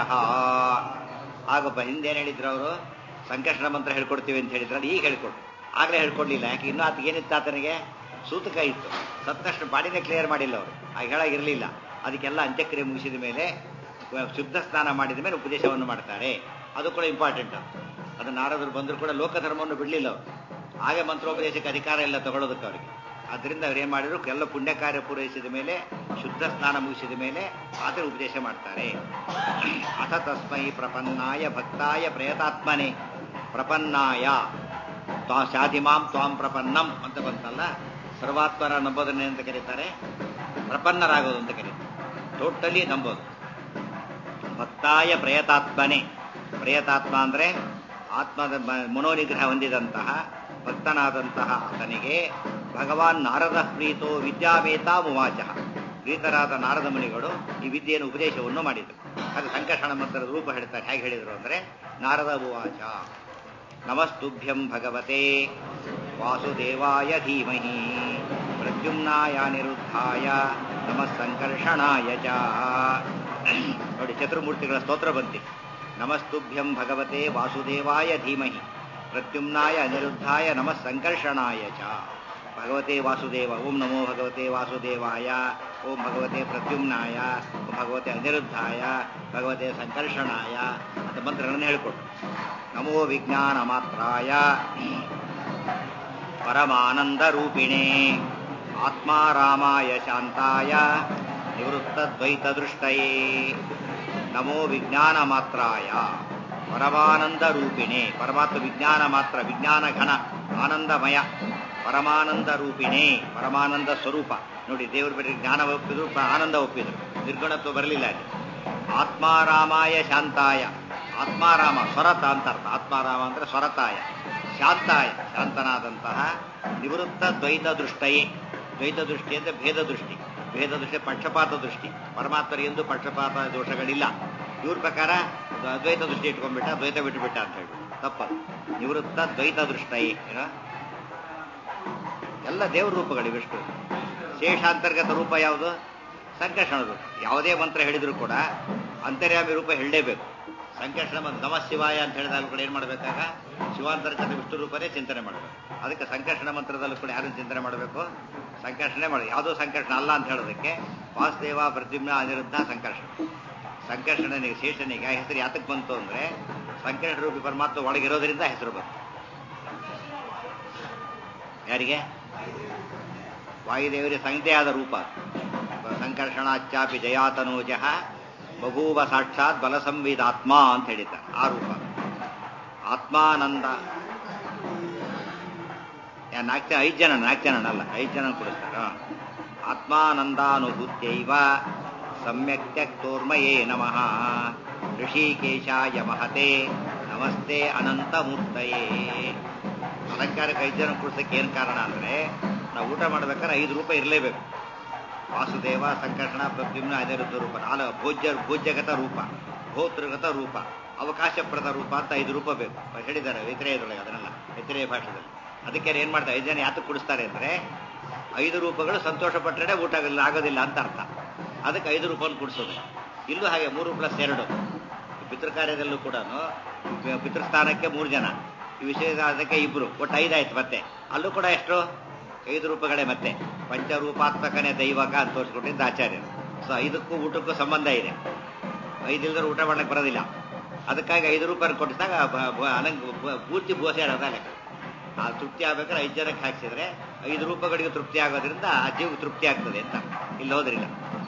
ಆಗೊಬ್ಬ ಹಿಂದೇನು ಹೇಳಿದ್ರು ಅವರು ಸಂಕರ್ಷಣ ಮಂತ್ರ ಹೇಳ್ಕೊಡ್ತೀವಿ ಅಂತ ಹೇಳಿದ್ರಲ್ಲ ಈಗ ಹೇಳ್ಕೊಡು ಆಗಲೇ ಹೇಳ್ಕೊಡ್ಲಿಲ್ಲ ಯಾಕೆ ಇನ್ನೂ ಆತಗೆ ಏನಿತ್ತು ಆತನಿಗೆ ಸೂತಕ ಇತ್ತು ಸತ್ತಷ್ಟು ಬಾಡಿನೇ ಕ್ಲಿಯರ್ ಮಾಡಿಲ್ಲ ಅವರು ಆಗ ಹೇಳಾಗಿರಲಿಲ್ಲ ಅದಕ್ಕೆಲ್ಲ ಅಂತ್ಯಕ್ರಿಯೆ ಮುಗಿಸಿದ ಮೇಲೆ ಶುದ್ಧ ಸ್ನಾನ ಮಾಡಿದ ಮೇಲೆ ಉಪದೇಶವನ್ನು ಮಾಡ್ತಾರೆ ಅದು ಕೂಡ ಇಂಪಾರ್ಟೆಂಟ್ ಅದು ನಾರದರು ಬಂದರೂ ಕೂಡ ಲೋಕಧರ್ಮವನ್ನು ಬಿಡಲಿಲ್ಲ ಅವರು ಹಾಗೆ ಮಂತ್ರೋಪದೇಶಕ್ಕೆ ಅಧಿಕಾರ ಇಲ್ಲ ತಗೊಳ್ಳೋದಕ್ಕೆ ಅವರಿಗೆ ಅದರಿಂದ ಅವ್ರು ಏನು ಮಾಡಿದ್ರು ಎಲ್ಲ ಪುಣ್ಯ ಕಾರ್ಯ ಪೂರೈಸಿದ ಮೇಲೆ ಶುದ್ಧ ಸ್ನಾನ ಮುಗಿಸಿದ ಮೇಲೆ ಆತರ ಉಪದೇಶ ಮಾಡ್ತಾರೆ ಅಥ ತಸ್ಮೈ ಪ್ರಪನ್ನಾಯ ಭಕ್ತಾಯ ಪ್ರಯತಾತ್ಮನೆ ಪ್ರಪನ್ನಾಯ ತ್ವಾ ಶಾಧಿಮಾಂ ತ್ವಾಂ ಪ್ರಪನ್ನಂ ಅಂತ ಬಂತಲ್ಲ ಸರ್ವಾತ್ಮರ ನಂಬೋದನ್ನೇ ಅಂತ ಕರೀತಾರೆ ಪ್ರಪನ್ನರಾಗೋದು ಅಂತ ಕರೀತಾರೆ ಟೋಟಲಿ ನಂಬೋದು ಭಕ್ತಾಯ ಪ್ರಯತಾತ್ಮನೆ ಪ್ರಯತಾತ್ಮ ಅಂದ್ರೆ ಆತ್ಮದ ಮ- ಮನೋನಿಗ್ರಹ ಹೊಂದಿದಂತಹ ಭಕ್ತನಾದಂತಹ ಆತನಿಗೆ ಭಗವಾನ್ ನಾರದ ಪ್ರೀತೋ ವಿದ್ಯಾಮೇತಾ ಮುವಾಚ ಪ್ರೀತರಾದ ನಾರದ ಮುನಿಗಳು ಈ ವಿದ್ಯೆಯನ್ನು ಉಪದೇಶವನ್ನು ಮಾಡಿದರು ಅದು ಸಂಕರ್ಷಣ ಮಂತ್ರದ ರೂಪ ಹೇಳ್ತಾರೆ ಹೇಗೆ ಹೇಳಿದರು ಅಂದ್ರೆ ನಾರದ ಉವಾಚ ನಮಸ್ತುಭ್ಯಂ ಭಗವತೆ ವಾಸುದೇವಾಯ ಧೀಮಹಿ ಪ್ರದ್ಯುಮ್ನಾಯ ನಿರುದ್ಧಾಯ ನಮಃ ಸಂಕರ್ಷಣಾಯ ಚ ನೋಡಿ ಚತುರ್ಮೂರ್ತಿಗಳ ಸ್ತೋತ್ರ ಬಂತಿದೆ ನಮಸ್ತುಭ್ಯಂ ಭಗವತೆ ವಾಸುದೇವಾಯ ಧೀಮಹಿ ಪ್ರದ್ಯುಮ್ನಾಯ ಅನಿರುದ್ಧಾಯ ನಮಃ ಸಂಕರ್ಷಣಾಯ ಚ ಭಗವತೆ ವಾಸುದೇವ ಓಂ ನಮೋ ಭಗವತೆ ವಾಸುದೇವಾಯ ಓಂ ಭಗವತೆ ಪ್ರದ್ಯುಮ್ನಾಯ ಓಂ ಭಗವತೆ ಅನಿರುದ್ಧಾಯ ಭಗವತೆ ಸಂಕರ್ಷಣಾಯ ಅಂತ ಮಂತ್ರಗಳನ್ನು ಹೇಳಿಕೊಟ್ರು ನಮೋ ವಿಜ್ಞಾನ ಮಾತ್ರಾಯ ಪರಮಾನಂದ ರೂಪಿಣೆ ಆತ್ಮಾರಾಮಾಯ ಶಾಂತಾಯ ನಿವೃತ್ತದ್ವೈತ ದೃಷ್ಟಯೇ ನಮೋ ವಿಜ್ಞಾನ ಮಾತ್ರಾಯ ಪರಮಾನಂದ ರೂಪಿಣೆ ಪರಮಾತ್ಮ ವಿಜ್ಞಾನ ಮಾತ್ರ ವಿಜ್ಞಾನ ಘನ ಆನಂದಮಯ ಪರಮಾನಂದ ರೂಪಿಣೆ ಪರಮಾನಂದ ಸ್ವರೂಪ ನೋಡಿ ದೇವ್ರ ಬರೀ ಜ್ಞಾನ ಒಪ್ಪಿದ್ರು ಪ- ಆನಂದ ಒಪ್ಪಿದ್ರು ನಿರ್ಗುಣತ್ವ ಬರಲಿಲ್ಲ ಅಲ್ಲಿ ಆತ್ಮಾರಾಮಾಯ ಶಾಂತಾಯ ಆತ್ಮಾರಾಮ ಸ್ವರತ ಅಂತ ಅರ್ಥ ಆತ್ಮಾರಾಮ ಅಂದ್ರೆ ಸ್ವರತಾಯ ಶಾಂತಾಯ ಶಾಂತನಾದಂತಹ ನಿವೃತ್ತ ದ್ವೈತ ದೃಷ್ಟಯೇ ದ್ವೈತ ದೃಷ್ಟಿ ಅಂದ್ರೆ ಭೇದ ದೃಷ್ಟಿ ಭೇದ ದೃಷ್ಟಿ ಪಕ್ಷಪಾತ ದೃಷ್ಟಿ ಪರಮಾತ್ಮರಿಗೆಂದು ಪಕ್ಷಪಾತ ದೋಷಗಳಿಲ್ಲ ಇವ್ರ ಪ್ರಕಾರ ದ್ವೈತ ದೃಷ್ಟಿ ಇಟ್ಕೊಂಡ್ಬಿಟ್ಟ ದ್ವೈತ ಬಿಟ್ಟುಬಿಟ್ಟ ಅಂತ ಹೇಳ್ಬಿಟ್ಟು ತಪ್ಪದು ನಿವೃತ್ತ ದ್ವೈತ ದೃಷ್ಟಯೇ ಏನೋ ಎಲ್ಲ ದೇವ್ರ ರೂಪಗಳು ಇವೆಷ್ಟು ಶೇಷಾಂತರ್ಗತ ರೂಪ ಯಾವುದು ಸಂಕರ್ಷಣ ರೂಪ ಯಾವುದೇ ಮಂತ್ರ ಹೇಳಿದ್ರು ಕೂಡ ಅಂತರ್ಯಾಮಿ ರೂಪ ಹೇಳಲೇಬೇಕು ಸಂಕರ್ಷಣ ಮಂತ್ರ ನಮ ಶಿವಾಯ ಅಂತ ಹೇಳಿದಾಗ ಕೂಡ ಏನು ಮಾಡಬೇಕಾಗ ಶಿವಾಂತರ್ಗತ ವಿಷ್ಣು ರೂಪನೇ ಚಿಂತನೆ ಮಾಡಬೇಕು ಅದಕ್ಕೆ ಸಂಕರ್ಷಣ ಮಂತ್ರದಲ್ಲೂ ಕೂಡ ಯಾರು ಚಿಂತನೆ ಮಾಡಬೇಕು ಸಂಕರ್ಷಣೆ ಮಾಡಿ ಯಾವುದೋ ಸಂಕರ್ಷಣ ಅಲ್ಲ ಅಂತ ಹೇಳೋದಕ್ಕೆ ವಾಸುದೇವ ಪ್ರದ್ಯುಮ್ನ ಅನಿರುದ್ಧ ಸಂಕರ್ಷಣ ಸಂಕರ್ಷಣನಿಗೆ ಶೇಷನಿಗೆ ಆ ಹೆಸರು ಯಾತಕ್ಕೆ ಬಂತು ಅಂದ್ರೆ ಸಂಕರ್ಷಣ ರೂಪಿ ಪರಮಾತ್ಮ ಒಳಗಿರೋದ್ರಿಂದ ಹೆಸರು ಬಂತು ಯಾರಿಗೆ ವಾಯುದೇವರಿಗೆ ಸಂಜ್ಞೆಯಾದ ರೂಪ ಸಂಕರ್ಷಣಾಚ್ಚಾಪಿ ಜಯಾತನೋಜ ಬಭೂವ ಸಾಕ್ಷಾತ್ ಬಲಸಂವಿದಾತ್ಮ ಅಂತ ಹೇಳಿದ್ದಾರೆ ಆ ರೂಪ ಆತ್ಮಾನಂದ ನಾಲ್ಕು ಜನ ಐದು ಜನ ನಾಲ್ಕು ಜನ ಅಲ್ಲ ಐದು ಜನ ಕೊಡಿಸ್ತಾರ ಆತ್ಮಾನಂದಾನುಭೂತ್ಯೈವ ಸಮ್ಯಕ್ ತ್ಯಕ್ತೋರ್ಮಯೇ ನಮಃ ಋಷಿಕೇಶಾಯ ಮಹತೆ ನಮಸ್ತೆ ಅನಂತಮೂರ್ತಯೇ ಅಲಂಕಾರಕ್ಕೆ ಐದು ಜನ ಕೊಡ್ಸಕ್ಕೆ ಏನು ಕಾರಣ ಅಂದರೆ ನಾವು ಊಟ ಮಾಡ್ಬೇಕಾದ್ರೆ ಐದು ರೂಪಾಯಿ ಇರಲೇಬೇಕು ವಾಸುದೇವ ಸಂಕರ್ಷಣ ಪ್ರದ್ಯುಮ್ನ ಅನಿರುದ್ಧ ರೂಪ ನಾಲ ಭೋಜ್ಯ ಭೋಜ್ಯಗತ ರೂಪ ಭೋತೃಗತ ರೂಪ ಅವಕಾಶಪ್ರದ ರೂಪ ಅಂತ ಐದು ರೂಪ ಬೇಕು ಹೇಳಿದ್ದಾರೆ ವ್ಯತಿರೇಯದೊಳಗೆ ಅದನ್ನೆಲ್ಲ ವ್ಯತಿರೇಯ ಭಾಷೆದಲ್ಲಿ ಅದಕ್ಕೆ ಏನು ಮಾಡ್ತಾರೆ ಐದು ಜನ ಯಾತಕ್ಕೆ ಕೊಡಿಸ್ತಾರೆ ಅಂದರೆ ಐದು ರೂಪಗಳು ಸಂತೋಷ ಪಟ್ಟರೆ ಊಟ ಆಗೋದಿಲ್ಲ ಅಂತ ಅರ್ಥ ಅದಕ್ಕೆ ಐದು ರೂಪಾಯಿ ಕೊಡಿಸೋದು ಇಲ್ಲೂ ಹಾಗೆ ಮೂರು ಪ್ಲಸ್ ಎರಡು ಪಿತೃ ಕಾರ್ಯದಲ್ಲೂ ಕೂಡ ಪಿತೃಸ್ಥಾನಕ್ಕೆ ಮೂರು ಜನ ಈ ವಿಷಯದ ಅದಕ್ಕೆ ಇಬ್ರು ಒಟ್ಟು ಐದಾಯ್ತು ಮತ್ತೆ ಅಲ್ಲೂ ಕೂಡ ಎಷ್ಟು ಐದು ರೂಪಗಳೇ ಮತ್ತೆ ಪಂಚರೂಪಾತ್ಮಕನೇ ದೈವಕ ಅಂತ ತೋರಿಸ್ಕೊಟ್ಟಿದ್ದ ಆಚಾರ್ಯರು ಸೊ ಐದಕ್ಕೂ ಊಟಕ್ಕೂ ಸಂಬಂಧ ಇದೆ ಐದಿಲ್ದ್ರೆ ಊಟ ಮಾಡ್ಲಿಕ್ಕೆ ಬರೋದಿಲ್ಲ ಅದಕ್ಕಾಗಿ ಐದು ರೂಪಾಯಿ ಕೊಟ್ಟಿದಾಗ ಅನಂಗ ಪೂರ್ತಿ ಬೋಸೆ ಇರೋದ ಲೆಕ್ಕ ಆ ತೃಪ್ತಿ ಆಗ್ಬೇಕಾದ್ರೆ ಐದು ಜನಕ್ಕೆ ಹಾಕ್ಸಿದ್ರೆ ಐದು ರೂಪಗಳಿಗೆ ತೃಪ್ತಿ ಆಗೋದ್ರಿಂದ ಆ ಜೀವ ತೃಪ್ತಿ ಆಗ್ತದೆ ಅಂತ ಇಲ್ಲಿ ಹೋದ್ರಿಲ್ಲ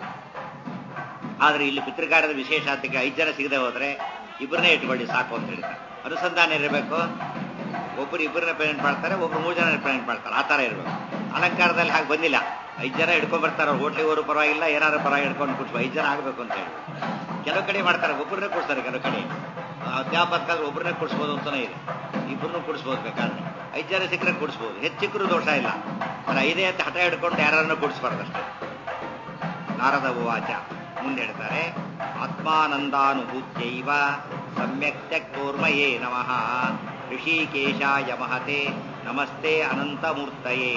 ಆದ್ರೆ ಇಲ್ಲಿ ಪಿತೃಕಾರ್ಯದ ವಿಶೇಷ ಅದಕ್ಕೆ ಐದು ಜನ ಸಿಗದೆ ಹೋದ್ರೆ ಇಬ್ಬರನ್ನೇ ಇಟ್ಕೊಳ್ಳಿ ಸಾಕು ಅಂತ ಹೇಳ್ತಾರೆ ಅನುಸಂಧಾನ ಇರಬೇಕು ಒಬ್ಬರು ಇಬ್ಬರನ್ನ ಪೇಮೆಂಟ್ ಮಾಡ್ತಾರೆ ಒಬ್ರು ಮೂರು ಜನ ಪೇಮೆಂಟ್ ಮಾಡ್ತಾರೆ ಆ ಥರ ಇರಬೇಕು ಅಲಂಕಾರದಲ್ಲಿ ಹಾಗೆ ಬಂದಿಲ್ಲ ಐದು ಜನ ಹಿಡ್ಕೊಂಡ್ ಬರ್ತಾರೆ ಹೋಟ್ಲಿಗೋರು ಪರವಾಗಿಲ್ಲ ಏನಾರು ಪರವಾಗಿ ಹಿಡ್ಕೊಂಡು ಕೂಡ್ಸ್ಬೋ ಐದು ಜನ ಆಗಬೇಕು ಅಂತ ಹೇಳಿ ಕೆಲವು ಕಡೆ ಮಾಡ್ತಾರೆ ಒಬ್ಬರನ್ನೇ ಕೊಡ್ತಾರೆ ಕೆಲವು ಕಡೆ ಅಧ್ಯಾಪಕ ಒಬ್ಬರನ್ನೇ ಕೊಡಿಸ್ಬೋದು ಅಂತಲೇ ಇದೆ ಇಬ್ಬರನ್ನೂ ಕೊಡಿಸ್ಬೋದು ಬೇಕಾದ್ರೆ ಐದು ಜನ ಸಿಕ್ಕರೆ ಕೊಡಿಸ್ಬೋದು ಹೆಚ್ಚಿಕ್ಕರೂ ದೋಷ ಇಲ್ಲ ಆದರೆ ಐದೇ ಅಂತ ಹಠ ಹಿಡ್ಕೊಂಡು ಯಾರನ್ನು ಕೊಡಿಸ್ಬಾರ್ದಷ್ಟೇ ನಾರದ ಉವಾಚ ಮುಂದೆ ಹೇಳ್ತಾರೆ ಆತ್ಮಾನಂದಾನುಭೂತ್ಯೈವ ಸಮ್ಯಕ್ ತ್ಯಕ್ತೋರ್ಮಯೇ ನಮಃ ಋಷಿಕೇಶಾಯ ಮಹತೆ ನಮಸ್ತೆ ಅನಂತಮೂರ್ತಯೇ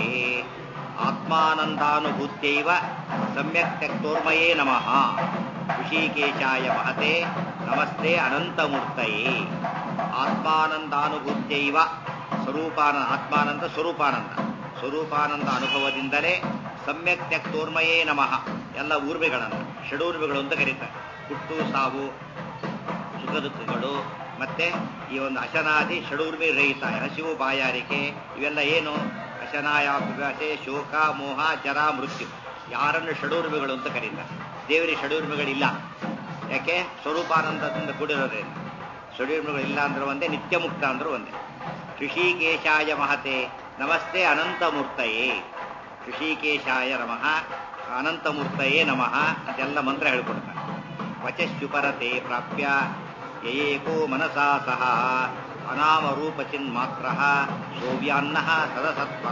ಆತ್ಮಾನಂದಾನುಭೂತ್ಯೈವ ಸಮ್ಯಕ್ ತ್ಯಕ್ತೋರ್ಮಯೇ ನಮಃ ಋಷಿಕೇಶಾಯ ಮಹತೆ ನಮಸ್ತೆ ಅನಂತಮೂರ್ತಯೇ ಆತ್ಮಾನಂದಾನುಭೂತ್ಯೈವ ಸ್ವರೂಪಾನಂದ ಆತ್ಮಾನಂದ ಸ್ವರೂಪಾನಂದ ಸ್ವರೂಪಾನಂದ ಅನುಭವದಿಂದಲೇ ಸಮ್ಯಕ್ ತ್ಯಕ್ತೋರ್ಮಯೇ ನಮಃ ಎಲ್ಲ ಊರ್ಮಿಗಳನ್ನು ಷಡೂರ್ಮಿಗಳು ಅಂತ ಕರೀತಾರೆ ಹುಟ್ಟು ಸಾವು ಸುಖ ದುಃಖಗಳು ಮತ್ತೆ ಈ ಒಂದು ಅಶನಾದಿ ಷಡೂರ್ಮಿ ರಹಿತ ಹಸಿವು ಬಾಯಾರಿಕೆ ಇವೆಲ್ಲ ಏನು ಅಶನಾಯಾಸೆ ಶೋಕ ಮೋಹ ಜರ ಮೃತ್ಯು ಯಾರನ್ನು ಷಡೂರ್ಮಿಗಳು ಅಂತ ಕರೀತಾರೆ ದೇವರಿಗೆ ಷಡೂರ್ಮಿಗಳಿಲ್ಲ ಯಾಕೆ ಸ್ವರೂಪಾನಂದದಿಂದ ಕೂಡಿರೋದ್ರಿಂದ ಷಡೂರ್ಮಿಗಳು ಇಲ್ಲ ಅಂದ್ರೆ ಒಂದೇ ನಿತ್ಯ ಮುಕ್ತ ಅಂದ್ರೂ ಒಂದೇ ಋಷಿಕೇಶಾಯ ಮಹತೆ ನಮಸ್ತೆ ಅನಂತಮೂರ್ತಯೇ ಋಷಿಕೇಶಾಯ ನಮಃ ಅನಂತಮೂರ್ತಯೇ ನಮಃ ಅಂತೆಲ್ಲ ಮಂತ್ರ ಹೇಳ್ಕೊಡ್ತಾರೆ ವಚಶ್ಯುಪರತೆ ಪ್ರಾಪ್ಯ ಯಯೇಕೋ ಮನಸಾ ಸಹ ಅನಾಮರೂಪಚಿನ್ಮಾತ್ರ ಸೋವ್ಯಾನ್ನ ಸದಸತ್ಪರ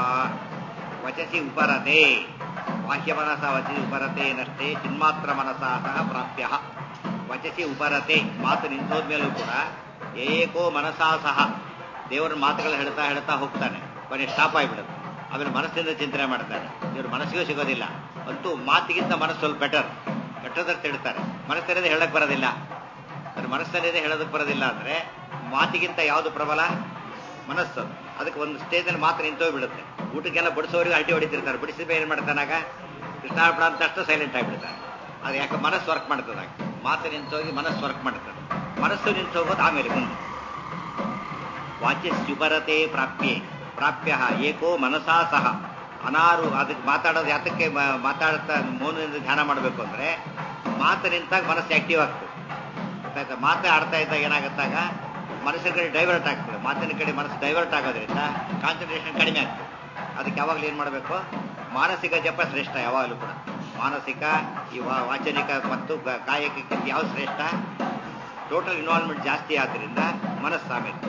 ವಚಸಿ ಉಪರತೆ ಬಾಹ್ಯಮನಸ ವಚಸಿ ಉಪರತೆ ನಷ್ಟೇ ಚಿನ್ಮಾತ್ರ ಮನಸಾ ಸಹ ಪ್ರಾಪ್ಯ ವಚಸಿ ಉಪರತೆ ಮಾತು ನಿಂತೋದ್ಮೇಲೂ ಕೂಡ ಏಕೋ ಮನಸಾ ಸಹ ದೇವರ ಮಾತುಗಳು ಹೇಳ್ತಾ ಹೇಳ್ತಾ ಹೋಗ್ತಾನೆ ಕೊನೆ ಸ್ಟಾಪ್ ಆಗಿಬಿಡುತ್ತೆ ಆಮೇಲೆ ಮನಸ್ಸಿಂದ ಚಿಂತನೆ ಮಾಡ್ತಾನೆ ಇವ್ರ ಮನಸ್ಸಿಗೂ ಸಿಗೋದಿಲ್ಲ ಅಂತೂ ಮಾತಿಗಿಂತ ಮನಸ್ಸು ಸ್ವಲ್ಪ ಬೆಟರ್ ಬೆಟರ್ ಅಂತ ಹೇಳ್ತಾರೆ ಮನಸ್ಸಲ್ಲಿದೆ ಹೇಳಕ್ ಬರೋದಿಲ್ಲ ಅದ್ರ ಮನಸ್ಸಲ್ಲಿದೆ ಹೇಳೋದಕ್ಕೆ ಬರೋದಿಲ್ಲ ಅಂದ್ರೆ ಮಾತಿಗಿಂತ ಯಾವುದು ಪ್ರಬಲ ಮನಸ್ಸು ಅದಕ್ಕೆ ಒಂದು ಸ್ಟೇಜಲ್ಲಿ ಮಾತ್ರ ನಿಂತೋಗ್ಬಿಡುತ್ತೆ ಊಟಕ್ಕೆಲ್ಲ ಬಡಿಸೋರಿಗೆ ಅಡ್ಡಿ ಹೊಡಿತಿರ್ತಾರೆ ಬಡಿಸಿದ ಏನ್ ಮಾಡ್ತಾನಾಗ ಕೃಷ್ಣಾರ್ಪಣ ಅಂತ ಅಷ್ಟು ಸೈಲೆಂಟ್ ಆಗಿಬಿಡ್ತಾನೆ ಅದು ಯಾಕೆ ಮನಸ್ಸು ವರ್ಕ್ ಮಾಡ್ತದಾಗ ಮಾತು ನಿಂತೋಗಿ ಮನಸ್ಸು ವರ್ಕ್ ಮಾಡ್ತದೆ ಮನಸ್ಸು ನಿಂತು ಹೋಗೋದು ಆಮೇಲೆ ಮುಂದೆ ವಾಚ್ಯಸ್ಯುಪರತೆ ಪ್ರಾಪ್ಯೆ ಪ್ರಾಪ್ಯ ಏಕೋ ಮನಸಾ ಸಹ ಅನಾರು ಅದಕ್ಕೆ ಮಾತಾಡೋದು ಯಾತಕ್ಕೆ ಮಾತಾಡ್ತಾ ಮೌನದಿಂದ ಧ್ಯಾನ ಮಾಡಬೇಕು ಅಂದ್ರೆ ಮಾತು ನಿಂತಾಗ ಮನಸ್ಸು ಆಕ್ಟಿವ್ ಆಗ್ತದೆ ಗೊತ್ತಾಯ್ತಾ ಮಾತು ಆಡ್ತಾ ಇದ್ದಾಗ ಏನಾಗುತ್ತಾಗ ಮನಸ್ಸಿನ ಕಡೆ ಡೈವರ್ಟ್ ಆಗ್ತದೆ ಮಾತಿನ ಕಡೆ ಮನಸ್ಸು ಡೈವರ್ಟ್ ಆಗೋದ್ರಿಂದ ಕಾನ್ಸಂಟ್ರೇಷನ್ ಕಡಿಮೆ ಆಗ್ತದೆ ಅದಕ್ಕೆ ಯಾವಾಗಲೂ ಏನು ಮಾಡಬೇಕು ಮಾನಸಿಕ ಜಪ ಶ್ರೇಷ್ಠ ಯಾವಾಗಲೂ ಕೂಡ ಮಾನಸಿಕ ಈ ವಾಚನಿಕ ಮತ್ತು ಕಾಯಕಕ್ಕಿಂತ ಯಾವ್ದು ಶ್ರೇಷ್ಠ ಟೋಟಲ್ ಇನ್ವಾಲ್ವ್ಮೆಂಟ್ ಜಾಸ್ತಿ ಆದ್ದರಿಂದ ಮನಸ್ಸು ಆಮೇಲೆ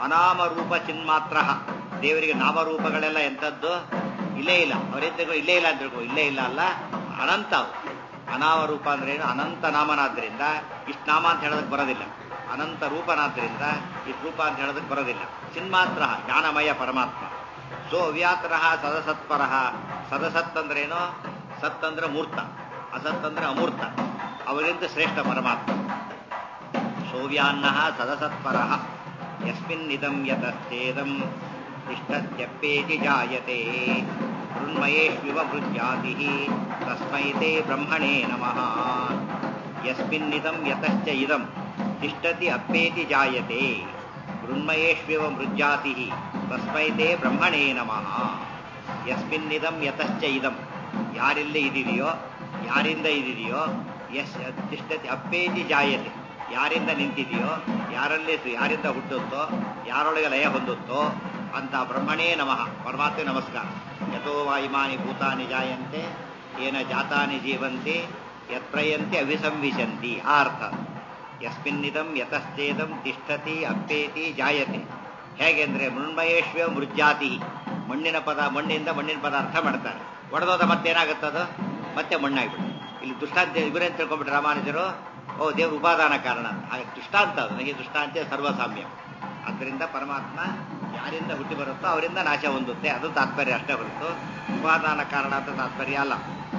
ಅನಾಮರೂಪ ಚಿನ್ಮಾತ್ರ ದೇವರಿಗೆ ನಾಮರೂಪಗಳೆಲ್ಲ ಎಂಥದ್ದು ಇಲ್ಲೇ ಇಲ್ಲ ಅವರೆಂತಗೂ ಇಲ್ಲೇ ಇಲ್ಲ ಅಂತ ಇಲ್ಲೇ ಇಲ್ಲ ಅಲ್ಲ ಅನಂತ ಅವು ಅನಾಮರೂಪ ಅಂದ್ರೆ ಏನು ಅನಂತ ನಾಮನಾದ್ರಿಂದ ಇಷ್ಟು ನಾಮ ಅಂತ ಹೇಳೋದಕ್ಕೆ ಬರೋದಿಲ್ಲ ಅನಂತ ರೂಪನಾದ್ರಿಂದ ಇಷ್ಟು ರೂಪ ಅಂತ ಹೇಳೋದಕ್ಕೆ ಬರೋದಿಲ್ಲ ಚಿನ್ಮಾತ್ರ ಜ್ಞಾನಮಯ ಪರಮಾತ್ಮ ಸೋ ಅವ್ಯಾತರ ಸದಸತ್ಪರ ಸದಸತ್ ಅಂದ್ರೇನು ಸತ್ ಅಂದ್ರೆ ಮೂರ್ತ ಅಸತ್ ಅಂದ್ರೆ ಅಮೂರ್ತ ಅವರಿಂದ ಶ್ರೇಷ್ಠ ಪರಮಾತ್ಮ ಸೋವ್ಯಾನ್ನ ಸದಸತ್ಪರ ಯಸ್ಮಿನ್ನಿದಂ ಯತಶ್ಚೇದಂ ತಿಷ್ಠತ್ಯಪ್ಪೇತಿ ಜಾಯತೆ ಮೃಣ್ಮಯೇಷ್ವಿವ ಮೃಜ್ಯಾತಿ ತಸ್ಮೈ ತೇ ಬ್ರಹ್ಮಣೇ ನಮಃ ಯಸ್ಮಿನ್ನಿದಂ ಯತಶ್ಚ ಇದಂ ತಿಷ್ಠತಿ ಅಪ್ಪೇತಿ ಜಾಯತೆ ಮೃಣ್ಮಯೇಷ್ವಿವ ಮೃಜ್ಯಾತಿ ತಸ್ಮೈ ತೇ ಬ್ರಹ್ಮಣೇ ನಮಃ ಯಸ್ಮಿನ್ನಿದಂ ಯತಶ್ಚ ಇದಂ ಯಾರಿಲ್ಲಿ ಇದಿದೆಯೋ ಯಾರಿಂದ ಇದಿದೆಯೋ ಯಸ್ ತಿಷ್ಠತಿ ಅಪ್ಪೇತಿ ಜಾಯತೆ ಯಾರಿಂದ ನಿಂತಿದೆಯೋ ಯಾರಲ್ಲಿ ಯಾರಿಂದ ಹುಟ್ಟುತ್ತೋ ಯಾರೊಳಗೆ ಲಯ ಹೊಂದುತ್ತೋ ಅಂತ ಬ್ರಹ್ಮಣೇ ನಮಃ ಪರಮಾತ್ಮ ನಮಸ್ಕಾರ ಯಥೋ ವಾಯುಮಾನಿ ಭೂತಾನಿ ಜಾಯಂತೆ ಏನ ಜಾತಾನಿ ಜೀವಂತಿ ಯತ್ಪ್ರಯಂತಿ ಅಭಿಸಂವಿಶಂತಿ ಆ ಅರ್ಥ ಯಸ್ಮಿನ್ನಿದಂ ಯತಶ್ಚೇದಂ ತಿಷ್ಠತಿ ಅಪ್ಪೇತಿ ಜಾಯತೆ ಹೇಗೆಂದ್ರೆ ಮೃಣ್ಮಯೇಶ್ವ ಮೃಜ್ಜಾತಿ ಮಣ್ಣಿನ ಪದ ಮಣ್ಣಿಂದ ಮಣ್ಣಿನ ಪದಾರ್ಥ ಮಾಡ್ತಾರೆ ಒಡೆದೋದ ಮತ್ತೇನಾಗುತ್ತದು ಮತ್ತೆ ಮಣ್ಣಾಗ್ಬಿಡುತ್ತೆ ಇಲ್ಲಿ ದುಷ್ಟಾಂತ ಇವರೇನು ತಿಳ್ಕೊಂಡ್ಬಿಟ್ರೆ ರಾಮಾನುಜರು ಓ ದೇವ್ರ ಉಪಾದಾನ ಕಾರಣ ಅಂತ ಹಾಗೆ ದೃಷ್ಟಾಂತ ಅದು ನನಗೆ ದೃಷ್ಟಾಂತ ಸರ್ವಸಾಮ್ಯ ಆದ್ದರಿಂದ ಪರಮಾತ್ಮ ಯಾರಿಂದ ಹುಟ್ಟಿ ಬರುತ್ತೋ ಅವರಿಂದ ನಾಶ ಹೊಂದುತ್ತೆ ಅದು ತಾತ್ಪರ್ಯ ಅಷ್ಟೇ ಹೊರತು ಉಪಾದಾನ ಕಾರಣ ಅಂತ ತಾತ್ಪರ್ಯ ಅಲ್ಲ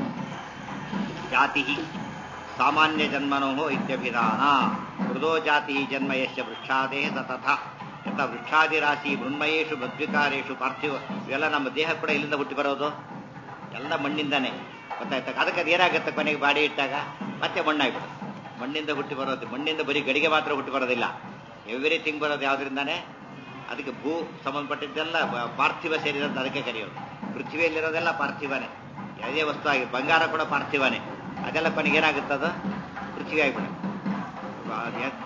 ಜಾತಿ ಸಾಮಾನ್ಯ ಜನ್ಮನೋ ಇತ್ಯಭಿಧಾನ ಮೃದೋ ಜಾತಿ ಜನ್ಮ ಯಶ್ಯ ವೃಕ್ಷಾದೇ ತಥ ಯಥ ವೃಕ್ಷಾದಿರಾಶಿ ಮೃಣ್ಮಯೇಶು ಮದ್ವಿಕಾರೇಶು ಪಾರ್ಥಿವ ಇವೆಲ್ಲ ನಮ್ಮ ದೇಹ ಕೂಡ ಇಲ್ಲಿಂದ ಹುಟ್ಟಿ ಬರೋದು ಎಲ್ಲ ಮಣ್ಣಿಂದಾನೆ ಗೊತ್ತಾಯ್ತಾ ಅದಕ್ಕೆ ಅದು ಏನಾಗುತ್ತೆ ಕೊನೆಗೆ ಬಾಡಿ ಇಟ್ಟಾಗ ಮತ್ತೆ ಮಣ್ಣಾಗ್ಬಿಡುತ್ತೆ ಮಣ್ಣಿಂದ ಹುಟ್ಟಿ ಬರೋದು ಮಣ್ಣಿಂದ ಬರೀ ಗಡಿಗೆ ಮಾತ್ರ ಹುಟ್ಟಿ ಬರೋದಿಲ್ಲ ಎವ್ರಿಥಿಂಗ್ ಬರೋದು ಯಾವ್ದ್ರಿಂದಾನೆ ಅದಕ್ಕೆ ಭೂ ಸಂಬಂಧಪಟ್ಟಿದ್ದೆಲ್ಲ ಬ- ಪಾರ್ಥಿವ ಸೇರಿದಂತ ಅದಕ್ಕೆ ಕರೆಯೋದು ಪೃಥ್ವಿಯಲ್ಲಿರೋದೆಲ್ಲ ಪಾರ್ಥಿವನೇ ಯಾವುದೇ ವಸ್ತು ಆಗಿ ಬಂಗಾರ ಕೂಡ ಪಾರ್ಥಿವನೇ ಅದೆಲ್ಲ ಕೊನೆಗೆ ಏನಾಗುತ್ತದು ಪೃಥ್ವಿ ಆಗಿಬಿಡುತ್ತೆ ಅದು ಯಾಕ್-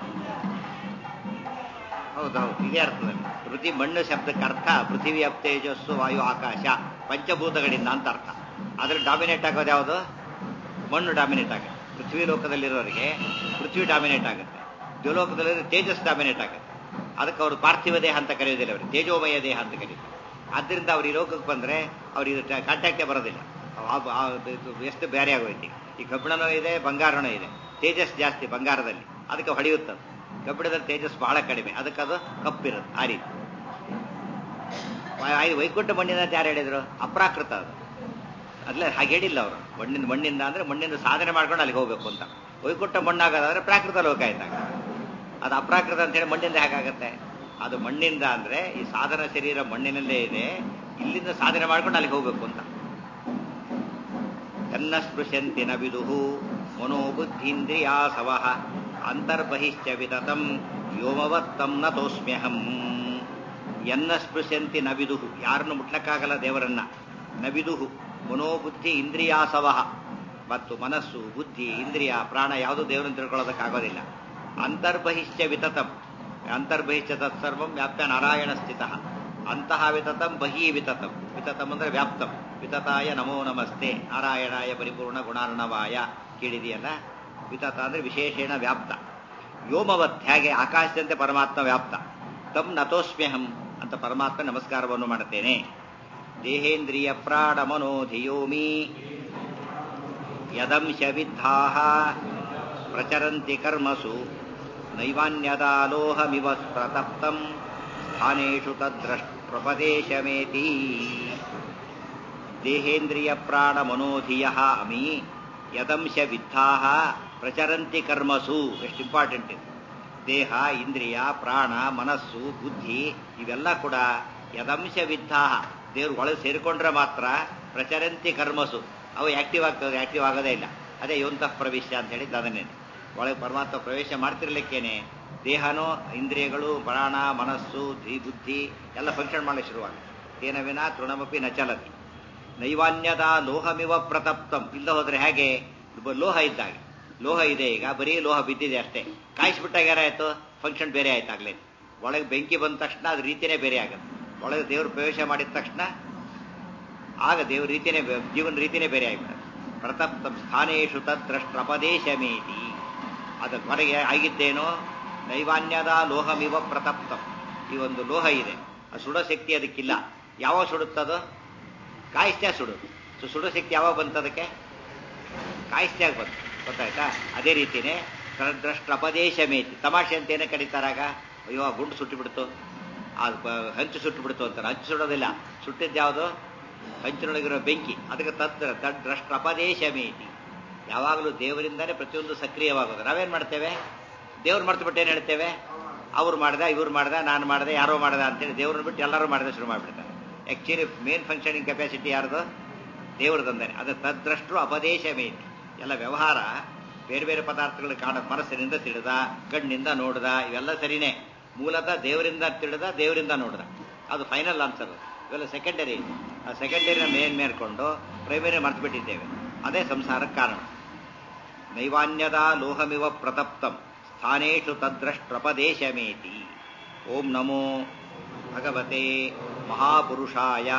ಹೌದೌದು ಇದೇ ಅರ್ಥದಲ್ಲಿ ಪೃಥ್ವಿ ಮಣ್ಣು ಶಬ್ದಕ್ಕೆ ಅರ್ಥ ಪೃಥ್ವಿ ಅಪ್ ತೇಜಸ್ಸು ವಾಯು ಆಕಾಶ ಪಂಚಭೂತಗಳಿಂದ ಅಂತ ಅರ್ಥ ಅದ್ರಲ್ಲಿ ಡಾಮಿನೇಟ್ ಆಗೋದು ಯಾವುದು ಮಣ್ಣು ಡಾಮಿನೇಟ್ ಆಗುತ್ತೆ ಪೃಥ್ವಿ ಲೋಕದಲ್ಲಿರೋರಿಗೆ ಪೃಥ್ವಿ ಡಾಮಿನೇಟ್ ಆಗುತ್ತೆ ದ್ವಲೋಕದಲ್ಲಿರೋ ತೇಜಸ್ ಡಾಮಿನೇಟ್ ಆಗುತ್ತೆ ಅದಕ್ಕೆ ಅವರು ಪಾರ್ಥಿವ ದೇಹ ಅಂತ ಕರೆಯೋದಿಲ್ಲ ಅವರು ತೇಜೋಮಯ ದೇಹ ಅಂತ ಕರೀತಾರೆ ಆದ್ದರಿಂದ ಅವ್ರು ಈ ಲೋಕಕ್ಕೆ ಬಂದರೆ ಅವ್ರಿಗೆ ಕಾಂಟ್ಯಾಕ್ಟೇ ಬರೋದಿಲ್ಲ ಆ- ಆ- ಇದು ಎಷ್ಟು ಬೇರೆ ಆಗೋಯ್ತು ಈ ಕಬ್ಬಿಣನೂ ಇದೆ ಬಂಗಾರನೂ ಇದೆ ತೇಜಸ್ ಜಾಸ್ತಿ ಬಂಗಾರದಲ್ಲಿ ಅದಕ್ಕೆ ಹೊಡೆಯುತ್ತದೆ ಕಬ್ಬಿಣದಲ್ಲಿ ತೇಜಸ್ ಬಹಳ ಕಡಿಮೆ ಅದಕ್ಕೆ ಅದು ಕಪ್ಪಿರುತ್ತೆ ಆ ರೀತಿ ವೈ- ವೈಕುಂಠ ಮಣ್ಣಿನ ಅಂತ ಯಾರು ಹೇಳಿದ್ರು ಅಪ್ರಾಕೃತ ಅದು ಅಲ್ಲೇ ಹಾಗೆ ಹೇಳಿಲ್ಲ ಅವರು ಮಣ್ಣಿನ ಮಣ್ಣಿಂದ ಅಂದ್ರೆ ಮಣ್ಣಿಂದ ಸಾಧನೆ ಮಾಡ್ಕೊಂಡು ಅಲ್ಲಿಗೆ ಹೋಗ್ಬೇಕು ಅಂತ ವೈಕುಂಠ ಮಣ್ಣಾಗೋದಾದ್ರೆ ಪ್ರಾಕೃತ ಲೋಕ ಆಯ್ತಾಗ ಅದು ಅಪ್ರಾಕೃತ ಅಂತ ಹೇಳಿ ಮಣ್ಣಿಂದ ಹೇಗಾಗತ್ತೆ ಅದು ಮಣ್ಣಿಂದ ಅಂದ್ರೆ ಈ ಸಾಧನ ಶರೀರ ಮಣ್ಣಿನಲ್ಲೇ ಇದೆ ಇಲ್ಲಿಂದ ಸಾಧನೆ ಮಾಡ್ಕೊಂಡು ಅಲ್ಲಿಗೆ ಹೋಗ್ಬೇಕು ಅಂತ ಎನ್ನ ಸ್ಪೃಶಂತಿ ನ ವಿದುಹು ಮನೋಬುದ್ಧೀಂದ್ರಿಯಾಸವ ಅಂತರ್ಬಹಿಶ್ಚ ವಿತತಂ ವ್ಯೋಮವತ್ತಂ ನ ತೋಸ್ಮ್ಯಹಂ ಎನ್ನ ಸ್ಪೃಶಂತಿ ನ ವಿದುಹು ಯಾರನ್ನು ಮುಟ್ಲಕ್ಕಾಗಲ್ಲ ದೇವರನ್ನ ನ ವಿದುಹು ಮನೋಬುದ್ಧಿ ಇಂದ್ರಿಯಾಸವ ಮತ್ತು ಮನಸ್ಸು ಬುದ್ಧಿ ಇಂದ್ರಿಯ ಪ್ರಾಣ ಯಾವುದು ದೇವರನ್ನು ತಿಳ್ಕೊಳ್ಳೋದಕ್ಕಾಗೋದಿಲ್ಲ ಅಂತರ್ಬಹಿಶ್ಚ ವಿತತಂ ಅಂತರ್ಬಹಿಶ್ಚ ತತ್ಸರ್ವಂ ವ್ಯಾಪ್ಯ ನಾರಾಯಣ ಸ್ಥಿತ ಅಂತಹ ವಿತತಂ ಬಹಿ ವಿತತಂ ವಿತತಂ ಅಂದ್ರೆ ವ್ಯಾಪ್ತಂ ವಿತತಾಯ ನಮೋ ನಮಸ್ತೆ ನಾರಾಯಣಾಯ ಪರಿಪೂರ್ಣ ಗುಣಾರ್ಣವಾಯ ಕೇಳಿದೆಯಲ್ಲ ವಿತತ ಅಂದ್ರೆ ವಿಶೇಷೇಣ ವ್ಯಾಪ್ತ ವ್ಯೋಮವತ್ ಹೇಗೆ ಆಕಾಶದಂತೆ ಪರಮಾತ್ಮ ವ್ಯಾಪ್ತ ತಂ ನತೋಸ್ಮ್ಯಹಂ ಅಂತ ಪರಮಾತ್ಮ ನಮಸ್ಕಾರವನ್ನು ಮಾಡುತ್ತೇನೆ ದೇಹೇಂದ್ರಿಯ ಪ್ರಾಣ ಮನೋಧಿಯೋಮಿ ಯದಂಶ ವಿದ್ಧಾಹ ಪ್ರಚರಂತಿ ಕರ್ಮಸು ನೈವಾನ್ಯದಾಲೋಹಮಿವ ಪ್ರತಪ್ತಂ ಸ್ಥಾನೇಷು ತದ್ರಷ್ಟ ಪ್ರಪದೇಶಮೇತಿ ದೇಹೇಂದ್ರಿಯ ಪ್ರಾಣ ಮನೋಧಿಯ ಅಮಿ ಯದಂಶ ವಿದ್ಧಾಹ ಪ್ರಚರಂತಿ ಕರ್ಮಸು ಎಷ್ಟು ಇಂಪಾರ್ಟೆಂಟ್ ಇದು ದೇಹ ಇಂದ್ರಿಯ ಪ್ರಾಣ ಮನಸ್ಸು ಬುದ್ಧಿ ಇವೆಲ್ಲ ಕೂಡ ಯದಂಶ ವಿದ್ಧಾಹ ದೇವ್ರು ಒಳಗೆ ಸೇರಿಕೊಂಡ್ರೆ ಮಾತ್ರ ಪ್ರಚರಂತಿ ಕರ್ಮಸು ಅವು ಆಕ್ಟಿವ್ ಆಗ್ತದೆ ಆಕ್ಟಿವ್ ಆಗೋದೇ ಇಲ್ಲ ಅದೇ ಯೋಂತಃ ಪ್ರವೇಶ ಅಂತ ಹೇಳಿದ್ದು ಅದನ್ನೇ ಒಳಗೆ ಪರಮಾತ್ಮ ಪ್ರವೇಶ ಮಾಡ್ತಿರ್ಲಿಕ್ಕೇನೆ ದೇಹನೋ ಇಂದ್ರಿಯಗಳು ಪ್ರಾಣ ಮನಸ್ಸು ಧಿ ಬುದ್ಧಿ ಎಲ್ಲ ಫಂಕ್ಷನ್ ಮಾಡಲಿಕ್ಕೆ ಶುರುವಾಗುತ್ತೆ ತೇನ ವಿನ ತೃಣಮಪಿ ನ ಚಲತಿ ನೈವಾನ್ಯದ ಲೋಹಮಿವ ಪ್ರತಪ್ತಂ ಇಲ್ಲ ಹೋದ್ರೆ ಹೇಗೆ ಒಬ್ಬ ಲೋಹ ಇದ್ದಾಗ ಲೋಹ ಇದೆ ಈಗ ಬರೀ ಲೋಹ ಬಿದ್ದಿದೆ ಅಷ್ಟೇ ಕಾಯಿಸ್ಬಿಟ್ಟಾಗ ಏನಾಯ್ತು ಫಂಕ್ಷನ್ ಬೇರೆ ಆಯ್ತಾಗ್ಲೇ ಒಳಗೆ ಬೆಂಕಿ ಬಂದ ತಕ್ಷಣ ಅದು ರೀತಿನೇ ಬೇರೆ ಆಗುತ್ತೆ ಒಳಗೆ ದೇವರು ಪ್ರವೇಶ ಮಾಡಿದ ತಕ್ಷಣ ಆಗ ದೇವ್ರ ರೀತಿನೇ ಬೇ- ಜೀವನ ರೀತಿನೇ ಬೇರೆ ಆಗಿಬಿಡುತ್ತೆ ಪ್ರತಪ್ತಂ ಸ್ಥಾನೇಶು ತದ್ರಷ್ಟಪದೇಶಮೇತಿ ಅದು ಹೊರಗೆ ಆಗಿದ್ದೇನೋ ನೈವಾನ್ಯದ ಲೋಹಮಿವ ಪ್ರತಪ್ತಂ ಈ ಒಂದು ಲೋಹ ಇದೆ ಆ ಸುಡೋ ಶಕ್ತಿ ಅದಕ್ಕಿಲ್ಲ ಯಾವಾಗ ಸುಡುತ್ತದು ಕಾಯಿಸ್ತಾ ಸುಡುದು ಸೊ ಸುಡೋ ಶಕ್ತಿ ಯಾವಾಗ ಬಂತು ಅದಕ್ಕೆ ಕಾಯಿಸ್ತಾಗ ಬಂತು ಗೊತ್ತಾಯ್ತಾ ಅದೇ ರೀತಿನೇ ದ್ರಷ್ಟಪದೇಶ ಮೇತಿ ತಮಾಷೆ ಅಂತ ಏನೇ ಕರೀತಾರಾಗ ಅಯ್ಯೋ ಆ ಗುಂಡು ಸುಟ್ಟು ಬಿಡ್ತು ಆ ಬ- ಹಂಚು ಸುಟ್ಟು ಬಿಡ್ತು ಅಂತಾರೆ ಹಂಚು ಸುಡೋದಿಲ್ಲ ಸುಟ್ಟಿದ್ದು ಯಾವುದು ಹಂಚಿನೊಳಗಿರೋ ಬೆಂಕಿ ಅದಕ್ಕೆ ತದ್ ದ್ರಷ್ಟಪದೇಶ ಮೇತಿ ಯಾವಾಗಲೂ ದೇವರಿಂದಾನೇ ಪ್ರತಿಯೊಂದು ಸಕ್ರಿಯವಾಗೋದು ನಾವೇನ್ ಮಾಡ್ತೇವೆ ದೇವ್ರು ಮರ್ತು ಬಿಟ್ಟು ಏನು ಹೇಳ್ತೇವೆ ಅವ್ರು ಮಾಡ್ದ ಇವ್ರು ಮಾಡ್ದ ನಾನು ಮಾಡ್ದೆ ಯಾರೋ ಮಾಡ್ದ ಅಂತೇಳಿ ದೇವ್ರನ್ನ ಬಿಟ್ಟು ಎಲ್ಲರೂ ಮಾಡಿದ್ರೆ ಶುರು ಮಾಡಿಬಿಡ್ತಾರೆ ಆಕ್ಚುಲಿ ಮೇನ್ ಫಂಕ್ಷನಿಂಗ್ ಕೆಪಾಸಿಟಿ ಯಾರ್ದು ದೇವ್ರದಂದಾನೆ ಅದು ತದ್ರಷ್ಟು ಅಪದೇಶ ಮೇತಿ ಎಲ್ಲ ವ್ಯವಹಾರ ಬೇರೆ ಬೇರೆ ಪದಾರ್ಥಗಳು ಕಾಣ ಮನಸ್ಸಿನಿಂದ ತಿಳಿದ ಕಣ್ಣಿಂದ ನೋಡ್ದ ಇವೆಲ್ಲ ಸರಿನೇ ಮೂಲತಃ ದೇವರಿಂದ ತಿಳಿದ ದೇವರಿಂದ ನೋಡ್ದ ಅದು ಫೈನಲ್ ಆನ್ಸರ್ ಇವೆಲ್ಲ ಸೆಕೆಂಡರಿ ಆ ಸೆಕೆಂಡರಿನ ಮೇನ್ ಮೇಲ್ಕೊಂಡು ಪ್ರೈಮರಿ ಮರ್ತು ಬಿಟ್ಟಿದ್ದೇವೆ ಅದೇ ಸಂಸಾರಕ್ಕೆ ಕಾರಣ ನೈವಾನ್ಯದ ಲೋಹಮಿವ ಪ್ರತಪ್ತಂ ಸ್ಥಾನೇಶು ತದ್ರಷ್ಟ್ರಪದೇಶಮೇತಿ ಓಂ ನಮೋ ಭಗವತೆ ಮಹಾಪುರುಷಾಯ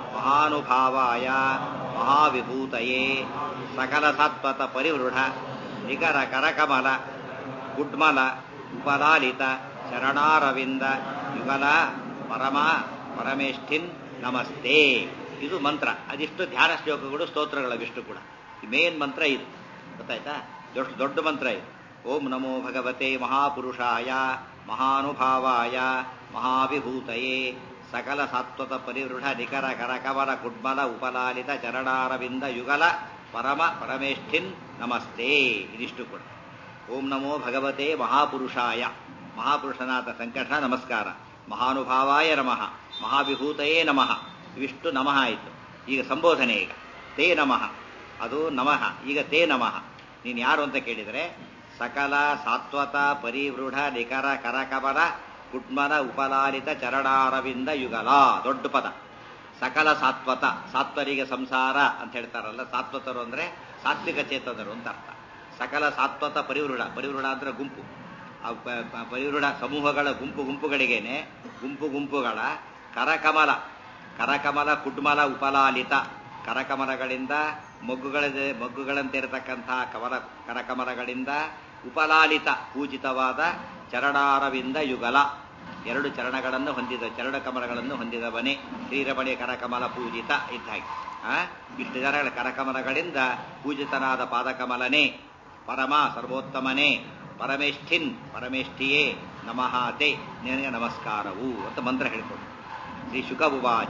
ಮಹಾನುಭಾವಾಯ ಮಹಾವಿಭೂತಯೇ ಸಕಲ ಸತ್ವತ ಪರಿವೃಢ ನಿಗರ ಕರಕಮಲ ಗುಡ್ಮಲ ಉಪಲಾಲಿತ ಶರಣಾರವಿಂದ ಯುಗಲ ಪರಮ ಪರಮೇಷ್ಠಿನ್ ನಮಸ್ತೆ ಇದು ಮಂತ್ರ ಅದಿಷ್ಟು ಧ್ಯಾನ ಶ್ಲೋಕಗಳು ಸ್ತೋತ್ರಗಳ ವಿಷ್ಣು ಕೂಡ ಮೇನ್ ಮಂತ್ರ ಇದು ಗೊತ್ತಾಯ್ತಾ ದೊಡ್ಡ ದೊಡ್ಡ ಮಂತ್ರ ಇದು ಓಂ ನಮೋ ಭಗವತೆ ಮಹಾಪುರುಷಾಯ ಮಹಾನುಭಾವಾಯ ಮಹಾವಿಭೂತಯೇ ಸಕಲ ಸಾತ್ವತ ಪರಿವೃಢ ನಿಕರ ಕರಕಮಲ ಕುಡ್ಮಲ ಉಪಲಾಲಿತ ಚರಣಾರವಿಂದ ಯುಗಲ ಪರಮ ಪರಮೇಷ್ಠಿನ್ ನಮಸ್ತೆ ಇದಿಷ್ಟು ಕೂಡ ಓಂ ನಮೋ ಭಗವತೆ ಮಹಾಪುರುಷಾಯ ಮಹಾಪುರುಷನಾಥ ಸಂಕಟ ನಮಸ್ಕಾರ ಮಹಾನುಭಾವಾಯ ನಮಃ ಮಹಾವಿಭೂತಯೇ ನಮಃ ಇವಿಷ್ಟು ನಮಃ ಆಯಿತು ಈಗ ಸಂಬೋಧನೆ ಈಗ ತೇ ನಮಃ ಅದು ನಮಃ ಈಗ ತೇ ನಮಃ ನೀನು ಯಾರು ಅಂತ ಕೇಳಿದರೆ ಸಕಲ ಸಾತ್ವತ ಪರಿವೃಢ ನಿಕರ ಕರಕಮಲ ಕುಡ್ಮಲ ಉಪಲಾಲಿತ ಚರಣಾರವಿಂದ ಯುಗಲ ದೊಡ್ಡ ಪದ ಸಕಲ ಸಾತ್ವತ ಸಾತ್ವರಿಗೆ ಸಂಸಾರ ಅಂತ ಹೇಳ್ತಾರಲ್ಲ ಸಾತ್ವತರು ಅಂದ್ರೆ ಸಾತ್ವಿಕ ಚೇತನರು ಅಂತ ಅರ್ಥ ಸಕಲ ಸಾತ್ವತ ಪರಿವೃಢ ಪರಿವೃಢ ಅಂದ್ರೆ ಗುಂಪು ಆ ಪ- ಪ- ಪರಿವೃಢ ಸಮೂಹಗಳ ಗುಂಪು ಗುಂಪುಗಳಿಗೇನೆ ಗುಂಪು ಗುಂಪುಗಳ ಕರಕಮಲ ಕರಕಮಲ ಕುಡ್ಮಲ ಉಪಲಾಲಿತ ಕರಕಮಲಗಳಿಂದ ಮೊಗ್ಗುಗಳ ಮೊಗ್ಗುಗಳಂತಿರತಕ್ಕಂತಹ ಕಮಲ ಕರಕಮಲಗಳಿಂದ ಉಪಲಾಲಿತ ಪೂಜಿತವಾದ ಚರಣಾರವಿಂದ ಯುಗಲ ಎರಡು ಚರಣಗಳನ್ನು ಹೊಂದಿದ ಚರಣ ಕಮಲಗಳನ್ನು ಹೊಂದಿದವನೇ ಶ್ರೀರಮಣಿ ಕರಕಮಲ ಪೂಜಿತ ಇದ್ದ ಹಾಗೆ ಆ ಇಷ್ಟು ಜನಗಳ ಕರಕಮಲಗಳಿಂದ ಪೂಜಿತನಾದ ಪಾದಕಮಲನೇ ಪರಮ ಸರ್ವೋತ್ತಮನೇ ಪರಮೇಷ್ಠಿನ್ ಪರಮೇಷ್ಠಿಯೇ ನಮಃ ತೇ ನಿನಗೆ ನಮಸ್ಕಾರವು ಅಂತ ಮಂತ್ರ ಹೇಳ್ಕೊಂಡು ಶ್ರೀ ಶುಕ ಉವಾಚ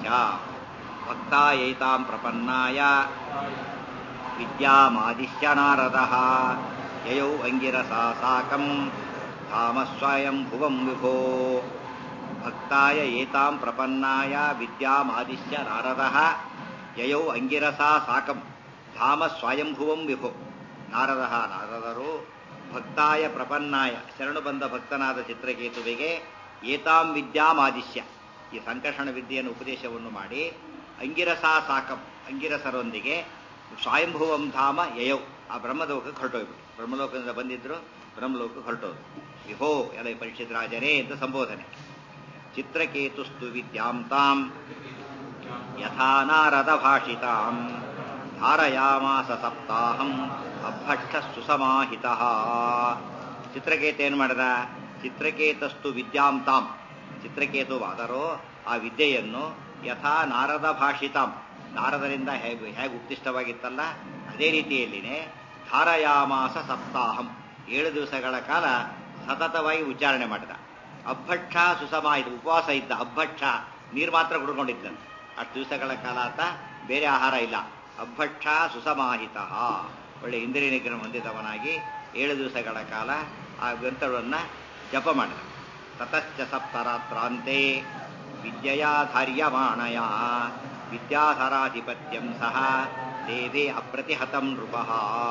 ಭಕ್ತಾಯೈತಾಂ ಪ್ರಪನ್ನಾಯ ವಿದ್ಯಾಮಾದಿಶ್ಯ ನಾರದ ಯಯೌ ಅಂಗಿರಸಾ ಸಾಕಂ ಧಾಮ ಸ್ವಯಂ ಭುವಂ ವಿಭೋ ಭಕ್ತಾಯ ಏತಾಂ ಪ್ರಪನ್ನಾಯ ವಿದ್ಯಾಮಾದಿಶ್ಯ ನಾರದ ಯಯೌ ಅಂಗಿರಸಾ ಸಾಕಂ ಧಾಮ ಸ್ವಯಂಭುವಂ ವಿಭೋ ನಾರದ ನಾರದರು ಭಕ್ತಾಯ ಪ್ರಪನ್ನಾಯ ಶರಣು ಬಂದ ಭಕ್ತನಾದ ಚಿತ್ರಕೇತುವಿಗೆ ಏತಾಂ ವಿದ್ಯಾಮಾದಿಶ್ಯ ಈ ಸಂಕರ್ಷಣ ವಿದ್ಯೆಯನ್ನು ಉಪದೇಶವನ್ನು ಮಾಡಿ ಅಂಗಿರಸಾ ಸಾಕಂ ಅಂಗಿರಸರೊಂದಿಗೆ ಸ್ವಯಂಭುವಂ ಧಾಮ ಯಯೌ ಆ ಬ್ರಹ್ಮಲೋಕಕ್ಕೆ ಹೊರಟೋಗ್ಬಿಟ್ಟು ಬ್ರಹ್ಮಲೋಕದಿಂದ ಬಂದಿದ್ರು ಬ್ರಹ್ಮಲೋಕಕ್ಕೆ ಹೊರಟೋದು ವಿಭೋ ಎಲೆ ಪರೀಕ್ಷಿತ್ ರಾಜರೇ ಅಂತ ಸಂಬೋಧನೆ ಚಿತ್ರಕೇತುಸ್ತು ವಿದ್ಯಾಂ ತಾಂ ಯಥಾ ನಾರದ ಭಾಷಿತಾಂ ಧಾರಯಾಮಾಸ ಸಪ್ತಾಹಂ ಅಭ್ಭಷ್ಟ ಸುಸಮಾಹಿತ ಚಿತ್ರಕೇತ ಏನು ಮಾಡಿದ ಚಿತ್ರಕೇತಸ್ತು ವಿದ್ಯಾಂ ತಾಂ ಚಿತ್ರಕೇತುವಾದರೂ ಆ ವಿದ್ಯೆಯನ್ನು ಯಥಾ ನಾರದ ಭಾಷಿತಾಂ ನಾರದರಿಂದ ಹೇಗೆ ಹೇಗೆ ಉತ್ತಿಷ್ಟವಾಗಿತ್ತಲ್ಲ ಅದೇ ರೀತಿಯಲ್ಲಿನೇ ಧಾರಯಾಮಾಸ ಸಪ್ತಾಹಂ ಏಳು ದಿವಸಗಳ ಕಾಲ ಸತತವಾಗಿ ಉಚ್ಚಾರಣೆ ಮಾಡಿದ ಅಭ್ಭಕ್ಷ ಸುಸಮಾಹಿತ ಉಪವಾಸ ಇದ್ದ ಅಭ್ಭಕ್ಷ ನೀರು ಮಾತ್ರ ಕುಡ್ಕೊಂಡಿದ್ದಂತೆ ಅಷ್ಟು ದಿವಸಗಳ ಕಾಲ ಆತ ಬೇರೆ ಆಹಾರ ಇಲ್ಲ ಅಭ್ಭಕ್ಷ ಸುಸಮಾಹಿತ ಒಳ್ಳೆ ಇಂದ್ರಿಯ ನಿಗ್ರಹ ಹೊಂದಿದವನಾಗಿ ಏಳು ದಿವಸಗಳ ಕಾಲ ಆ ಗ್ರಂಥವನ್ನು ಜಪ ಮಾಡಿದ ತತಶ್ಚ ಸಪ್ತರಾತ್ರಾಂತೆ ವಿದ್ಯೆಯಾಧಾರ್ಯಮಾಣಯ ವಿದ್ಯಾಧರಾಧಿಪತ್ಯಂ ಸಹ ದೇವೇ ಅಪ್ರತಿಹತಂ ನೃಪಃ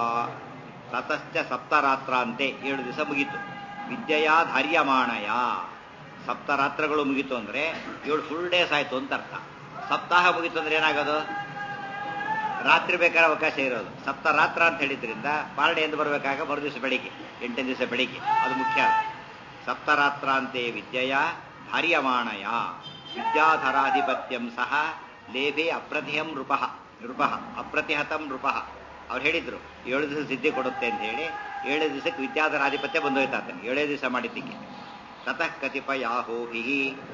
ತತಶ್ಚ ಸಪ್ತರಾತ್ರಾಂತೆ ಏಳು ದಿವಸ ಮುಗೀತು ವಿದ್ಯೆಯಾಧಾರ್ಯಮಾಣಯ ಸಪ್ತರಾತ್ರಗಳು ಮುಗೀತು ಅಂದ್ರೆ ಏಳು ಫುಲ್ ಡೇಸ್ ಆಯ್ತು ಅಂತ ಅರ್ಥ ಸಪ್ತಾಹ ಮುಗೀತು ಅಂದ್ರೆ ಏನಾಗೋದು ರಾತ್ರಿ ಬೇಕಾದ್ರೆ ಅವಕಾಶ ಇರೋದು ಸಪ್ತರಾತ್ರ ಅಂತ ಹೇಳಿದ್ರಿಂದ ಪಾರಣೆ ಎಂದು ಬರಬೇಕಾಗ ಮರು ದಿವಸ ಬೆಳಿಗ್ಗೆ ಎಂಟನೇ ದಿವಸ ಬೆಳಿಗ್ಗೆ ಅದು ಮುಖ್ಯ ಸಪ್ತರಾತ್ರಾಂತೆ ವಿದ್ಯೆಯ ಧಾರ್ಯಮಾಣಯ ವಿದ್ಯಾಧರಾಧಿಪತ್ಯಂ ಸಹ ಲೇಭೆ ಅಪ್ರತಿಹಂ ನೃಪಃ ನೃಪಃ ಅಪ್ರತಿಹತಂ ನೃಪಃ ಅವ್ರು ಹೇಳಿದ್ರು ಏಳು ದಿವಸ ಸಿದ್ಧಿ ಕೊಡುತ್ತೆ ಅಂತ ಹೇಳಿ ಏಳು ದಿವಸಕ್ಕೆ ವಿದ್ಯಾಧರಾಧಿಪತ್ಯ ಬಂದೋಯ್ತಾತನೆ ಏಳೇ ದಿವಸ ಮಾಡಿದ್ದಕ್ಕೆ ತತಃ ಕತಿಪಯಾಹೋಭಿ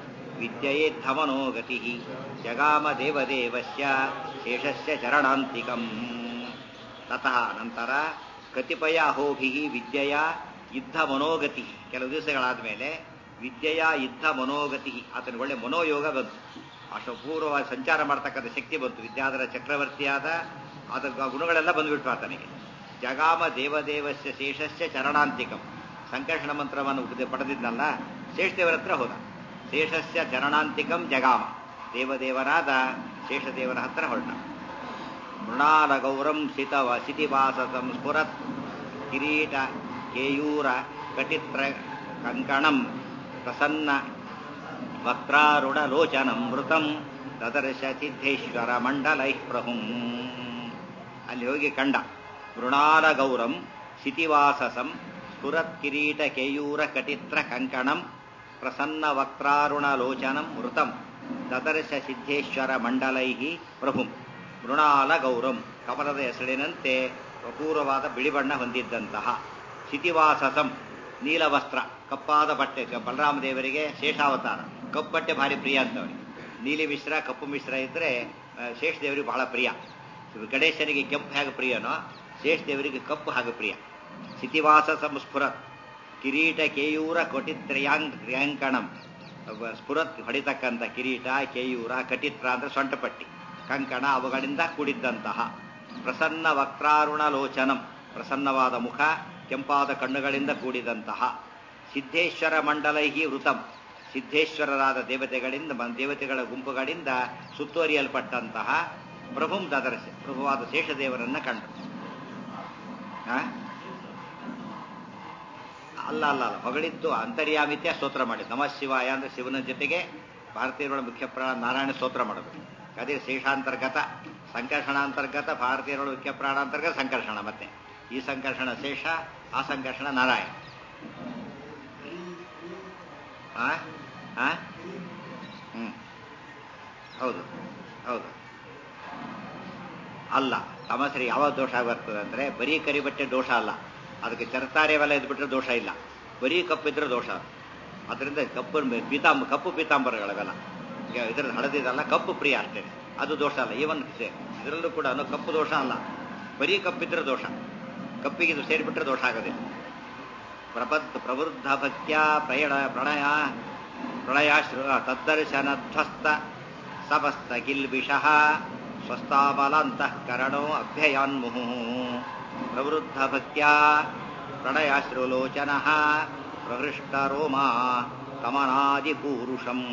ವಿದ್ಯೆಯೇद्धಮನೋಗತಿ ಜಗಾಮ ದೇವದೇವಸ್ಯ ಶೇಷಸ್ಯ ಚರಣಾಂತಿಕಂ ತತಃ ನಂತರ ಕತಿಪಯ ಅಹೋಭಿ ವಿದ್ಯೆಯ ಯುದ್ಧ ಮನೋಗತಿ ಕೆಲವು ದಿವಸಗಳಾದ ಮೇಲೆ ವಿದ್ಯೆಯ ಯುದ್ಧ ಮನೋಗತಿ ಆತನಿಗೆ ಒಳ್ಳೆ ಮನೋಯೋಗ ಬಂತು ಅಷ್ಟು ಪೂರ್ವವಾಗಿ ಸಂಚಾರ ಮಾಡ್ತಕ್ಕಂಥ ಶಕ್ತಿ ಬಂತು ವಿದ್ಯಾಧರ ಚಕ್ರವರ್ತಿಯಾದ ಆದ ಗುಣಗಳೆಲ್ಲ ಬಂದ್ಬಿಟ್ವು ಆತನಿಗೆ ಜಗಾಮ ದೇವದೇವಸ್ಯ ಶೇಷಸ್ಯ ಚರಣಾಂತಿಕಂ ಸಂಕರ್ಷಣ ಮಂತ್ರವನ್ನು ಉಪದೆ ಪಡೆದಿದ್ನಲ್ಲ ಶೇಷದೇವರ ಹತ್ರ ಹೋದ ಶೇಷಸ್ಯ ಚರಣಾಂತಿಕಂ ಜಗಾಮ ದೇವದೇವರಾದ ಶೇಷದೇವರ ಹತ್ರ ಹೊರಟ ಮೃಣಾಲಗೌರಂ ಸಿತವ ಸಿತಿವಾಸತಂ ಸ್ಫುರತ್ ಕಿರೀಟ ಕೇಯೂರ ಕಟಿತ್ರ ಕಂಕಣಂ ಪ್ರಸನ್ನ ವಕ್ರಾರುಣಲೋಚನಂ ಮೃತಂ ತದರ್ಶ ಸಿದ್ಧೇಶ್ವರ ಮಂಡಲೈ ಪ್ರಹುಂ ಅಲ್ಲಿ ಹೋಗಿ ಕಂಡ ಮೃಣಾಲಗೌರಂ ಸಿತಿವಾಸಸಂ ಸ್ಫುರತ್ ಕಿರೀಟ ಕೇಯೂರ ಕಟಿತ್ರ ಕಂಕಣಂ ಪ್ರಸನ್ನ ವಕ್ರಾರುಣಲೋಚನಂ ಮೃತಂ ತದರ್ಶ ಸಿದ್ಧೇಶ್ವರ ಮಂಡಲೈ ಪ್ರಭುಂ ಮೃಣಾಲ ಗೌರಂ ಕಮಲದ ಹೆಸರಿನಂತೆ ಅಪೂರ್ವವಾದ ಬಿಳಿ ಬಣ್ಣ ಹೊಂದಿದ್ದಂತಹ ಸಿತಿವಾಸಸಂ ನೀಲವಸ್ತ್ರ ಕಪ್ಪಾದ ಬಟ್ಟೆ ಬಲರಾಮ ದೇವರಿಗೆ ಶೇಷಾವತಾರ ಕಪ್ಪು ಬಟ್ಟೆ ಭಾರಿ ಪ್ರಿಯ ಅಂತವರಿಗೆ ನೀಲಿ ಮಿಶ್ರ ಕಪ್ಪು ಮಿಶ್ರ ಇದ್ರೆ ಶೇಷ ದೇವರಿಗೆ ಬಹಳ ಪ್ರಿಯ ಗಣೇಶನಿಗೆ ಕೆಂಪು ಹೇಗೆ ಪ್ರಿಯನೋ ಶೇಷ ದೇವರಿಗೆ ಕಪ್ಪು ಹಾಗೆ ಪ್ರಿಯ ಸಿತಿವಾಸ ಸಂಸ್ಫುರತ್ ಕಿರೀಟ ಕೇಯೂರ ಕೊಟಿತ್ರಯಾಂಗ್ ತ್ರ್ಯಾಂಕಣಂ ಸ್ಫುರತ್ ಹೊಡಿತಕ್ಕಂಥ ಕಿರೀಟ ಕೇಯೂರ ಕಟಿತ್ರ ಅಂದ್ರೆ ಸೊಂಟಪಟ್ಟಿ ಕಂಕಣ ಅವುಗಳಿಂದ ಕೂಡಿದ್ದಂತಹ ಪ್ರಸನ್ನ ವಕ್ರಾರುಣ ಲೋಚನಂ ಪ್ರಸನ್ನವಾದ ಮುಖ ಕೆಂಪಾದ ಕಣ್ಣುಗಳಿಂದ ಕೂಡಿದಂತಹ ಸಿದ್ಧೇಶ್ವರ ಮಂಡಲೈಹಿ ವೃತಂ ಸಿದ್ಧೇಶ್ವರರಾದ ದೇವತೆಗಳಿಂದ ದೇವತೆಗಳ ಗುಂಪುಗಳಿಂದ ಸುತ್ತುವರಿಯಲ್ಪಟ್ಟಂತಹ ಪ್ರಭುಂ ದದರ್ಶೆ ಪ್ರಭುವಾದ ಶೇಷದೇವರನ್ನ ಕಂಡು ಅಲ್ಲ ಅಲ್ಲ ಅಲ್ಲ ಹೊಗಳಿದ್ದು ಅಂತರ್ಯಾಮಿತ್ಯ ಸ್ತೋತ್ರ ಮಾಡಿ ನಮ ಶಿವಾಯ ಅಂದ್ರೆ ಶಿವನ ಜೊತೆಗೆ ಭಾರತೀಯರ ಮುಖ್ಯ ಪ್ರಾಣ ನಾರಾಯಣ ಸ್ತೋತ್ರ ಮಾಡಬೇಕು ಅದೇ ಶೇಷಾಂತರ್ಗತ ಸಂಕರ್ಷಣಾಂತರ್ಗತ ಭಾರತೀಯರ ಮುಖ್ಯ ಪ್ರಾಣಾಂತರ್ಗತ ಸಂಕರ್ಷಣ ಮತ್ತೆ ಈ ಸಂಕರ್ಷಣ ಶೇಷ ಆ ಸಂಕರ್ಷಣ ನಾರಾಯಣ ಹ್ಮ್ ಹೌದು ಹೌದು ಅಲ್ಲ ತಮಸರಿ ಯಾವ ದೋಷ ಬರ್ತದೆ ಅಂದ್ರೆ ಬರೀ ಕರಿ ಬಟ್ಟೆ ದೋಷ ಅಲ್ಲ ಅದಕ್ಕೆ ಚರತಾರ್ಯವೆಲ್ಲ ಇದ್ಬಿಟ್ರೆ ದೋಷ ಇಲ್ಲ ಬರೀ ಕಪ್ಪಿದ್ರೆ ದೋಷ ಅದರಿಂದ ಕಪ್ಪು ಪೀತಾಂಬ ಕಪ್ಪು ಪೀತಾಂಬರಗಳವೆಲ್ಲ ಈಗ ಇದ್ರದ್ದು ಹಳದಿದಲ್ಲ ಕಪ್ಪು ಪ್ರಿಯ ಅಷ್ಟೇ ಅದು ದೋಷ ಅಲ್ಲ ಈವನ್ ಇದರಲ್ಲೂ ಕೂಡ ಕಪ್ಪು ದೋಷ ಅಲ್ಲ ಬರೀ ಕಪ್ಪಿದ್ರೆ ದೋಷ ಕಪ್ಪಿಗೆ ಇದು ಸೇರಿಬಿಟ್ರೆ ದೋಷ ಆಗೋದಿಲ್ಲ ಪ್ರಬದ್ಧ ಪ್ರವೃದ್ಧ ಭಕ್ತ್ಯ ಪ್ರಯಣ ಪ್ರಣಯ ಪ್ರಳಯಾಶ್ರು ತದ್ದರ್ಶನಧ್ವಸ್ತ ಸಮಸ್ತ ಕಿಲ್ಬಿಷಃ ಸ್ವಸ್ತಾಬಲಾಂತಃಕರಣೋ ಅಭ್ಯಯಾನ್ಮುಹು ಪ್ರವೃದ್ಧ ಭಕ್ತ್ಯ ಪ್ರಣಯಾಶ್ರುಲೋಚನ ಪ್ರಹೃಷ್ಟರೋಮಾ ಕಮನಾದಿಪೂರುಷಂ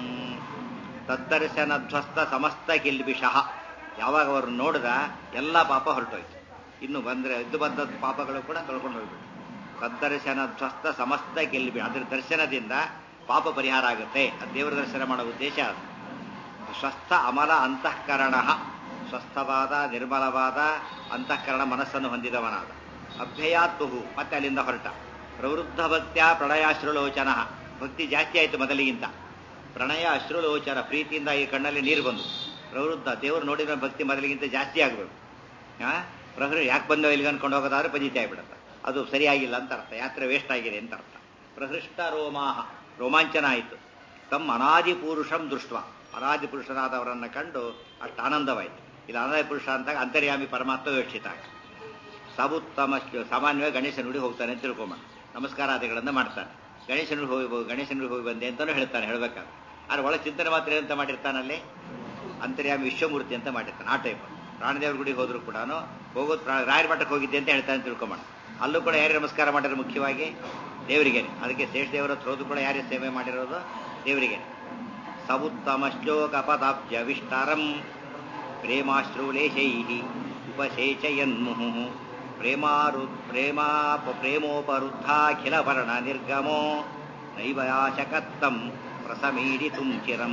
ತದ್ದರ್ಶನಧ್ವಸ್ತ ಸಮಸ್ತ ಕಿಲ್ಬಿಷಃ ಯಾವಾಗ ಅವರು ನೋಡಿದ ಎಲ್ಲ ಪಾಪ ಹೊರಟೋಯ್ತು ಇನ್ನು ಬಂದ್ರೆ ಎದ್ದು ಬಂದ ಪಾಪಗಳು ಕೂಡ ತೊಳ್ಕೊಂಡು ಹೋಗ್ಬಿಟ್ಟು ತದ್ದರ್ಶನ ಧ್ವಸ್ತ ಸಮಸ್ತ ಗೆಲ್ಬಿ ಅದರ ದರ್ಶನದಿಂದ ಪಾಪ ಪರಿಹಾರ ಆಗುತ್ತೆ ಅದು ದೇವರ ದರ್ಶನ ಮಾಡೋ ಉದ್ದೇಶ ಅದು ಸ್ವಸ್ಥ ಅಮಲ ಅಂತಃಕರಣ ಸ್ವಸ್ಥವಾದ ನಿರ್ಮಲವಾದ ಅಂತಃಕರಣ ಮನಸ್ಸನ್ನು ಹೊಂದಿದವನಾದ ಅಭ್ಯಯಾತ್ಮು ಮತ್ತೆ ಅಲ್ಲಿಂದ ಹೊರಟ ಪ್ರವೃದ್ಧ ಭಕ್ತ್ಯ ಪ್ರಣಯಾಶ್ರುಲೋಚನ ಭಕ್ತಿ ಜಾಸ್ತಿ ಆಯಿತು ಮೊದಲಿಗಿಂತ ಪ್ರಣಯ ಅಶ್ರುಲೋಚನ ಪ್ರೀತಿಯಿಂದ ಈ ಕಣ್ಣಲ್ಲಿ ನೀರು ಬಂದು ಪ್ರವೃದ್ಧ ದೇವರು ನೋಡಿದ ಭಕ್ತಿ ಮೊದಲಿಗಿಂತ ಜಾಸ್ತಿ ಆಗಬೇಕು ಆ ಪ್ರಹೃ ಯಾಕೆ ಬಂದೋ ಇಲ್ಲಿಗೆ ಅನ್ಕೊಂಡು ಹೋಗೋದಾದ್ರೆ ಪಂಜಿತಿ ಆಗಿಬಿಡುತ್ತೆ ಅದು ಸರಿಯಾಗಿಲ್ಲ ಅಂತ ಅರ್ಥ ಯಾತ್ರೆ ವೇಸ್ಟ್ ಆಗಿದೆ ಅಂತ ಅರ್ಥ ಪ್ರಹೃಷ್ಟ ರೋಮಾಹ ರೋಮಾಂಚನ ಆಯಿತು ತಮ್ಮ ಅನಾದಿ ಪುರುಷಂ ದೃಷ್ಟ ಅನಾದಿ ಪುರುಷನಾದವರನ್ನ ಕಂಡು ಅಷ್ಟು ಆನಂದವಾಯಿತು ಇಲ್ಲಿ ಅನಾದಿ ಪುರುಷ ಅಂದಾಗ ಅಂತರ್ಯಾಮಿ ಪರಮಾತ್ಮ ಯೋಚಿತ ಸಬುತ್ತಮ ಸಾಮಾನ್ಯವಾಗಿ ಗಣೇಶನುಡಿ ಹೋಗ್ತಾನೆ ಅಂತ ತಿಳ್ಕೊಂಬ ನಮಸ್ಕಾರಾದಿಗಳನ್ನು ಮಾಡ್ತಾನೆ ಗಣೇಶನುಡಿ ಹೋಗಿ ಗಣೇಶನುಡಿ ಹೋಗಿ ಬಂದೆ ಅಂತಾನು ಹೇಳ್ತಾನೆ ಹೇಳ್ಬೇಕಾದ್ರೆ ಆದ್ರೆ ಒಳಗೆ ಚಿಂತನೆ ಮಾತ್ರ ಏನಂತ ಮಾಡಿರ್ತಾನಲ್ಲಿ ಅಂತರ್ಯಾಮಿ ವಿಶ್ವಮೂರ್ತಿ ಅಂತ ಮಾಡಿರ್ತಾನೆ ಆ ಟೈಪ್ ಪ್ರಾಣದೇವ್ರ ಗುಡಿಗೆ ಹೋದ್ರು ಕೂಡ ಹೋಗೋದು ರಾಯರ ಮಠಕ್ಕೆ ಹೋಗಿದ್ದೆ ಅಂತ ಹೇಳ್ತಾನೆ ತಿಳ್ಕೊಂಬೋಣ ಅಲ್ಲೂ ಕೂಡ ಯಾರು ನಮಸ್ಕಾರ ಮಾಡಿರೋ ಮುಖ್ಯವಾಗಿ ದೇವರಿಗೇನೆ ಅದಕ್ಕೆ ಶೇಷ ದೇವರ ಹತ್ರ ಹೋದ್ರು ಕೂಡ ಯಾರೇ ಸೇವೆ ಮಾಡಿರೋದು ದೇವರಿಗೆ ಸಬುತ್ತಮ ಶ್ಲೋಕ ಪದಾಬ್ಜ ವಿಷ್ಟಾರಂ ಪ್ರೇಮಾಶ್ರೂಲೇಶೈ ಉಪಸೇಚಯನ್ಮುಹು ಪ್ರೇಮಾರು ಪ್ರೇಮಾ ಪ್ರೇಮೋಪರುದ್ಧಾಖಿಲ ವರ್ಣ ನಿರ್ಗಮೋ ನೈವಯಾಶಕತ್ತಂ ಪ್ರಸಮೀಡಿತುಂ ಚಿರಂ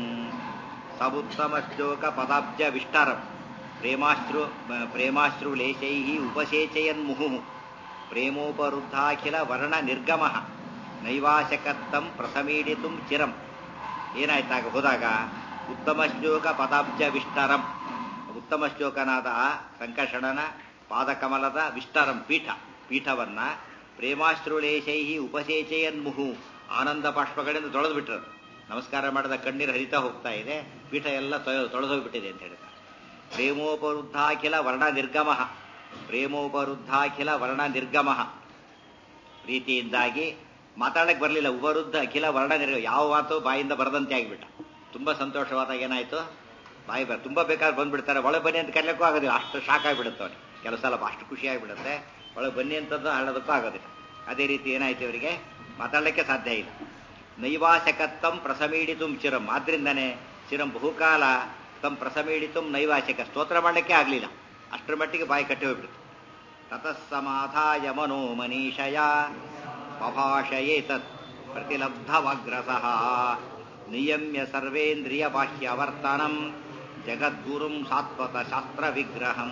ಸಬುತ್ತಮ ಶ್ಲೋಕ ಪದಾಬ್ಜ ವಿಷ್ಟಾರಂ ಪ್ರೇಮಾಶ್ರು ಪ್ರೇಮಾಶ್ರುಲೇಶೈ ಉಪಸೇಚಯನ್ಮುಹು ಪ್ರೇಮೋಪರುದ್ಧಾಖಿಲ ವರ್ಣ ನಿರ್ಗಮ ನೈವಾಶಕತ್ತಂ ಪ್ರಸಮೀಡಿತುಂ ಚಿರಂ ಏನಾಯ್ತಾಗ ಹೋದಾಗ ಉತ್ತಮ ಶ್ಲೋಕ ಪದಾಬ್ಜ ವಿಷ್ಟಾರಂ ಉತ್ತಮ ಶ್ಲೋಕನಾದ ಸಂಕರ್ಷಣನ ಪಾದಕಮಲದ ವಿಷ್ಟಾರಂ ಪೀಠ ಪೀಠವನ್ನ ಪ್ರೇಮಾಶ್ರುಲೇಶೈ ಉಪಸೇಚಯನ್ಮುಹು ಆನಂದ ಬಾಷ್ಪಗಳಿಂದ ತೊಳೆದು ಬಿಟ್ರದು ನಮಸ್ಕಾರ ಮಾಡಿದ ಕಣ್ಣೀರು ಹರಿತಾ ಹೋಗ್ತಾ ಇದೆ ಪೀಠ ಎಲ್ಲ ತೊಳೆದೋಗ್ಬಿಟ್ಟಿದೆ ಅಂತ ಹೇಳ್ತಾರೆ ಪ್ರೇಮೋಪರುದ್ಧಾಖಿಲ ವರ್ಣ ನಿರ್ಗಮ ಪ್ರೇಮೋಪರುದ್ಧಾಖಿಲ ವರ್ಣ ನಿರ್ಗಮ ಪ್ರೀತಿಯಿಂದಾಗಿ ಮಾತಾಡಕ್ಕೆ ಬರಲಿಲ್ಲ ಉಪರುದ್ಧ ಅಖಿಲ ವರ್ಣ ನಿರ್ಗ ಯಾವ ಮಾತು ಬಾಯಿಂದ ಬರದಂತೆ ಆಗಿಬಿಟ್ಟ ತುಂಬಾ ಸಂತೋಷವಾದಾಗ ಏನಾಯ್ತು ಬಾಯಿ ಬರ ತುಂಬಾ ಬೇಕಾದ್ರೆ ಬಂದ್ಬಿಡ್ತಾರೆ ಒಳಗೆ ಬನ್ನಿ ಅಂತ ಕರೆಯಕ್ಕೂ ಆಗೋದಿಲ್ಲ ಅಷ್ಟು ಶಾಕ್ ಆಗಿಬಿಡುತ್ತೆ ಅವನಿಗೆ ಕೆಲವು ಸಲ ಅಷ್ಟು ಖುಷಿ ಆಗಿಬಿಡುತ್ತೆ ಒಳಗೆ ಬನ್ನಿ ಅಂತದ್ದು ಹೇಳೋದಕ್ಕೂ ಆಗೋದಿಲ್ಲ ಅದೇ ರೀತಿ ಏನಾಯ್ತು ಇವರಿಗೆ ಮಾತಾಡಲಿಕ್ಕೆ ಸಾಧ್ಯ ಇಲ್ಲ ನೈವಾಸಕತ್ತಂ ಪ್ರಸಮೀಡಿತು ಚಿರಂ ಆದ್ರಿಂದನೇ ಚಿರಂ ಬಹುಕಾಲ ತಂ ಪ್ರಸಮೀಡಿತು ನೈವಾಸಕ ಸ್ತೋತ್ರ ಮಾಡಲಿಕ್ಕೆ ಆಗಲಿಲ್ಲ ಅಷ್ಟರ ಮಟ್ಟಿಗೆ ಬಾಯಿ ಕಟ್ಟಿ ಹೋಗ್ಬಿಡ್ತು ತತಃ ಸಮಾಧಾಯ ಮನೋ ಮನೀಷಯ ಬಭಾಷಯೇತತ್ ಪ್ರತಿಲಬ್ಧವಾಗ್ರಸಃ ನಿಯಮ್ಯ ಸರ್ವೇಂದ್ರಿಯ ಬಾಹ್ಯವರ್ತನಂ ಜಗದ್ಗುರುಂ ಸಾತ್ವತ ಶಾಸ್ತ್ರ ವಿಗ್ರಹಂ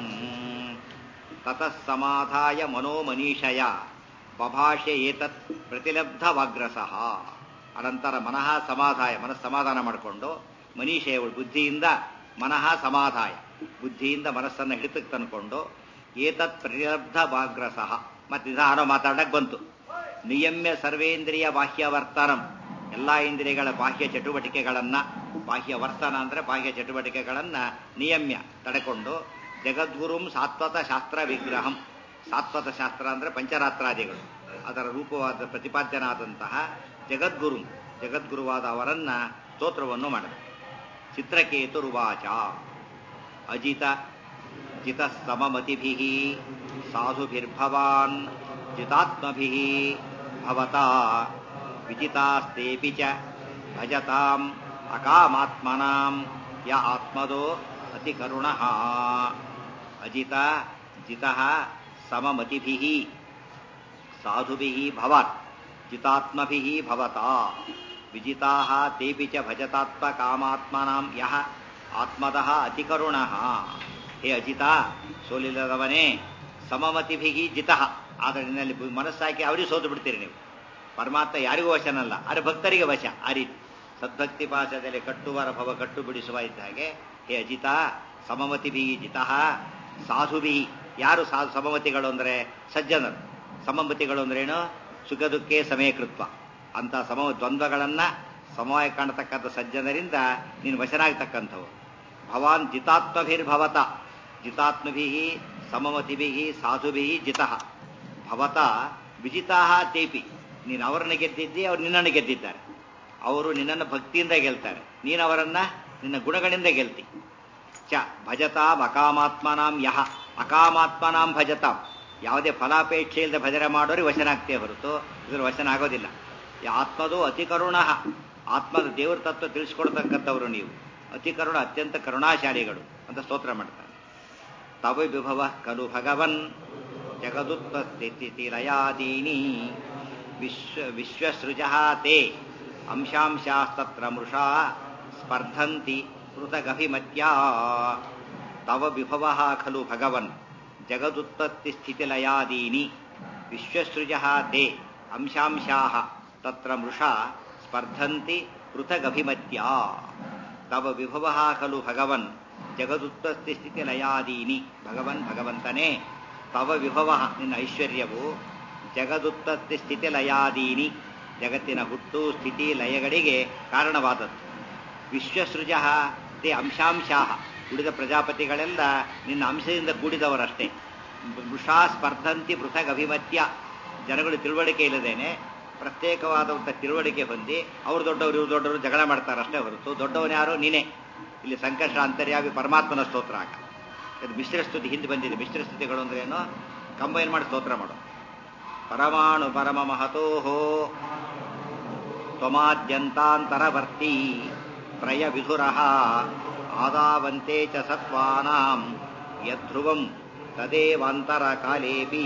ತತಃ ಸಮಾಧಾಯ ಮನೋ ಮನೀಷಯ ಬಭಾಷೆ ಏತತ್ ಪ್ರತಿಲಬ್ಧವಾಗ್ರಸಃ ಅನಂತರ ಮನಃ ಸಮಾಧಾಯ ಮನಸ್ಸು ಸಮಾಧಾನ ಮಾಡಿಕೊಂಡು ಮನೀಷೆಯವಳು ಬುದ್ಧಿಯಿಂದ ಮನಃ ಸಮಾಧಾಯ ಬುದ್ಧಿಯಿಂದ ಮನಸ್ಸನ್ನು ಹಿಡಿತಕ್ಕೆ ತಂದುಕೊಂಡು ಏತತ್ ಪ್ರತಿಲಬ್ಧ ಭಾಗ್ರಸಃ ಮತ್ತೆ ನಿಧಾನ ಮಾತಾಡಕ್ ಬಂತು ನಿಯಮ್ಯ ಸರ್ವೇಂದ್ರಿಯ ಬಾಹ್ಯವರ್ತನಂ ಎಲ್ಲಾ ಇಂದ್ರಿಯಗಳ ಬಾಹ್ಯ ಚಟುವಟಿಕೆಗಳನ್ನ ಬಾಹ್ಯ ವರ್ತನ ಅಂದ್ರೆ ಬಾಹ್ಯ ಚಟುವಟಿಕೆಗಳನ್ನ ನಿಯಮ್ಯ ತಡೆಕೊಂಡು ಜಗದ್ಗುರುಂ ಸಾತ್ವತ ಶಾಸ್ತ್ರ ವಿಗ್ರಹಂ ಸಾತ್ವತ ಶಾಸ್ತ್ರ ಅಂದ್ರೆ ಪಂಚರಾತ್ರಾದಿಗಳು ಅದರ ರೂಪವಾದ ಪ್ರತಿಪಾದ್ಯನಾದಂತಹ ಜಗದ್ಗುರು ಜಗದ್ಗುರುವಾದ ಅವರನ್ನ ಸ್ತೋತ್ರವನ್ನು ಮಾಡಿದ ಚಿತ್ರಕೇತು ರುವಾಚ ಅಜಿತ ಜಿತ ಸಮಮತಿಭಿ ಸಾಧುಭಿರ್ಭವಾನ್ ಜಿತಾತ್ಮಭಿ ಭವತಾ ವಿಜಿತಾಸ್ತೇಪಿ ಚ ಭಜತಾಂ ಅಕಾಮಾತ್ಮನಾಂ ಯ ಆತ್ಮದೋ ಅತಿ ಕರುಣ ಅಜಿತ ಜಿತ ಸಮಮತಿಭಿ ಸಾಧುಭಿ ಭವಾನ್ ಜಿತಾತ್ಮಭಿ ಭವತಾ ವಿಜಿತಾ ತೇಪಿ ಚ ಭಜತಾತ್ಮ ಕಾಮಾತ್ಮನಾಂ ಯಹ ಆತ್ಮದಃ ಅತಿ ಕರುಣ ಹೇ ಅಜಿತ ಸೋಲಿಲ್ಲದವನೇ ಸಮಮತಿಭಿ ಜಿತಃ ಆದರೆ ನಿನ್ನಲ್ಲಿ ಮನಸ್ಸಾಕಿ ಅವರಿಗೆ ಸೋತು ಬಿಡ್ತೀರಿ ನೀವು ಪರಮಾತ್ಮ ಯಾರಿಗೂ ವಶನಲ್ಲ ಆದರೆ ಭಕ್ತರಿಗೆ ವಶ ಆ ರೀತಿ ಸದ್ಭಕ್ತಿ ಪಾಶದಲ್ಲಿ ಕಟ್ಟುವರ ಭವ ಕಟ್ಟು ಬಿಡಿಸುವ ಇದ್ದ ಹಾಗೆ ಹೇ ಅಜಿತ ಸಮಮತಿಭಿ ಜಿತಃ ಸಾಧುಭಿ ಯಾರು ಸಾಧು ಸಮಮತಿಗಳು ಅಂದರೆ ಸಜ್ಜನರು ಸಮಮತಿಗಳು ಅಂದ್ರೇನು ಸುಖ ದುಃಖೇ ಸಮಯಕೃತ್ವ ಅಂತ ಸಮ ದ್ವಂದ್ವಗಳನ್ನ ಸಮವಾಯ ಕಾಣತಕ್ಕಂಥ ಸಜ್ಜನರಿಂದ ನೀನು ವಶನಾಗತಕ್ಕಂಥವು ಭವಾನ್ ಜಿತಾತ್ಮಭಿರ್ಭವತ ಜಿತಾತ್ಮಭಿ ಸಮಮತಿಭಿ ಸಾಧುಭಿ ಜಿತಃ ಭವತ ವಿಜಿತಾ ತೇಪಿ ನೀನು ಅವರನ್ನ ಗೆದ್ದಿದ್ದಿ ಅವ್ರು ನಿನ್ನನ್ನು ಗೆದ್ದಿದ್ದಾರೆ ಅವರು ನಿನ್ನನ್ನು ಭಕ್ತಿಯಿಂದ ಗೆಲ್ತಾರೆ ನೀನು ಅವರನ್ನ ನಿನ್ನ ಗುಣಗಳಿಂದ ಗೆಲ್ತಿ ಚ ಭಜತಾಂ ಅಕಾಮಾತ್ಮನಾಂ ಯಹ ಅಕಾಮಾತ್ಮನಾಂ ಭಜತಾಂ ಯಾವುದೇ ಫಲಾಪೇಕ್ಷೆ ಇಲ್ಲದೆ ಭಜನೆ ಮಾಡೋರಿಗೆ ವಶನಾಗ್ತೇ ಹೊರತು ಇದ್ರ ವಶನ ಆಗೋದಿಲ್ಲ ಈ ಆತ್ಮದು ಅತಿ ಕರುಣ ಆತ್ಮದ ದೇವರ ತತ್ವ ತಿಳಿಸ್ಕೊಡ್ತಕ್ಕಂಥವ್ರು ನೀವು ಅತಿ ಕರುಣ ಅತ್ಯಂತ ಕರುಣಾಶಾಲಿಗಳು ಅಂತ ಸ್ತೋತ್ರ ಮಾಡ್ತಾರೆ ತವ ವಿಭವ ಖಲು ಭಗವನ್ ಜಗದುತ್ಪತ್ತಿ ಲಯಾದೀನಿ ವಿಶ್ವ ವಿಶ್ವಸೃಜ ತೇ ಅಂಶಾಂಶಾಸ್ತತ್ರ ಮೃಷಾ ಸ್ಪರ್ಧಂತಿ ಪೃಥಗಭಿಮತ್ಯಾ ತವ ವಿಭವ ಖಲು ಭಗವನ್ ಜಗದುತ್ಪತ್ತಿ ಸ್ಥಿತಿಲಯಾದೀನಿ ವಿಶ್ವಸೃಜ ತೇ ಅಂಶಾಂಶಾ ತತ್ರ ಮೃಷಾ ಸ್ಪರ್ಧಂತಿ ಪೃಥಗಭಿಮತ್ಯಾ ತವ ವಿಭವ ಖಲು ಭಗವನ್ ಜಗದುತ್ಪತ್ತಿ ಸ್ಥಿತಿ ಲಯಾದೀನಿ ಭಗವನ್ ಭಗವಂತನೇ ತವ ವಿಭವ ನಿನ್ನ ಐಶ್ವರ್ಯವು ಜಗದುತ್ಪತ್ತಿ ಸ್ಥಿತಿ ಲಯಾದೀನಿ ಜಗತ್ತಿನ ಹುಟ್ಟು ಸ್ಥಿತಿ ಲಯಗಳಿಗೆ ಕಾರಣವಾದದ್ದು ವಿಶ್ವಸೃಜ ತೇ ಅಂಶಾಂಶಾ ಉಳಿದ ಪ್ರಜಾಪತಿಗಳೆಲ್ಲ ನಿನ್ನ ಅಂಶದಿಂದ ಕೂಡಿದವರಷ್ಟೇ ಮೃಷಾ ಸ್ಪರ್ಧಂತಿ ಪೃಥಗ್ ಅಭಿಮತ್ಯ ಜನಗಳು ತಿಳುವಳಿಕೆ ಇಲ್ಲದೇನೆ ಪ್ರತ್ಯೇಕವಾದಂಥ ತಿಳುವಳಿಕೆ ಹೊಂದಿ ಅವ್ರು ದೊಡ್ಡವರು ಇವ್ರು ದೊಡ್ಡವರು ಜಗಳ ಮಾಡ್ತಾರೆ ಅಷ್ಟೇ ಹೊರತು ದೊಡ್ಡವನು ಯಾರು ನೀನೇ ಇಲ್ಲಿ ಸಂಕಷ್ಟ ಅಂತರ್ಯಾವಿ ಪರಮಾತ್ಮನ ಸ್ತೋತ್ರ ಆಗ ಇದು ಮಿಶ್ರ ಸ್ತುತಿ ಹಿಂದೆ ಬಂದಿದೆ ಮಿಶ್ರ ಸ್ತುತಿಗಳು ಅಂದ್ರೆ ಏನು ಕಂಬೈನ್ ಮಾಡಿ ಸ್ತೋತ್ರ ಮಾಡು ಪರಮಾಣು ಪರಮ ಮಹತೋಹೋ ತ್ವಮಾದ್ಯಂತಾಂತರವರ್ತಿ ತ್ರಯ ವಿಧುರಃ ಆದಾವಂತೆ ಚ ಸತ್ವಾನಾಂ ಯಧ್ರುವಂ ತದೇವಾಂತರ ಕಾಲೇಪಿ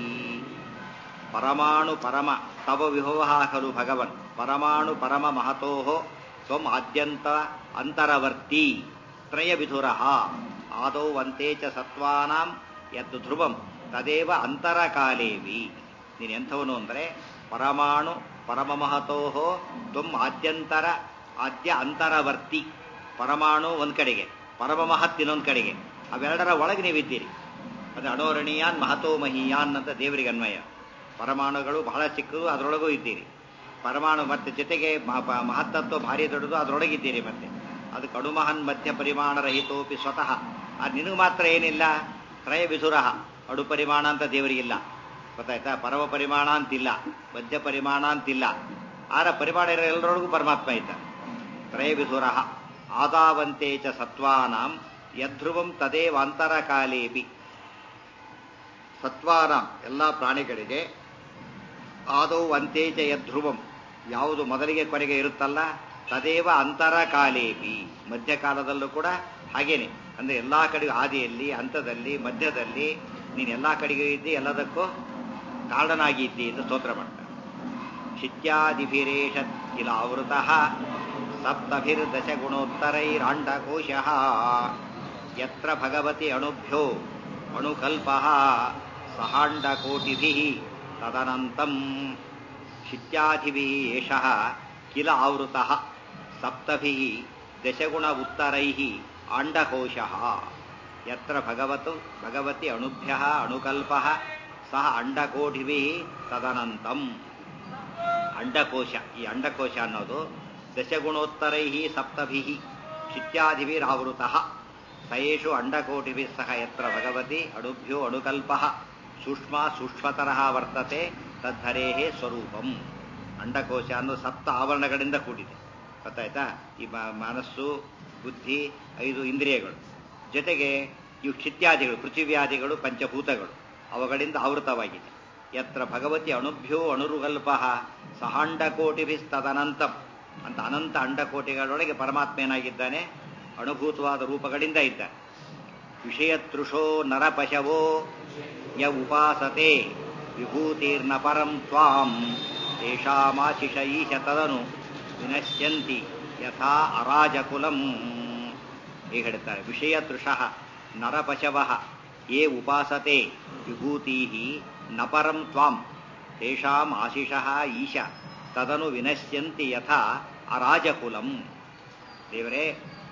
ಪರಮಾಣು ಪರಮ ತವ ವಿಭವ ಖಲು ಭಗವನ್ ಪರಮಾಣು ಪರಮ ಮಹತೋ ತ್ವಂ ಆದ್ಯಂತ ಅಂತರವರ್ತಿ ತ್ರಯ ವಿಧುರ ಆದೌ ಅಂತೆ ಚ ಸತ್ವಾನಾಂ ಯದ್ ಧ್ರುವಂ ತದೇವ ಅಂತರಕಾಲೇವಿ ನೀನು ಎಂಥವನು ಅಂದರೆ ಪರಮಾಣು ಪರಮ ಮಹತೋ ತ್ವಂ ಆದ್ಯಂತರ ಆದ್ಯ ಅಂತರವರ್ತಿ ಪರಮಾಣು ಒಂದ್ ಕಡೆಗೆ ಪರಮ ಮಹತ್ ಇನ್ನೊಂದ್ ಕಡೆಗೆ ಅವೆರಡರ ಒಳಗೆ ನೀವಿದ್ದೀರಿ ಅದು ಅಣೋರಣೀಯಾನ್ ಮಹತೋ ಮಹೀಯಾನ್ ಅಂತ ದೇವರಿಗೆ ಅನ್ವಯ ಪರಮಾಣುಗಳು ಬಹಳ ಚಿಕ್ಕದು ಅದರೊಳಗೂ ಇದ್ದೀರಿ ಪರಮಾಣು ಮತ್ತೆ ಜೊತೆಗೆ ಮ- ಪ- ಮಹತ್ತತ್ವ ಭಾರಿ ದೊಡ್ಡದು ಅದರೊಳಗಿದ್ದೀರಿ ಮತ್ತೆ ಅದು ಕಡುಮಹನ್ ಮಧ್ಯ ಪರಿಮಾಣ ರಹಿತೋಪಿ ಸ್ವತಃ ಅದು ನಿನಗೆ ಮಾತ್ರ ಏನಿಲ್ಲ ತ್ರಯ ವಿಧುರಃ ಅಡು ಪರಿಮಾಣ ಅಂತ ದೇವರಿಗಿಲ್ಲ ಗೊತ್ತಾಯ್ತಾ ಪರಮ ಪರಿಮಾಣ ಅಂತಿಲ್ಲ ಮಧ್ಯ ಪರಿಮಾಣ ಅಂತಿಲ್ಲ ಆರ ಪರಿಮಾಣ ಇರೋ ಎಲ್ಲರೊಳಗೂ ಪರಮಾತ್ಮ ಇದ್ದಾನೆ ತ್ರಯ ವಿಧುರಃ ಆದಾವಂತೆ ಚ ಸತ್ವಾನಾಂ ಯಧ್ರುವಂ ತದೇವ ಅಂತರಕಾಲೇಪಿ ಸತ್ವಾನಾಂ ಎಲ್ಲ ಪ್ರಾಣಿಗಳಿಗೆ ಆದೌ ಅಂತ್ಯೇಚ ಯಧ್ರುವಂ ಯಾವುದು ಮೊದಲಿಗೆ ಕೊನೆಗೆ ಇರುತ್ತಲ್ಲ ತದೇವ ಅಂತರಕಾಲೇಪಿ ಮಧ್ಯಕಾಲದಲ್ಲೂ ಕೂಡ ಹಾಗೇನೆ ಅಂದ್ರೆ ಎಲ್ಲಾ ಕಡೆಗೂ ಆದಿಯಲ್ಲಿ ಹಂತದಲ್ಲಿ ಮಧ್ಯದಲ್ಲಿ ನೀನು ಎಲ್ಲಾ ಕಡೆಗೂ ಇದ್ದಿ ಎಲ್ಲದಕ್ಕೂ ಕಾರಣನಾಗಿ ಇದ್ದಿ ಎಂದು ಸ್ತೋತ್ರ ಮಾಡ್ತಾರೆ ಶಿತ್ಯಾದಿಭಿರೇಷ ಕಿಲ ಆವೃತ ಸಪ್ತಭಿರ್ದಶ ಗುಣೋತ್ತರೈರಾಂಡಕೋಶ ಯತ್ರ ಭಗವತಿ ಅಣುಭ್ಯೋ ಅಣುಕಲ್ಪ ಸಹಾಂಡಕೋಟಿಭಿ ತದನಂತಂ ಶಿತ್ಯಾದಿಭಿ ಏಷ ಕಿಲ ಆವೃತ ಸಪ್ತಭಿ ದಶಗುಣ ಉತ್ತರೈ ಆಂಡಕೋಶ ಯತ್ರ ಭಗವತು ಭಗವತಿ ಅಣುಭ್ಯ ಅಣುಕಲ್ಪ ಸಹ ಅಂಡಕೋಟಿಭಿ ತದನಂತಂ ಅಂಡಕೋಶ ಈ ಅಂಡಕೋಶ ಅನ್ನೋದು ದಶಗುಣೋತ್ತರೈ ಸಪ್ತಭಿ ಶಿತ್ಯಾದಿಭಿರಾವೃತ ಸಯೇಷು ಅಂಡಕೋಟಿಭಿ ಸಹ ಯತ್ರ ಭಗವತಿ ಅಣುಭ್ಯೋ ಅಣುಕಲ್ಪ ಸೂಕ್ಷ್ಮ ಸೂಕ್ಷ್ಮತರ ವರ್ತತೆ ತದ್ಧರೇ ಸ್ವರೂಪಂ ಅಂಡಕೋಶ ಅನ್ನೋ ಸಪ್ತ ಆವರಣಗಳಿಂದ ಕೂಡಿದೆ ಗೊತ್ತಾಯ್ತಾ ಈ ಮ- ಮನಸ್ಸು ಬುದ್ಧಿ ಐದು ಇಂದ್ರಿಯಗಳು ಜೊತೆಗೆ ಇವು ಕ್ಷಿತ್ಯಾದಿಗಳು ಪೃಥಿವ್ಯಾದಿಗಳು ಪಂಚಭೂತಗಳು ಅವುಗಳಿಂದ ಆವೃತವಾಗಿದೆ ಯತ್ರ ಭಗವತಿ ಅಣುಭ್ಯೋ ಅಣುರುಗಲ್ಪ ಸಹಾಂಡಕೋಟಿಭಿಸ್ತದನಂತಂ ಅಂತ ಅನಂತ ಅಂಡಕೋಟಿಗಳೊಳಗೆ ಪರಮಾತ್ಮ ಏನಾಗಿದ್ದಾನೆ ಅಣುಭೂತವಾದ ರೂಪಗಳಿಂದ ಇದ್ದಾನೆ ವಿಷಯತೃಷೋ ನರಪಶವೋ ಯ ಉಪಾಸತೆ ವಿಭೂತಿರ್ನ ಪರಂ ತ್ವಾಂ ತೇಷಾಮಾಶಿಷ ಈಶ ತದನು ವಿನಶ್ಯಂತಿ ಯಥಾ ಅರಾಜಕುಲಂ ಹೀಗೆ ಹೇಳ್ತಾರೆ ವಿಷಯತೃಷಃ ನರಪಶವ ಯೇ ಉಪಾಸತೆ ವಿಭೂತಿ ನ ಪರಂ ತ್ವಾಂ ತೇಷಾಂ ಆಶಿಷಃ ಈಶ ತದನು ವಿನಶ್ಯಂತಿ ಯಥಾ ಅರಾಜಕುಲಂ ದೇವರೇ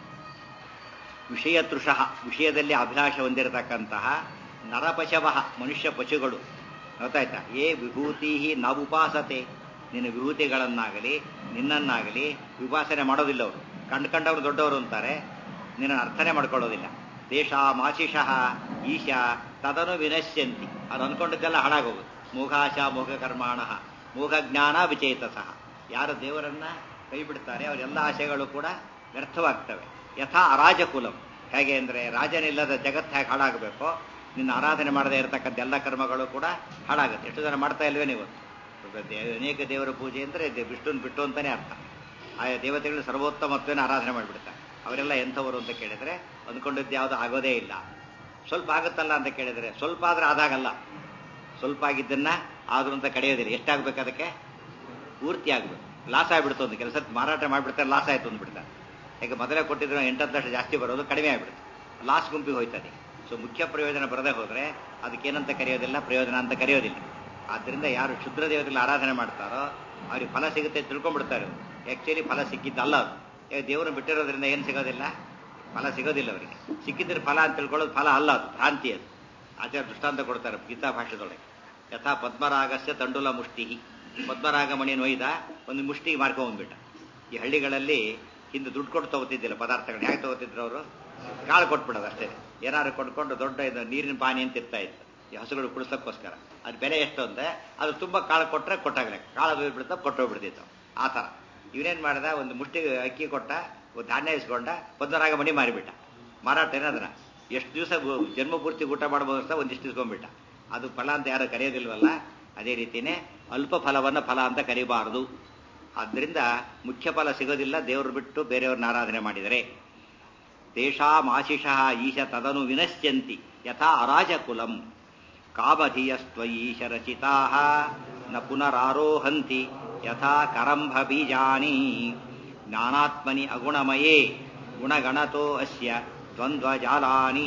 ವಿಷಯ ತೃಷಃ ವಿಷಯದಲ್ಲಿ ಅಭಿಲಾಷ ಹೊಂದಿರತಕ್ಕಂತಹ ನರಪಶವ ಮನುಷ್ಯ ಪಶುಗಳು ಗೊತ್ತಾಯ್ತಾ ಏ ವಿಭೂತಿ ನ ಉಪಾಸತೆ ನಿನ್ನ ವಿಭೂತಿಗಳನ್ನಾಗಲಿ ನಿನ್ನನ್ನಾಗಲಿ ಉಪಾಸನೆ ಮಾಡೋದಿಲ್ಲ ಅವರು ಕಂಡ್ಕಂಡವರು ದೊಡ್ಡವರು ಅಂತಾರೆ ನಿನ್ನ ಅರ್ಥನೆ ಮಾಡ್ಕೊಳ್ಳೋದಿಲ್ಲ ದೇಶ ಮಾಶಿಷಃ ಈಶ ತದನು ವಿನಶ್ಯಂತಿ ಅದು ಅನ್ಕೊಂಡಿದ್ದೆಲ್ಲ ಹಾಳಾಗೋಗುತ್ತೆ ಮೂಘಾಶ ಮೂಘ ಕರ್ಮಾಣ ಮೂಘ ಜ್ಞಾನ ವಿಚೇತ ಸಹ ಯಾರು ದೇವರನ್ನ ಕೈ ಬಿಡ್ತಾರೆ ಅವರೆಲ್ಲ ಆಶೆಗಳು ಕೂಡ ವ್ಯರ್ಥವಾಗ್ತವೆ ಯಥಾ ಅರಾಜಕುಲಂ ಹೇಗೆ ಅಂದರೆ ರಾಜನಿಲ್ಲದ ಜಗತ್ತು ಹೇಗೆ ಹಾಳಾಗಬೇಕು ನಿನ್ನ ಆರಾಧನೆ ಮಾಡದೇ ಇರತಕ್ಕಂಥ ಎಲ್ಲ ಕರ್ಮಗಳು ಕೂಡ ಹಾಳಾಗುತ್ತೆ ಎಷ್ಟು ಜನ ಮಾಡ್ತಾ ಇಲ್ವೇ ನೀವು ದೇ- ಅನೇಕ ದೇವರ ಪೂಜೆ ಅಂದರೆ ವಿಷ್ಣುನ್ ಬಿಟ್ಟು ಅಂತಾನೆ ಅರ್ಥ ಆಯಾ ದೇವತೆಗಳು ಸರ್ವೋತ್ತಮತ್ವನ ಆರಾಧನೆ ಮಾಡಿಬಿಡ್ತಾರೆ ಅವರೆಲ್ಲ ಎಂಥವರು ಅಂತ ಕೇಳಿದರೆ ಅಂದ್ಕೊಂಡಿದ್ದು ಯಾವುದು ಆಗೋದೇ ಇಲ್ಲ ಸ್ವಲ್ಪ ಆಗುತ್ತಲ್ಲ ಅಂತ ಕೇಳಿದರೆ ಸ್ವಲ್ಪ ಆದ್ರೆ ಆದಾಗಲ್ಲ ಸ್ವಲ್ಪ ಆಗಿದ್ದನ್ನ ಆದ್ರೂ ಅಂತ ಕಡೆಯೋದಿಲ್ಲ ಎಷ್ಟಾಗ್ಬೇಕು ಅದಕ್ಕೆ ಪೂರ್ತಿ ಆಗ್ಬೇಕು ಲಾಸ್ ಆಗ್ಬಿಡ್ತು ಒಂದು ಕೆಲಸ ಮಾರಾಟ ಮಾಡಿಬಿಡ್ತಾರೆ ಲಾಸ್ ಆಯ್ತು ಅಂದ್ಬಿಡ್ತಾರೆ ಈಗ ಮೊದಲೇ ಕೊಟ್ಟಿದ್ರು ಎಂಟತ್ತು ಲಕ್ಷ ಜಾಸ್ತಿ ಬರೋದು ಕಡಿಮೆ ಆಗ್ಬಿಡುತ್ತೆ ಲಾಸ್ ಗುಂಪಿಗೆ ಹೋಯ್ತದೆ ಸೊ ಮುಖ್ಯ ಪ್ರಯೋಜನ ಬರದೇ ಹೋದ್ರೆ ಅದಕ್ಕೇನಂತ ಕರೆಯೋದಿಲ್ಲ ಪ್ರಯೋಜನ ಅಂತ ಕರೆಯೋದಿಲ್ಲ ಆದ್ದರಿಂದ ಯಾರು ಕ್ಷುದ್ರ ದೇವತೆಗಳ ಆರಾಧನೆ ಮಾಡ್ತಾರೋ ಅವ್ರಿಗೆ ಫಲ ಸಿಗುತ್ತೆ ಅಂತ ತಿಳ್ಕೊಂಡ್ಬಿಡ್ತಾರೆ ಆಕ್ಚುಲಿ ಫಲ ಸಿಕ್ಕಿದ್ದಲ್ಲ ಅದು ಈಗ ದೇವರು ಬಿಟ್ಟಿರೋದ್ರಿಂದ ಏನು ಸಿಗೋದಿಲ್ಲ ಫಲ ಸಿಗೋದಿಲ್ಲ ಅವರಿಗೆ ಸಿಕ್ಕಿದ್ರೆ ಫಲ ಅಂತ ತಿಳ್ಕೊಳ್ಳೋದು ಫಲ ಅಲ್ಲ ಅದು ಭ್ರಾಂತಿ ಅದು ಆಚಾರ್ಯ ದೃಷ್ಟಾಂತ ಕೊಡ್ತಾರೆ ಗೀತಾ ಭಾಷೆದೊಳಗೆ ಯಥಾ ಪದ್ಮರಾಗಸ್ಯ ತಂಡುಲ ಮುಷ್ಟಿ ಪದ್ಮರಾಗ ಮಣಿಯನ್ನು ಒಯ್ದ ಒಂದು ಮುಷ್ಟಿಗೆ ಮಾರ್ಕೊಂಡ್ಬಿಟ್ಟ ಈ ಹಳ್ಳಿಗಳಲ್ಲಿ ಹಿಂದೆ ದುಡ್ಡು ಕೊಟ್ಟು ತಗೋತಿದ್ದಿಲ್ಲ ಪದಾರ್ಥಗಳು ಹೇಗೆ ತಗೋತಿದ್ರು ಅವರು ಕಾಳು ಕೊಟ್ಬಿಡೋದು ಅಷ್ಟೇ ಏನಾದ್ರು ಕೊಟ್ಕೊಂಡು ದೊಡ್ಡ ಇದು ನೀರಿನ ಪಾನಿ ಅಂತ ಇರ್ತಾ ಇತ್ತು ಈ ಹಸುಗಳು ಕುಡಿಸೋಕ್ಕೋಸ್ಕರ ಅದ್ ಬೆಲೆ ಎಷ್ಟು ಅಂದ್ರೆ ಅದು ತುಂಬಾ ಕಾಳು ಕೊಟ್ರೆ ಕೊಟ್ಟಾಗಲೆ ಕಾಳು ಬಿಡ್ತಾ ಕೊಟ್ಟೋಗ್ಬಿಡ್ತಿತ್ತು ಆ ಥರ ಇವನೇನ್ ಮಾಡ್ದ ಒಂದು ಮುಷ್ಟಿ ಅಕ್ಕಿ ಕೊಟ್ಟ ಒಂದು ಧಾನ್ಯ ಇಸ್ಕೊಂಡ ಪದ್ಮರಾಗ ಮಣಿ ಮಾರಿಬಿಟ್ಟ ಮಾರಾಟ ಏನದ್ರ ಎಷ್ಟು ದಿವಸ ಜನ್ಮ ಪೂರ್ತಿ ಊಟ ಮಾಡ್ಬೋದು ಅಂತ ಒಂದಿಷ್ಟು ಇಸ್ಕೊಂಡ್ಬಿಟ್ಟ ಅದು ಫಲ ಅಂತ ಯಾರು ಕರೆಯೋದಿಲ್ವಲ್ಲ ಅದೇ ರೀತಿನೇ ಅಲ್ಪ ಫಲವನ್ನ ಫಲ ಅಂತ ಕರಿಬಾರದು ಆದ್ರಿಂದ ಮುಖ್ಯ ಫಲ ಸಿಗೋದಿಲ್ಲ ದೇವರು ಬಿಟ್ಟು ಬೇರೆಯವ್ರನ್ನ ಆರಾಧನೆ ಮಾಡಿದರೆ ತೇಷಾಮಾಶಿಷಃ ಈಶ ತದನು ವಿನಶ್ಯಂತಿ ಯಥಾ ಅರಾಜಕುಲಂ ಕಾಮಧಿಯಸ್ತ್ವಯೀಶ ರಚಿತಾ ನ ಪುನರಾರೋಹಂತಿ ಯಥಾ ಕರಂಭ ಬೀಜಾನಿ ಜ್ಞಾನಾತ್ಮನಿ ಅಗುಣಮಯೇ ಗುಣಗಣತೋ ಅಸ್ಯ ದ್ವಂದ್ವಜಾಲಾನಿ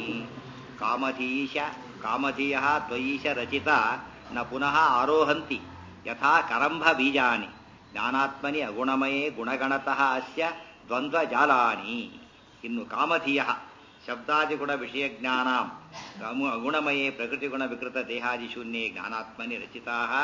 ಕಾಮಧೀಶ ಕಾಮಧೀಯ ತ್ವಯೀಶ ರಚಿತ ನ ಪುನಃ ಆರೋಹಂತಿ ಯಥಾ ಕರಂಭ ಬೀಜಾನಿ ಜ್ಞಾನಾತ್ಮನಿ ಅಗುಣಮಯೇ ಗುಣಗಣತಃ ಅಸ್ಯ ದ್ವಂದ್ವಜಾಲಾನಿ ಇನ್ನು ಕಾಮಧೀಯ ಶಬ್ದಾದಿಗುಣ ವಿಷಯ ಜ್ಞಾನ ಅಗುಣಮಯೇ ಪ್ರಕೃತಿಗುಣ ವಿಕೃತ ದೇಹಾದಿ ಶೂನ್ಯೇ ಜ್ಞಾನಾತ್ಮನಿ ರಚಿತಾ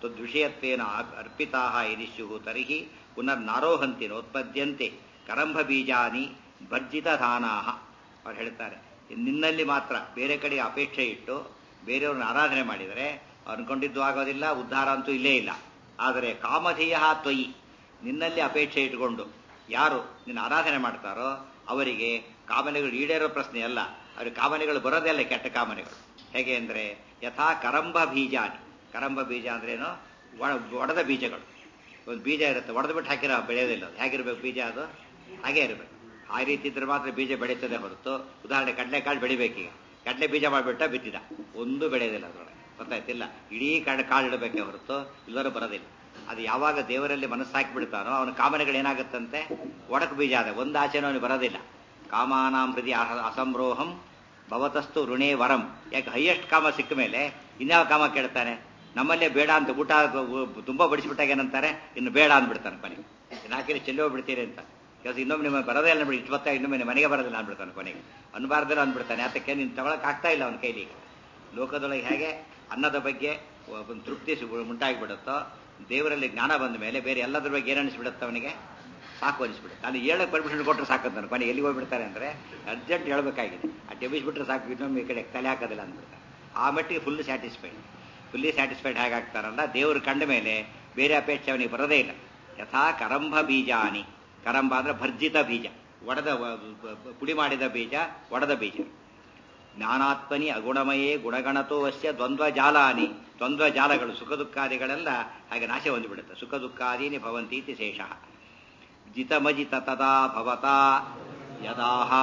ತದ್ವಿಷಯತ್ವೇನ ಅರ್ಪಿತಾ ಇರಿಸ್ಯು ತರ್ಹಿ ಪುನರ್ನಾರೋಹಂತಿ ನೋತ್ಪದ್ಯಂತೆ ಕರಂಭ ಬೀಜಾನಿ ಭರ್ಜಿತಧಾನಾ ಅವ್ರು ಹೇಳ್ತಾರೆ ನಿನ್ನಲ್ಲಿ ಮಾತ್ರ ಬೇರೆ ಕಡೆ ಅಪೇಕ್ಷೆ ಇಟ್ಟು ಬೇರೆಯವ್ರನ್ನ ಆರಾಧನೆ ಮಾಡಿದರೆ ಅನ್ಕೊಂಡಿದ್ದು ಆಗೋದಿಲ್ಲ ಉದ್ಧಾರ ಅಂತೂ ಇಲ್ಲೇ ಇಲ್ಲ ಆದರೆ ಕಾಮಧೇಯ ತ್ವಯಿ ನಿನ್ನಲ್ಲಿ ಅಪೇಕ್ಷೆ ಇಟ್ಕೊಂಡು ಯಾರು ನಿನ್ನ ಆರಾಧನೆ ಮಾಡ್ತಾರೋ ಅವರಿಗೆ ಕಾಮನೆಗಳು ಈಡೇರೋ ಪ್ರಶ್ನೆ ಅಲ್ಲ ಅವ್ರಿಗೆ ಕಾಮನೆಗಳು ಬರೋದೇ ಅಲ್ಲ ಕೆಟ್ಟ ಕಾಮನೆಗಳು ಹೇಗೆ ಅಂದರೆ ಯಥಾ ಕರಂಬ ಬೀಜಾನಿ ಕರಂಬ ಬೀಜ ಅಂದ್ರೇನು ಒಡೆದ ಬೀಜಗಳು ಒಂದು ಬೀಜ ಇರುತ್ತೆ ಒಡೆದು ಬಿಟ್ಟು ಹಾಕಿರೋ ಬೆಳೆಯೋದಿಲ್ಲ ಅದು ಹೇಗಿರ್ಬೇಕು ಬೀಜ ಅದು ಹಾಗೇ ಇರಬೇಕು ಆ ರೀತಿ ಇದ್ರೆ ಮಾತ್ರ ಬೀಜ ಬೆಳೀತದೆ ಹೊರತು ಉದಾಹರಣೆ ಕಡಲೆಕಾಳು ಬೆಳಿಬೇಕೀಗ ಕಡಲೆ ಬೀಜ ಮಾಡಿಬಿಟ್ಟ ಬಿತ್ತಿದ ಒಂದು ಬೆಳೆಯೋದಿಲ್ಲ ಅದರೊಳಗೆ ಗೊತ್ತಾಯ್ತಿಲ್ಲ ಇಡೀ ಕಾಳು ಕಾಳು ಇಡಬೇಕೆ ಹೊರತು ಇಲ್ಲರೂ ಬರೋದಿಲ್ಲ ಅದು ಯಾವಾಗ ದೇವರಲ್ಲಿ ಮನಸ್ಸು ಹಾಕಿಬಿಡ್ತಾನೋ ಅವನ ಕಾಮನೆಗಳು ಏನಾಗುತ್ತಂತೆ ಒಡಕು ಬೀಜ ಅದ ಒಂದು ಆಚೆನೂ ಅವನಿಗೆ ಬರೋದಿಲ್ಲ ಕಾಮಾನಾಂ ಹೃದಯ ಅಸಂರೋಹಂ ಭವತಸ್ತು ಋಣೇ ವರಂ ಯಾಕೆ ಹೈಯೆಸ್ಟ್ ಕಾಮ ಸಿಕ್ಕ ಮೇಲೆ ಇನ್ಯಾವ ಕಾಮ ಕೇಳ್ತಾನೆ ನಮ್ಮಲ್ಲೇ ಬೇಡ ಅಂತ ಊಟ ತುಂಬಾ ಬಡಿಸ್ಬಿಟ್ಟಾಗ ಏನಂತಾರೆ ಇನ್ನು ಬೇಡ ಅಂದ್ಬಿಡ್ತಾನೆ ಕೊನೆಗೆ ನಾಲ್ಕನೇ ಚೆಲ್ಲಿ ಹೋಗ್ಬಿಡ್ತೀರಿ ಅಂತ ಕೆಲಸ ಇನ್ನೊಮ್ಮೆ ನಿಮಗೆ ಬರೋದೇ ಇಲ್ಲ ಬಿಡಿ ಇಷ್ಟು ಹೊತ್ತಾಗಿ ಇನ್ನೊಮ್ಮೆ ಮನೆಗೆ ಬರೋದಿಲ್ಲ ಅಂದ್ಬಿಡ್ತಾನೆ ಕೊನೆಗೆ ಅನ್ಬಾರ್ದಲ್ಲ ಅಂದ್ಬಿಡ್ತಾನೆ ಅದಕ್ಕೆ ನೀನು ತಗೊಳಕ್ ಆಗ್ತಾ ಇಲ್ಲ ಅವನ ಕೈಲಿ ಲೋಕದೊಳಗೆ ಹೇಗೆ ಅನ್ನದ ಬಗ್ಗೆ ಒಂದು ತೃಪ್ತಿ ಉಂಟಾಗಿಬಿಡುತ್ತೋ ದೇವರಲ್ಲಿ ಜ್ಞಾನ ಬಂದ ಮೇಲೆ ಬೇರೆ ಎಲ್ಲದ್ರ ಬಗ್ಗೆ ಏನು ಅನಿಸ್ಬಿಡುತ್ತೆ ಅವನಿಗೆ ಸಾಕು ಅನಿಸ್ಬಿಡುತ್ತೆ ನಾನು ಹೇಳಕ್ಕೆ ಪರ್ಮಿಷನ್ ಕೊಟ್ಟರೆ ಸಾಕಂತಾನೆ ಕೊನೆ ಎಲ್ಲಿಗೆ ಹೋಗ್ಬಿಡ್ತಾರೆ ಅಂದರೆ ಅರ್ಜೆಂಟ್ ಹೇಳ್ಬೇಕಾಗಿದೆ ಆ ಟೆಬಿಸ್ಬಿಟ್ರೆ ಸಾಕು ಇನ್ನೊಮ್ಮೆ ಈ ಕಡೆ ತಲೆ ಹಾಕೋದಿಲ್ಲ ಅಂದ್ಬಿಡ್ತಾರೆ ಆ ಮಟ್ಟಿಗೆ ಫುಲ್ ಸ್ಯಾಟಿಸ್ಫೈಡ್ ಫುಲ್ಲಿ ಸ್ಯಾಟಿಸ್ಫೈಡ್ ಹೇಗಾಗ್ತಾರಲ್ಲ ದೇವರು ಕಂಡ ಮೇಲೆ ಬೇರೆ ಅಪೇಕ್ಷೆ ಅವನಿಗೆ ಬರೋದೇ ಇಲ್ಲ ಯಥಾ ಕರಂಭ ಬೀಜಾನಿ ಕರಂಬ ಅಂದ್ರೆ ಭರ್ಜಿತ ಬೀಜ ಒಡೆದ ಪುಡಿ ಮಾಡಿದ ಬೀಜ ಒಡೆದ ಬೀಜ ಜ್ಞಾನಾತ್ಮನಿ ಅಗುಣಮಯೇ ಗುಣಗಣತೋ ಅಸ್ಯ ದ್ವಂದ್ವ ಜಾಲಾನಿ ದ್ವಂದ್ವ ಜಾಲಗಳು ಸುಖ ದುಃಖಾದಿಗಳೆಲ್ಲ ಹಾಗೆ ನಾಶ ಹೊಂದಿಬಿಡುತ್ತೆ ಸುಖ ದುಃಖಾದೀನಿ ಭವಂತಿ ಇತಿ ಶೇಷ ಜಿತಮಜಿತ ತದಾ ಭವತಾ ಯದಾಹ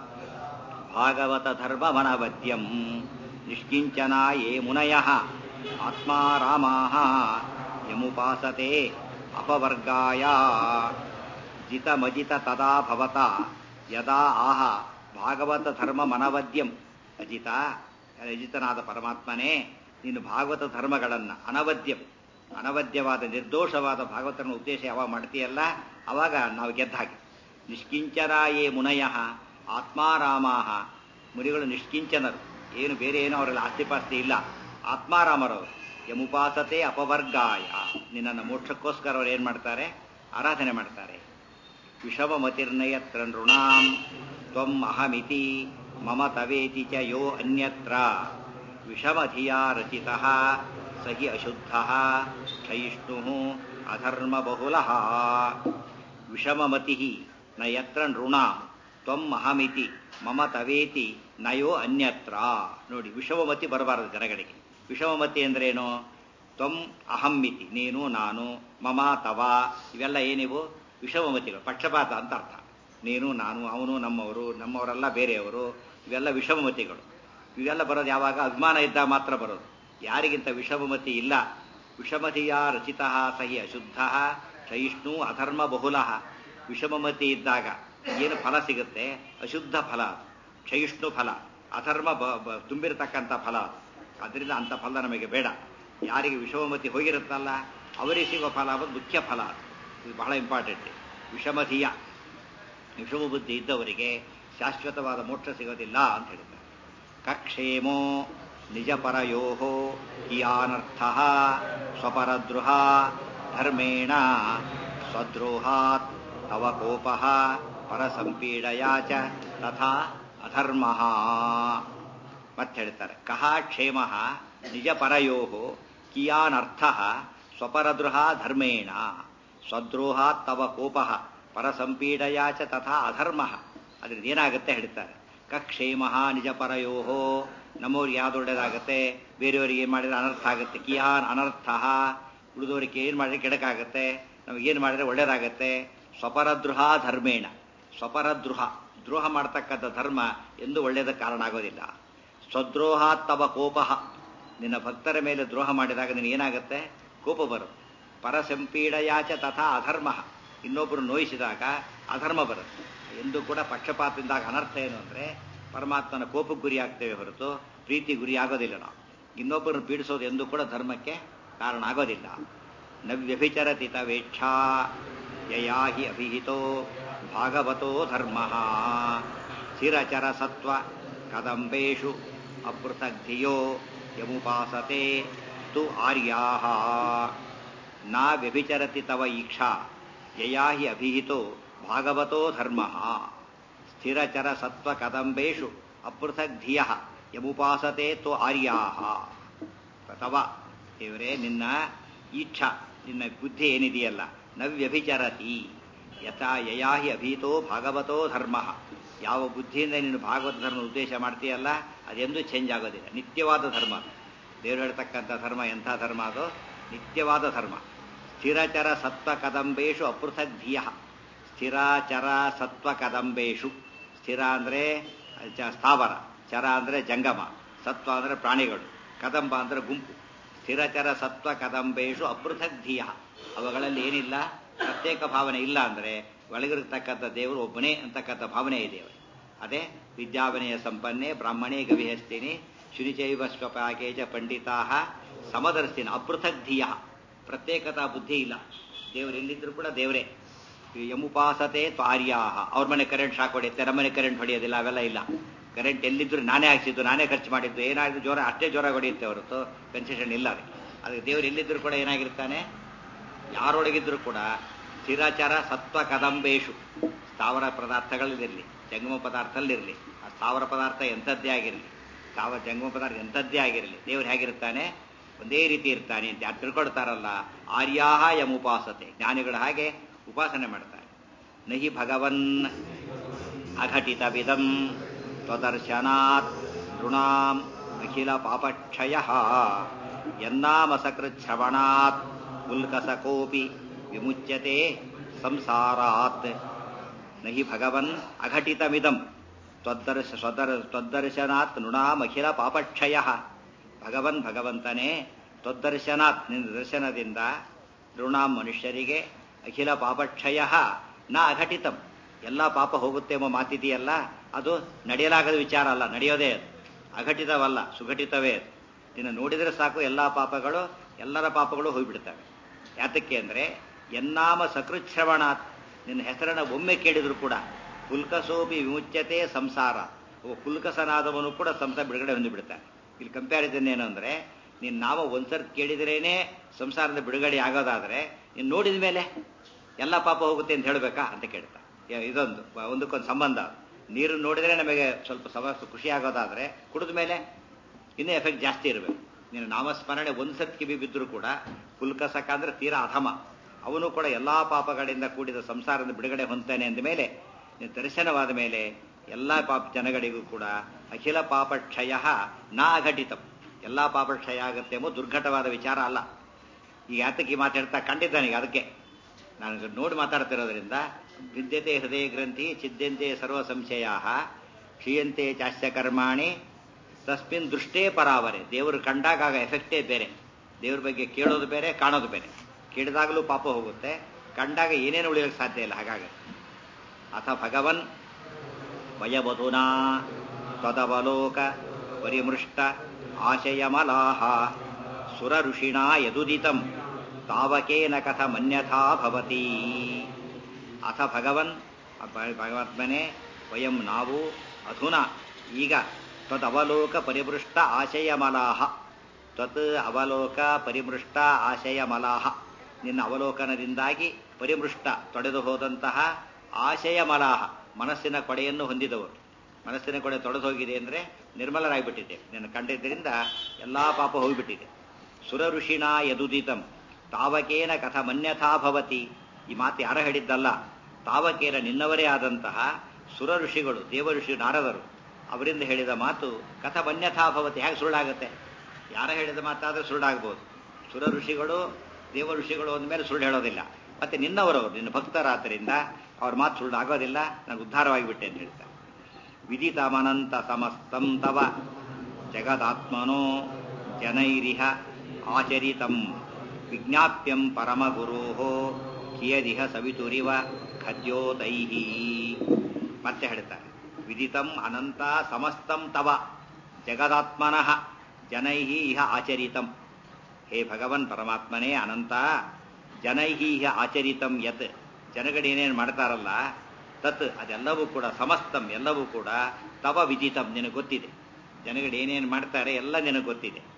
ಭಾಗವತ ಧರ್ಮ ಮನವದ್ಯಂ ನಿಷ್ಕಿಂಚನ ಯೇ ಮುನಯ ಆತ್ಮಾ ರಾಮಾ ಯಮುಪಾಸತೆ ಅಪವರ್ಗಾಯ ಜಿತಮಜಿತ ತದಾ ಭವತ ಯದಾ ಆಹ ಭಾಗವತ ಧರ್ಮ ಮನವದ್ಯಂ ಅಜಿತ ಅಜಿತನಾದ ಪರಮಾತ್ಮನೇ ನೀನು ಭಾಗವತ ಧರ್ಮಗಳನ್ನು ಅನವದ್ಯಂ ಅನವದ್ಯವಾದ ನಿರ್ದೋಷವಾದ ಭಾಗವತನ ಉದ್ದೇಶ ಯಾವಾಗ ಮಾಡ್ತೀಯಲ್ಲ ಅವಾಗ ನಾವು ಗೆದ್ದ ಹಾಗೆ ನಿಷ್ಕಿಂಚನ ಯೇ ಮುನಯ ಆತ್ಮಾರಾಮಾಹ ಮುನಿಗಳು ನಿಷ್ಕಿಂಚನರು ಏನು ಬೇರೆ ಏನೋ ಅವರಲ್ಲಿ ಆಸ್ತಿಪಾಸ್ತಿ ಇಲ್ಲ ಆತ್ಮಾರಾಮರವರು ಯಮುಪಾಸತೆ ಅಪವರ್ಗಾಯ ನಿನ್ನನ್ನು ಮೋಕ್ಷಕ್ಕೋಸ್ಕರ ಅವ್ರು ಏನು ಮಾಡ್ತಾರೆ ಆರಾಧನೆ ಮಾಡ್ತಾರೆ ವಿಷಮಮತಿರ್ನಯತ್ರ ನೃಣಾಂ ತ್ವಂ ಅಹಮಿತಿ ಮಮ ತವೇತಿ ಚ ಯೋ ಅನ್ಯತ್ರ ವಿಷಮಧಿಯಾ ರಚಿತಃ ಸಹಿ ಅಶುದ್ಧ ಕ್ಷಯಿಷ್ಣು ಅಧರ್ಮಬಹುಲ ವಿಷಮಮತಿ ನ ಯತ್ರ ನೃಣಾಂ ತ್ವಂ ಅಹಮಿತಿ ಮಮ ತವೇತಿ ನಯೋ ಅನ್ಯತ್ರ ನೋಡಿ ವಿಷಮಮತಿ ಬರಬಾರದು ಜನಗಳಿಗೆ ವಿಷಮಮತಿ ಅಂದ್ರೇನು ತ್ವಂ ಅಹಮ್ಮಿತಿ ನೀನು ನಾನು ಮಮ ತವ ಇವೆಲ್ಲ ಏನಿವು ವಿಷಮಮತಿಗಳು ಪಕ್ಷಪಾತ ಅಂತ ಅರ್ಥ ನೀನು ನಾನು ಅವನು ನಮ್ಮವರು ನಮ್ಮವರೆಲ್ಲ ಬೇರೆಯವರು ಇವೆಲ್ಲ ವಿಷಮಮತಿಗಳು ಇವೆಲ್ಲ ಬರೋದು ಯಾವಾಗ ಅಭಿಮಾನ ಇದ್ದಾಗ ಮಾತ್ರ ಬರೋದು ಯಾರಿಗಿಂತ ವಿಷಮಮತಿ ಇಲ್ಲ ವಿಷಮತಿಯ ರಚಿತ ಸಹಿ ಅಶುದ್ಧ ಕ್ಷಯಿಷ್ಣು ಅಧರ್ಮ ಬಹುಲ ವಿಷಮಮತಿ ಇದ್ದಾಗ ಏನು ಫಲ ಸಿಗುತ್ತೆ ಅಶುದ್ಧ ಫಲ ಅದು ಕ್ಷಯಿಷ್ಣು ಫಲ ಅಧರ್ಮ ತುಂಬಿರತಕ್ಕಂಥ ಫಲ ಅದು ಅದರಿಂದ ಅಂಥ ಫಲ ನಮಗೆ ಬೇಡ ಯಾರಿಗೆ ವಿಷಮಮತಿ ಹೋಗಿರುತ್ತಲ್ಲ ಅವರಿಗೆ ಸಿಗೋ ಫಲ ಅದು ಮುಖ್ಯ ಫಲ ಅದು ಇದು ಬಹಳ ಇಂಪಾರ್ಟೆಂಟ್ ವಿಷಮಧಿಯ ವಿಷಮ ಬುದ್ಧಿ ಇದ್ದವರಿಗೆ ಶಾಶ್ವತವಾದ ಮೋಕ್ಷ ಸಿಗೋದಿಲ್ಲ ಅಂತ ಹೇಳ್ತಾರೆ ಕಕ್ಷೇಮೋ ನಿಜಪರಯೋ ಕಿಯಾನರ್ಥ ಸ್ವಪರದ್ರುಹ ಧರ್ಮೇಣ ಸ್ವದ್ರೋಹಾತ್ ತವ ಕೋಪ ಪರಸಂಪೀಡಯಾ ಚ ತಥಾ ಅಧರ್ಮ ಮತ್ತೆ ಹೇಳ್ತಾರೆ ಕಹ ಕ್ಷೇಮ ನಿಜಪರಯೋ ಕಿಯಾನರ್ಥ ಸ್ವಪರದ್ರುಹ ಧರ್ಮೇಣ ಸ್ವದ್ರೋಹಾತ್ ತವ ಕೋಪ ಪರಸಂಪೀಡಯಾ ಚ ತಥಾ ಅಧರ್ಮ ಅದ್ರಿಂದ ಏನಾಗುತ್ತೆ ಹೇಳ್ತಾರೆ ಕಕ್ಷೇಮ ನಿಜಪರಯೋ ನಮ್ಮವ್ರಿಗೆ ಯಾವ್ದು ಒಳ್ಳೇದಾಗುತ್ತೆ ಬೇರೆಯವರಿಗೆ ಏನು ಮಾಡಿದ್ರೆ ಅನರ್ಥ ಆಗುತ್ತೆ ಕಿಯಾನ್ ಅನರ್ಥ ಉಳಿದವರಿಗೆ ಏನು ಮಾಡಿದ್ರೆ ಕೆಡಕಾಗುತ್ತೆ ನಮಗೇನು ಮಾಡಿದ್ರೆ ಒಳ್ಳೇದಾಗತ್ತೆ ಸ್ವಪರದ್ರೋಹ ಧರ್ಮೇಣ ಸ್ವಪರದ್ರೋಹ ದ್ರೋಹ ಮಾಡ್ತಕ್ಕಂಥ ಧರ್ಮ ಎಂದು ಒಳ್ಳೆಯದ ಕಾರಣ ಆಗೋದಿಲ್ಲ ಸ್ವದ್ರೋಹ ತವ ಕೋಪ ನಿನ್ನ ಭಕ್ತರ ಮೇಲೆ ದ್ರೋಹ ಮಾಡಿದಾಗ ನಿನಗೇನಾಗುತ್ತೆ ಕೋಪ ಬರುತ್ತೆ ಪರಸಂಪೀಡಯಾಚ ತಥಾ ಅಧರ್ಮ ಇನ್ನೊಬ್ಬರು ನೋಯಿಸಿದಾಗ ಅಧರ್ಮ ಬರುತ್ತೆ ಎಂದು ಕೂಡ ಪಕ್ಷಪಾತದಿಂದಾಗ ಅನರ್ಥ ಏನು ಅಂದರೆ ಪರಮಾತ್ಮನ ಕೋಪಕ್ಕೆ ಗುರಿ ಆಗ್ತೇವೆ ಹೊರತು ಪ್ರೀತಿ ಗುರಿ ಆಗೋದಿಲ್ಲ ನಾವು ಇನ್ನೊಬ್ಬರನ್ನು ಪೀಡಿಸೋದು ಎಂದು ಕೂಡ ಧರ್ಮಕ್ಕೆ ಕಾರಣ ಆಗೋದಿಲ್ಲ ನವ್ಯಭಿಚರತಿ ತವೇಚ್ಛಾ ಯಯಾ ಹಿ ಅಭಿಹಿತೋ ಭಾಗವತೋ ಧರ್ಮ ಸ್ಥಿರಚರ ಸತ್ವ ಕದಂಬೇಷು ಅಪೃಥಗ್ಧಿಯೋ ಯಮುಪಾಸತೆ ತು ಆರ್ಯಾಹ ನಾ ವ್ಯಭಿಚರತಿ ತವ ಈಕ್ಷಾ ಯಯಾ ಹಿ ಅಭಿಹಿತೋ ಭಾಗವತೋ ಧರ್ಮ ಸ್ಥಿರಚರ ಸತ್ವ ಕದಂಬೇಷು ಅಪೃಥಕ್ ಧಿಯ ಯಮುಪಾಸತೆ ತು ಆರ್ಯಾಹ ತವ ದೇವರೇ ನಿನ್ನ ಈಚ್ಛಾ ನಿನ್ನ ಬುದ್ಧಿ ಏನಿದೆಯಲ್ಲ ನವ್ಯಭಿಚರತಿ ಯಥಾ ಯಯಾಹಿ ಅಭೀತೋ ಭಾಗವತೋ ಧರ್ಮ ಯಾವ ಬುದ್ಧಿಯಿಂದ ನೀನು ಭಾಗವತ ಧರ್ಮ ಉದ್ದೇಶ ಮಾಡ್ತೀಯಲ್ಲ ಅದೆಂದೂ ಚೇಂಜ್ ಆಗೋದಿಲ್ಲ ನಿತ್ಯವಾದ ಧರ್ಮ ದೇವರು ಹೇಳ್ತಕ್ಕಂಥ ಧರ್ಮ ಎಂಥ ಧರ್ಮ ಅದು ನಿತ್ಯವಾದ ಧರ್ಮ ಸ್ಥಿರಚರ ಸತ್ವ ಕದಂಬೇಶು ಅಪೃಥಕ್ ಧಿಯ ಸ್ಥಿರಾಚರ ಸತ್ವ ಕದಂಬೇಶು ಸ್ಥಿರ ಅಂದರೆ ಸ್ಥಾವರ ಚರ ಅಂದರೆ ಜಂಗಮ ಸತ್ವ ಅಂದರೆ ಪ್ರಾಣಿಗಳು ಕದಂಬ ಅಂದರೆ ಗುಂಪು ಸ್ಥಿರಚರ ಸತ್ವ ಕದಂಬೇಶು ಅಪೃಥಕ್ ಧಿಯ ಅವುಗಳಲ್ಲಿ ಏನಿಲ್ಲ ಪ್ರತ್ಯೇಕ ಭಾವನೆ ಇಲ್ಲ ಅಂದರೆ ಒಳಗಿರತಕ್ಕಂಥ ದೇವರು ಒಬ್ಬನೇ ಅಂತಕ್ಕಂಥ ಭಾವನೆ ಇದೆ ಅವರಿಗೆ ಅದೇ ವಿದ್ಯಾವನೆಯ ಸಂಪನ್ನೆ ಬ್ರಾಹ್ಮಣೇ ಗವಿಹಸ್ತಿನಿ ಶುನಿಚೈವ ಸ್ವಪಾಕೇಜ ಪಂಡಿತಾ ಸಮದರ್ಶಿನ ಅಪೃಥಕ್ ಧಿಯ ಪ್ರತ್ಯೇಕತಾ ಬುದ್ಧಿ ಇಲ್ಲ ದೇವರು ಎಲ್ಲಿದ್ರು ಕೂಡ ದೇವರೇ ಯಮುಪಾಸತೆ ತ್ವಾರ್ಯಾಹ ಅವ್ರ ಮನೆ ಕರೆಂಟ್ ಶಾಕ್ ಹೊಡೆಯುತ್ತೆ ನಮ್ಮ ಮನೆ ಕರೆಂಟ್ ಹೊಡೆಯೋದಿಲ್ಲ ಅವೆಲ್ಲ ಇಲ್ಲ ಕರೆಂಟ್ ಎಲ್ಲಿದ್ರು ನಾನೇ ಹಾಕ್ಸಿದ್ದು ನಾನೇ ಖರ್ಚು ಮಾಡಿದ್ದು ಏನಾದ್ರು ಜ್ವರ ಅಷ್ಟೇ ಜ್ವರ ಹೊಡೆಯುತ್ತೆ ಹೊರತು ಕನ್ಸೆಷನ್ ಇಲ್ಲ ಅದಕ್ಕೆ ಅದಕ್ಕೆ ದೇವರು ಎಲ್ಲಿದ್ರು ಕೂಡ ಏನಾಗಿರ್ತಾನೆ ಯಾರೊಳಗಿದ್ರು ಕೂಡ ಸ್ಥಿರಾಚಾರ ಸತ್ವ ಕದಂಬೇಶು ಸ್ಥಾವರ ಪದಾರ್ಥಗಳಲ್ಲಿರಲಿ ಜಂಗಮ ಪದಾರ್ಥದಲ್ಲಿರಲಿ ಆ ಸ್ಥಾವರ ಪದಾರ್ಥ ಎಂಥದ್ದೇ ಆಗಿರಲಿ ಸ್ಥಾವರ ಜಂಗಮ ಪದಾರ್ಥ ಎಂಥದ್ದೇ ಆಗಿರಲಿ ದೇವರು ಹೇಗಿರ್ತಾನೆ ಒಂದೇ ರೀತಿ ಇರ್ತಾನೆ ಅಂತ ಯಾರು ತಿಳ್ಕೊಳ್ತಾರಲ್ಲ ಆರ್ಯಾಹ ಯಮುಪಾಸತೆ ಜ್ಞಾನಿಗಳ ಹಾಗೆ ಉಪಾಸನೆ ಮಾಡ್ತಾರೆ ನಹಿ ಭಗವನ್ ಅಘಟಿತ ವಿಧಂ ತ್ವದರ್ಶನಾತ್ ನೃಣಾಂ ಅಖಿಲ ಪಾಪಕ್ಷಯ ಯನ್ನಾಮಸಕೃಚ್ಛ್ರವಣಾತ್ ಉಲ್ಕಸಕೋಪಿ ವಿಮುಚ್ಯತೆ ಸಂಸಾರಾತ್ ನಹಿ ಭಗವನ್ ಅಘಟಿತಮಿದಂ ತ್ವದ್ದರ್ಶ ಸ್ವದರ್ ತ್ವದ್ದರ್ಶನಾತ್ ನೃಣಾಮಖಿಲ ಪಾಪಕ್ಷಯ ಭಗವನ್ ಭಗವಂತನೇ ತ್ವದ್ದರ್ಶನಾತ್ ನಿನ್ನ ದರ್ಶನದಿಂದ ನೃಣಾಂ ಮನುಷ್ಯರಿಗೆ ಅಖಿಲ ಪಾಪಕ್ಷಯ ನ ಅಘಟಿತಂ ಎಲ್ಲ ಪಾಪ ಹೋಗುತ್ತೆ ಎಂಬ ಮಾತಿದೆಯಲ್ಲ ಅದು ನಡೆಯಲಾಗದ ವಿಚಾರ ಅಲ್ಲ ನಡೆಯೋದೇ ಅದು ಅಘಟಿತವಲ್ಲ ಸುಘಟಿತವೇ ಅದು ನಿನ್ನ ನೋಡಿದರೆ ಸಾಕು ಎಲ್ಲ ಪಾಪಗಳು ಎಲ್ಲರ ಪಾಪಗಳು ಹೋಗ್ಬಿಡ್ತವೆ ಯಾತಕ್ಕೆ ಅಂದರೆ ಎನ್ನಾಮ ಸಕೃಚ್ಛ್ರವಣಾತ್ ನಿನ್ನ ಹೆಸರನ್ನು ಒಮ್ಮೆ ಕೇಳಿದ್ರು ಕೂಡ ಪುಲ್ಕಸೋಪಿ ವಿಮುಚ್ಯತೆ ಸಂಸಾರ ಒಬ್ಬ ಪುಲ್ಕಸನಾದವನು ಕೂಡ ಸಂಸಾರ ಬಿಡುಗಡೆ ಹೊಂದಿಬಿಡ್ತಾನೆ ಇಲ್ಲಿ ಕಂಪ್ಯಾರಿಸನ್ ಏನು ಅಂದರೆ ನೀನು ನಾವ ಒಂದ್ಸರಿ ಕೇಳಿದ್ರೇನೆ ಸಂಸಾರದ ಬಿಡುಗಡೆ ಆಗೋದಾದ್ರೆ ನೀನು ನೋಡಿದ ಮೇಲೆ ಎಲ್ಲ ಪಾಪ ಹೋಗುತ್ತೆ ಅಂತ ಹೇಳಬೇಕಾ ಅಂತ ಕೇಳ್ತಾ ಇದೊಂದು ಒಂದಕ್ಕೊಂದು ಸಂಬಂಧ ನೀರು ನೋಡಿದ್ರೆ ನಮಗೆ ಸ್ವಲ್ಪ ಸಮ ಖುಷಿ ಆಗೋದಾದ್ರೆ ಕುಡಿದ ಮೇಲೆ ಇನ್ನೂ ಎಫೆಕ್ಟ್ ಜಾಸ್ತಿ ಇರಬೇಕು ನೀನು ನಾಮಸ್ಮರಣೆ ಒಂದು ಸತ್ ಕಿವಿ ಬಿದ್ದರೂ ಕೂಡ ಪುಲ್ಕಸಕ ಅಂದ್ರೆ ತೀರಾ ಅಧಮ ಅವನು ಕೂಡ ಎಲ್ಲಾ ಪಾಪಗಳಿಂದ ಕೂಡಿದ ಸಂಸಾರದ ಬಿಡುಗಡೆ ಹೊಂದ್ತಾನೆ ಅಂದ ಮೇಲೆ ನೀನು ದರ್ಶನವಾದ ಮೇಲೆ ಎಲ್ಲ ಪಾಪ ಜನಗಳಿಗೂ ಕೂಡ ಅಖಿಲ ಪಾಪಕ್ಷಯ ನಾ ಅಘಟಿತಂ ಎಲ್ಲ ಪಾಪಕ್ಷಯ ಆಗುತ್ತೆ ಎಂಬ ದುರ್ಘಟವಾದ ವಿಚಾರ ಅಲ್ಲ ಈಗ ಯಾತಕ್ಕೆ ಮಾತಾಡ್ತಾ ಕಂಡಿದ್ದಾನೀಗ ಅದಕ್ಕೆ ನಾನು ನೋಡಿ ಮಾತಾಡ್ತಿರೋದ್ರಿಂದ ವಿದ್ಯತೆ ಹೃದಯ ಗ್ರಂಥಿ ಚಿದ್ಯಂತೆ ಸರ್ವ ಸಂಶಯ ಕ್ಷೀಯಂತೆ ಚಾಸ್ಯ ಕರ್ಮಾಣಿ ತಸ್ಮಿನ್ ದೃಷ್ಟೇ ಪರಾವರೆ ದೇವರು ಕಂಡಾಗ ಆಗ ಎಫೆಕ್ಟೇ ಬೇರೆ ದೇವ್ರ ಬಗ್ಗೆ ಕೇಳೋದು ಬೇರೆ ಕಾಣೋದು ಬೇರೆ ಕೇಳಿದಾಗಲೂ ಪಾಪ ಹೋಗುತ್ತೆ ಕಂಡಾಗ ಏನೇನು ಉಳಿಯೋಕ್ಕೆ ಸಾಧ್ಯ ಇಲ್ಲ ಹಾಗಾಗಿ ಅಥ ಭಗವನ್ ವಯವಧುನಾ ತ್ವದವಲೋಕ ಪರಿಮೃಷ್ಟ ಆಶಯಮಲಾಹ ಸುರ ಋಷಿಣಾ ಯದುದಿತಂ ತಾವಕೇನ ಕಥ ಮನ್ಯಥಾ ಭವತಿ ಅಥ ಭಗವನ್ ಭಗವತ್ಮನೆ ವಯಂ ನಾವು ಅಧುನಾ ಈಗ ತ್ವದವಲೋಕ ಪರಿಮೃಷ್ಟ ಆಶಯಮಲಾಹ ತ್ವತ್ ಅವಲೋಕ ಪರಿಮೃಷ್ಟ ಆಶಯಮಲಾಹ ನಿನ್ನ ಅವಲೋಕನದಿಂದಾಗಿ ಪರಿಮೃಷ್ಟ ತೊಡೆದು ಹೋದಂತಹ ಆಶಯ ಮಲಾಹ ಮನಸ್ಸಿನ ಕೊಡೆಯನ್ನು ಹೊಂದಿದವರು ಮನಸ್ಸಿನ ಕೊಡೆ ತೊಡೆದು ಹೋಗಿದೆ ಅಂದರೆ ನಿರ್ಮಲರಾಗಿಬಿಟ್ಟಿದೆ ನಿನ್ನ ಕಂಡಿದ್ದರಿಂದ ಎಲ್ಲಾ ಪಾಪ ಹೋಗಿಬಿಟ್ಟಿದೆ ಸುರ ಋಷಿಣ ಯದುದಿತಂ ತಾವಕೇನ ಕಥ ಮನ್ಯಥಾ ಭವತಿ ಈ ಮಾತು ಯಾರ ಹೇಳಿದ್ದಲ್ಲ ತಾವಕೇನ ನಿನ್ನವರೇ ಆದಂತಹ ಸುರ ಋಷಿಗಳು ದೇವ ಋಷಿ ನಾರದರು ಅವರಿಂದ ಹೇಳಿದ ಮಾತು ಕಥ ಮನ್ಯಥಾ ಭವತಿ ಹೇಗೆ ಸುಳ್ಳಾಗುತ್ತೆ ಯಾರ ಹೇಳಿದ ಮಾತಾದ್ರೆ ಸುಳ್ಳಾಗ್ಬೋದು ಸುರ ಋಷಿಗಳು ದೇವ ಋಷಿಗಳು ಅಂದಮೇಲೆ ಸುಳ್ಳು ಹೇಳೋದಿಲ್ಲ ಮತ್ತೆ ನಿನ್ನವರವರು ನಿನ್ನ ಭಕ್ತರಾದ್ದರಿಂದ ಅವ್ರ ಮಾತು ಸುಳ್ಳು ಆಗೋದಿಲ್ಲ ನಾನು ಉದ್ಧಾರವಾಗಿಬಿಟ್ಟೆ ಅಂತ ಹೇಳ್ತಾರೆ ವಿದಿತಮನಂತ ಸಮಸ್ತಂ ತವ ಜಗದಾತ್ಮನೋ ಜನೈರಿಹ ಆಚರಿತಂ ವಿಜ್ಞಾಪ್ಯಂ ಪರಮಗುರೋ ಕಿಯದಿಹ ಸವಿತುರಿವ ಖದ್ಯೋತೈಹಿ ಮತ್ತೆ ಹೇಳ್ತಾರೆ ವಿದಿತಂ ಅನಂತ ಸಮಸ್ತಂ ತವ ಜಗದಾತ್ಮನಃ ಜನೈಹಿ ಇಹ ಆಚರಿತಂ ಹೇ ಭಗವನ್ ಪರಮಾತ್ಮನೇ ಅನಂತ ಜನೈಹಿ ಇಹ ಆಚರಿತಂ ಯತ್ ಜನಗಳೇನೇನು ಮಾಡ್ತಾರಲ್ಲ ತತ್ ಅದೆಲ್ಲವೂ ಕೂಡ ಸಮಸ್ತಂ ಎಲ್ಲವೂ ಕೂಡ ತವ ವಿದಿತಂ ನಿನಗೆ ಗೊತ್ತಿದೆ ಜನಗಳು ಏನೇನು ಮಾಡ್ತಾರೆ ಎಲ್ಲ ನಿನಗೆ ಗೊತ್ತಿದೆ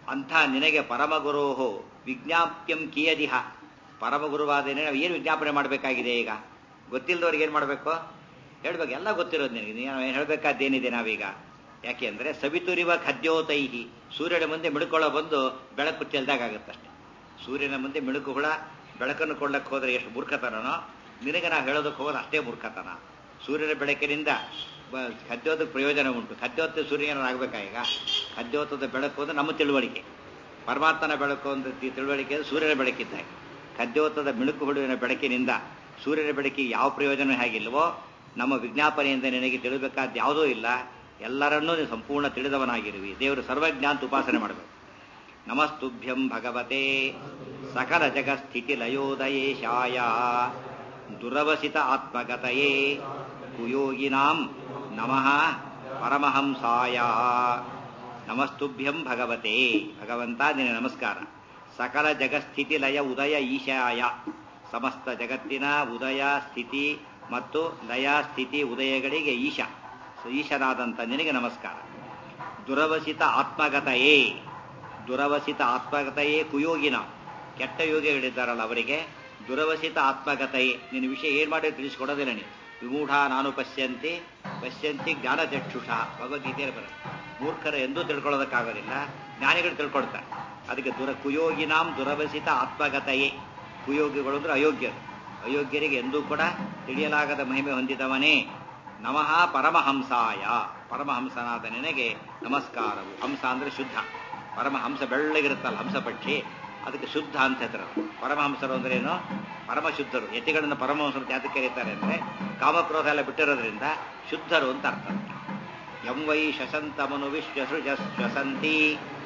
ಅಂಥ ನಿನಗೆ ಪರಮಗುರೋಹೋ ವಿಜ್ಞಾಪ್ಯಂ ಕಿಯದಿಹ ಪರಮಗುರುವಾದ ನಾವು ಏನು ವಿಜ್ಞಾಪನೆ ಮಾಡಬೇಕಾಗಿದೆ ಈಗ ಗೊತ್ತಿಲ್ಲದವ್ರಿಗೆ ಏನು ಮಾಡಬೇಕು ಹೇಳ್ಬೇಕು ಎಲ್ಲ ಗೊತ್ತಿರೋದು ನಿನಗೆ ನೀನು ಹೇಳಬೇಕಾದ್ದೇನಿದೆ ನಾವೀಗ ಯಾಕೆ ಅಂದರೆ ಸವಿತುರಿವ ಖದ್ಯೋತೈಹಿ ಸೂರ್ಯನ ಮುಂದೆ ಮಿಳುಕೊಳ್ಳೋ ಬಂದು ಬೆಳಕು ಚೆಲ್ದಾಗತ್ತಷ್ಟೆ ಸೂರ್ಯನ ಮುಂದೆ ಮಿಳುಕು ಹುಳ ಬೆಳಕನ್ನು ಕೊಳ್ಳಕ್ಕೆ ಹೋದರೆ ಎಷ್ಟು ಮೂರ್ಖತನನೋ ನಿನಗೆ ನಾವು ಹೇಳೋದಕ್ಕೆ ಹೋಗೋದು ಅಷ್ಟೇ ಮೂರ್ಖತನ ಸೂರ್ಯನ ಬೆಳಕಿನಿಂದ ಖದ್ಯೋತಕ್ಕೆ ಪ್ರಯೋಜನ ಉಂಟು ಖದ್ಯೋತ ಸೂರ್ಯನಾಗಬೇಕಾ ಈಗ ಖದ್ಯೋತದ ಬೆಳಕು ಅಂದ್ರೆ ನಮ್ಮ ತಿಳುವಳಿಕೆ ಪರಮಾತ್ಮನ ಬೆಳಕು ಅಂತ ತಿಳುವಳಿಕೆ ಸೂರ್ಯನ ಬೆಳಕಿದ್ದಾಗ ಖದ್ಯೋತದ ಮಿಳುಕು ಹುಳುವಿನ ಬೆಳಕಿನಿಂದ ಸೂರ್ಯನ ಬೆಳಕಿಗೆ ಯಾವ ಪ್ರಯೋಜನ ಹೇಗಿಲ್ವೋ ನಮ್ಮ ವಿಜ್ಞಾಪನೆಯಿಂದ ನಿನಗೆ ತಿಳಿಬೇಕಾದ ಯಾವುದೂ ಇಲ್ಲ ಎಲ್ಲರನ್ನೂ ನೀನು ಸಂಪೂರ್ಣ ತಿಳಿದವನಾಗಿರುವಿ ದೇವರು ಸರ್ವಜ್ಞಾಂತ ಉಪಾಸನೆ ಮಾಡಬೇಕು ನಮಸ್ತುಭ್ಯಂ ಭಗವತೆ ಸಕಲ ಜಗಸ್ಥಿತಿ ಲಯೋದಯೇಶಾಯ ದುರವಸಿತ ಆತ್ಮಗತಯೇ ಕುಯೋಗಿನಾಂ ನಮಃ ಪರಮಹಂಸಾಯ ನಮಸ್ತುಭ್ಯಂ ಭಗವತೆ ಭಗವಂತ ನಿನ ನಮಸ್ಕಾರ ಸಕಲ ಜಗಸ್ಥಿತಿ ಲಯ ಉದಯ ಈಶಾಯ ಸಮಸ್ತ ಜಗತ್ತಿನ ಉದಯ ಸ್ಥಿತಿ ಮತ್ತು ಲಯ ಸ್ಥಿತಿ ಉದಯಗಳಿಗೆ ಈಶ ಈಶನಾದಂಥ ನಿನಗೆ ನಮಸ್ಕಾರ ದುರವಸಿತ ಆತ್ಮಗತಯೇ ದುರವಸಿತ ಆತ್ಮಗತಯೇ ಕುಯೋಗಿನ ಕೆಟ್ಟ ಯೋಗಿಗಳಿದ್ದಾರಲ್ಲ ಅವರಿಗೆ ದುರವಸಿತ ಆತ್ಮಗತಯೇ ನಿನ್ನ ವಿಷಯ ಏನು ಮಾಡಿ ತಿಳಿಸ್ಕೊಡೋದಿಲ್ಲ ನೀನು ವಿಮೂಢ ನಾನು ಪಶ್ಯಂತಿ ಪಶ್ಯಂತಿ ಜ್ಞಾನಚಕ್ಷುಷ ಭಗವದ್ಗೀತೆಯಲ್ಲಿ ಬರ ಮೂರ್ಖರ ಎಂದೂ ತಿಳ್ಕೊಳ್ಳೋದಕ್ಕಾಗೋದಿಲ್ಲ ಜ್ಞಾನಿಗಳು ತಿಳ್ಕೊಳ್ತಾರೆ ಅದಕ್ಕೆ ದುರ ಕುಯೋಗಿನಾಂ ದುರವಸಿತ ಆತ್ಮಗತಯೇ ಕುಯೋಗಿಗಳು ಅಂದ್ರೆ ಅಯೋಗ್ಯರು ಅಯೋಗ್ಯರಿಗೆ ಎಂದೂ ಕೂಡ ತಿಳಿಯಲಾಗದ ಮಹಿಮೆ ಹೊಂದಿದವನೇ ನಮಃ ಪರಮಹಂಸಾಯ ಪರಮಹಂಸನಾದ ನಿನಗೆ ನಮಸ್ಕಾರವು ಹಂಸ ಅಂದ್ರೆ ಶುದ್ಧ ಪರಮಹಂಸ ಬೆಳ್ಳಗಿರುತ್ತಲ್ಲ ಹಂಸ ಪಕ್ಷಿ ಅದಕ್ಕೆ ಶುದ್ಧ ಅಂತ ಹೇಳ್ತಾರೆ ಪರಮಹಂಸರು ಅಂದ್ರೆ ಏನು ಪರಮಶುದ್ಧರು ಯತಿಗಳನ್ನು ಪರಮಹಂಸರು ಜಾತಕ್ಕೆ ಕರೀತಾರೆ ಅಂದ್ರೆ ಕಾಮಕ್ರೋಧ ಎಲ್ಲ ಬಿಟ್ಟಿರೋದ್ರಿಂದ ಶುದ್ಧರು ಅಂತ ಅರ್ಥ ಎಂ ವೈ ಶಸಂತಮನು ವಿಶ್ವಸೃಜ ಶ್ವಸಂತಿ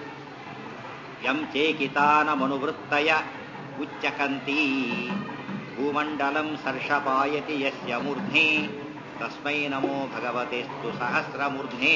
ಯಂ ಚೇಕಿತಾನಮನುವೃತ್ತಯ ಉಚ್ಚಕಂತಿ ಭೂಮಂಡಲಂ ಸರ್ಷಪಾಯತಿ ಯಸ್ಯ ಮೂರ್ಧ್ನಿ ತಸ್ಮೈ ನಮೋ ಭಗವತೆಸ್ತು ಸಹಸ್ರಮೂರ್ಧ್ನೇ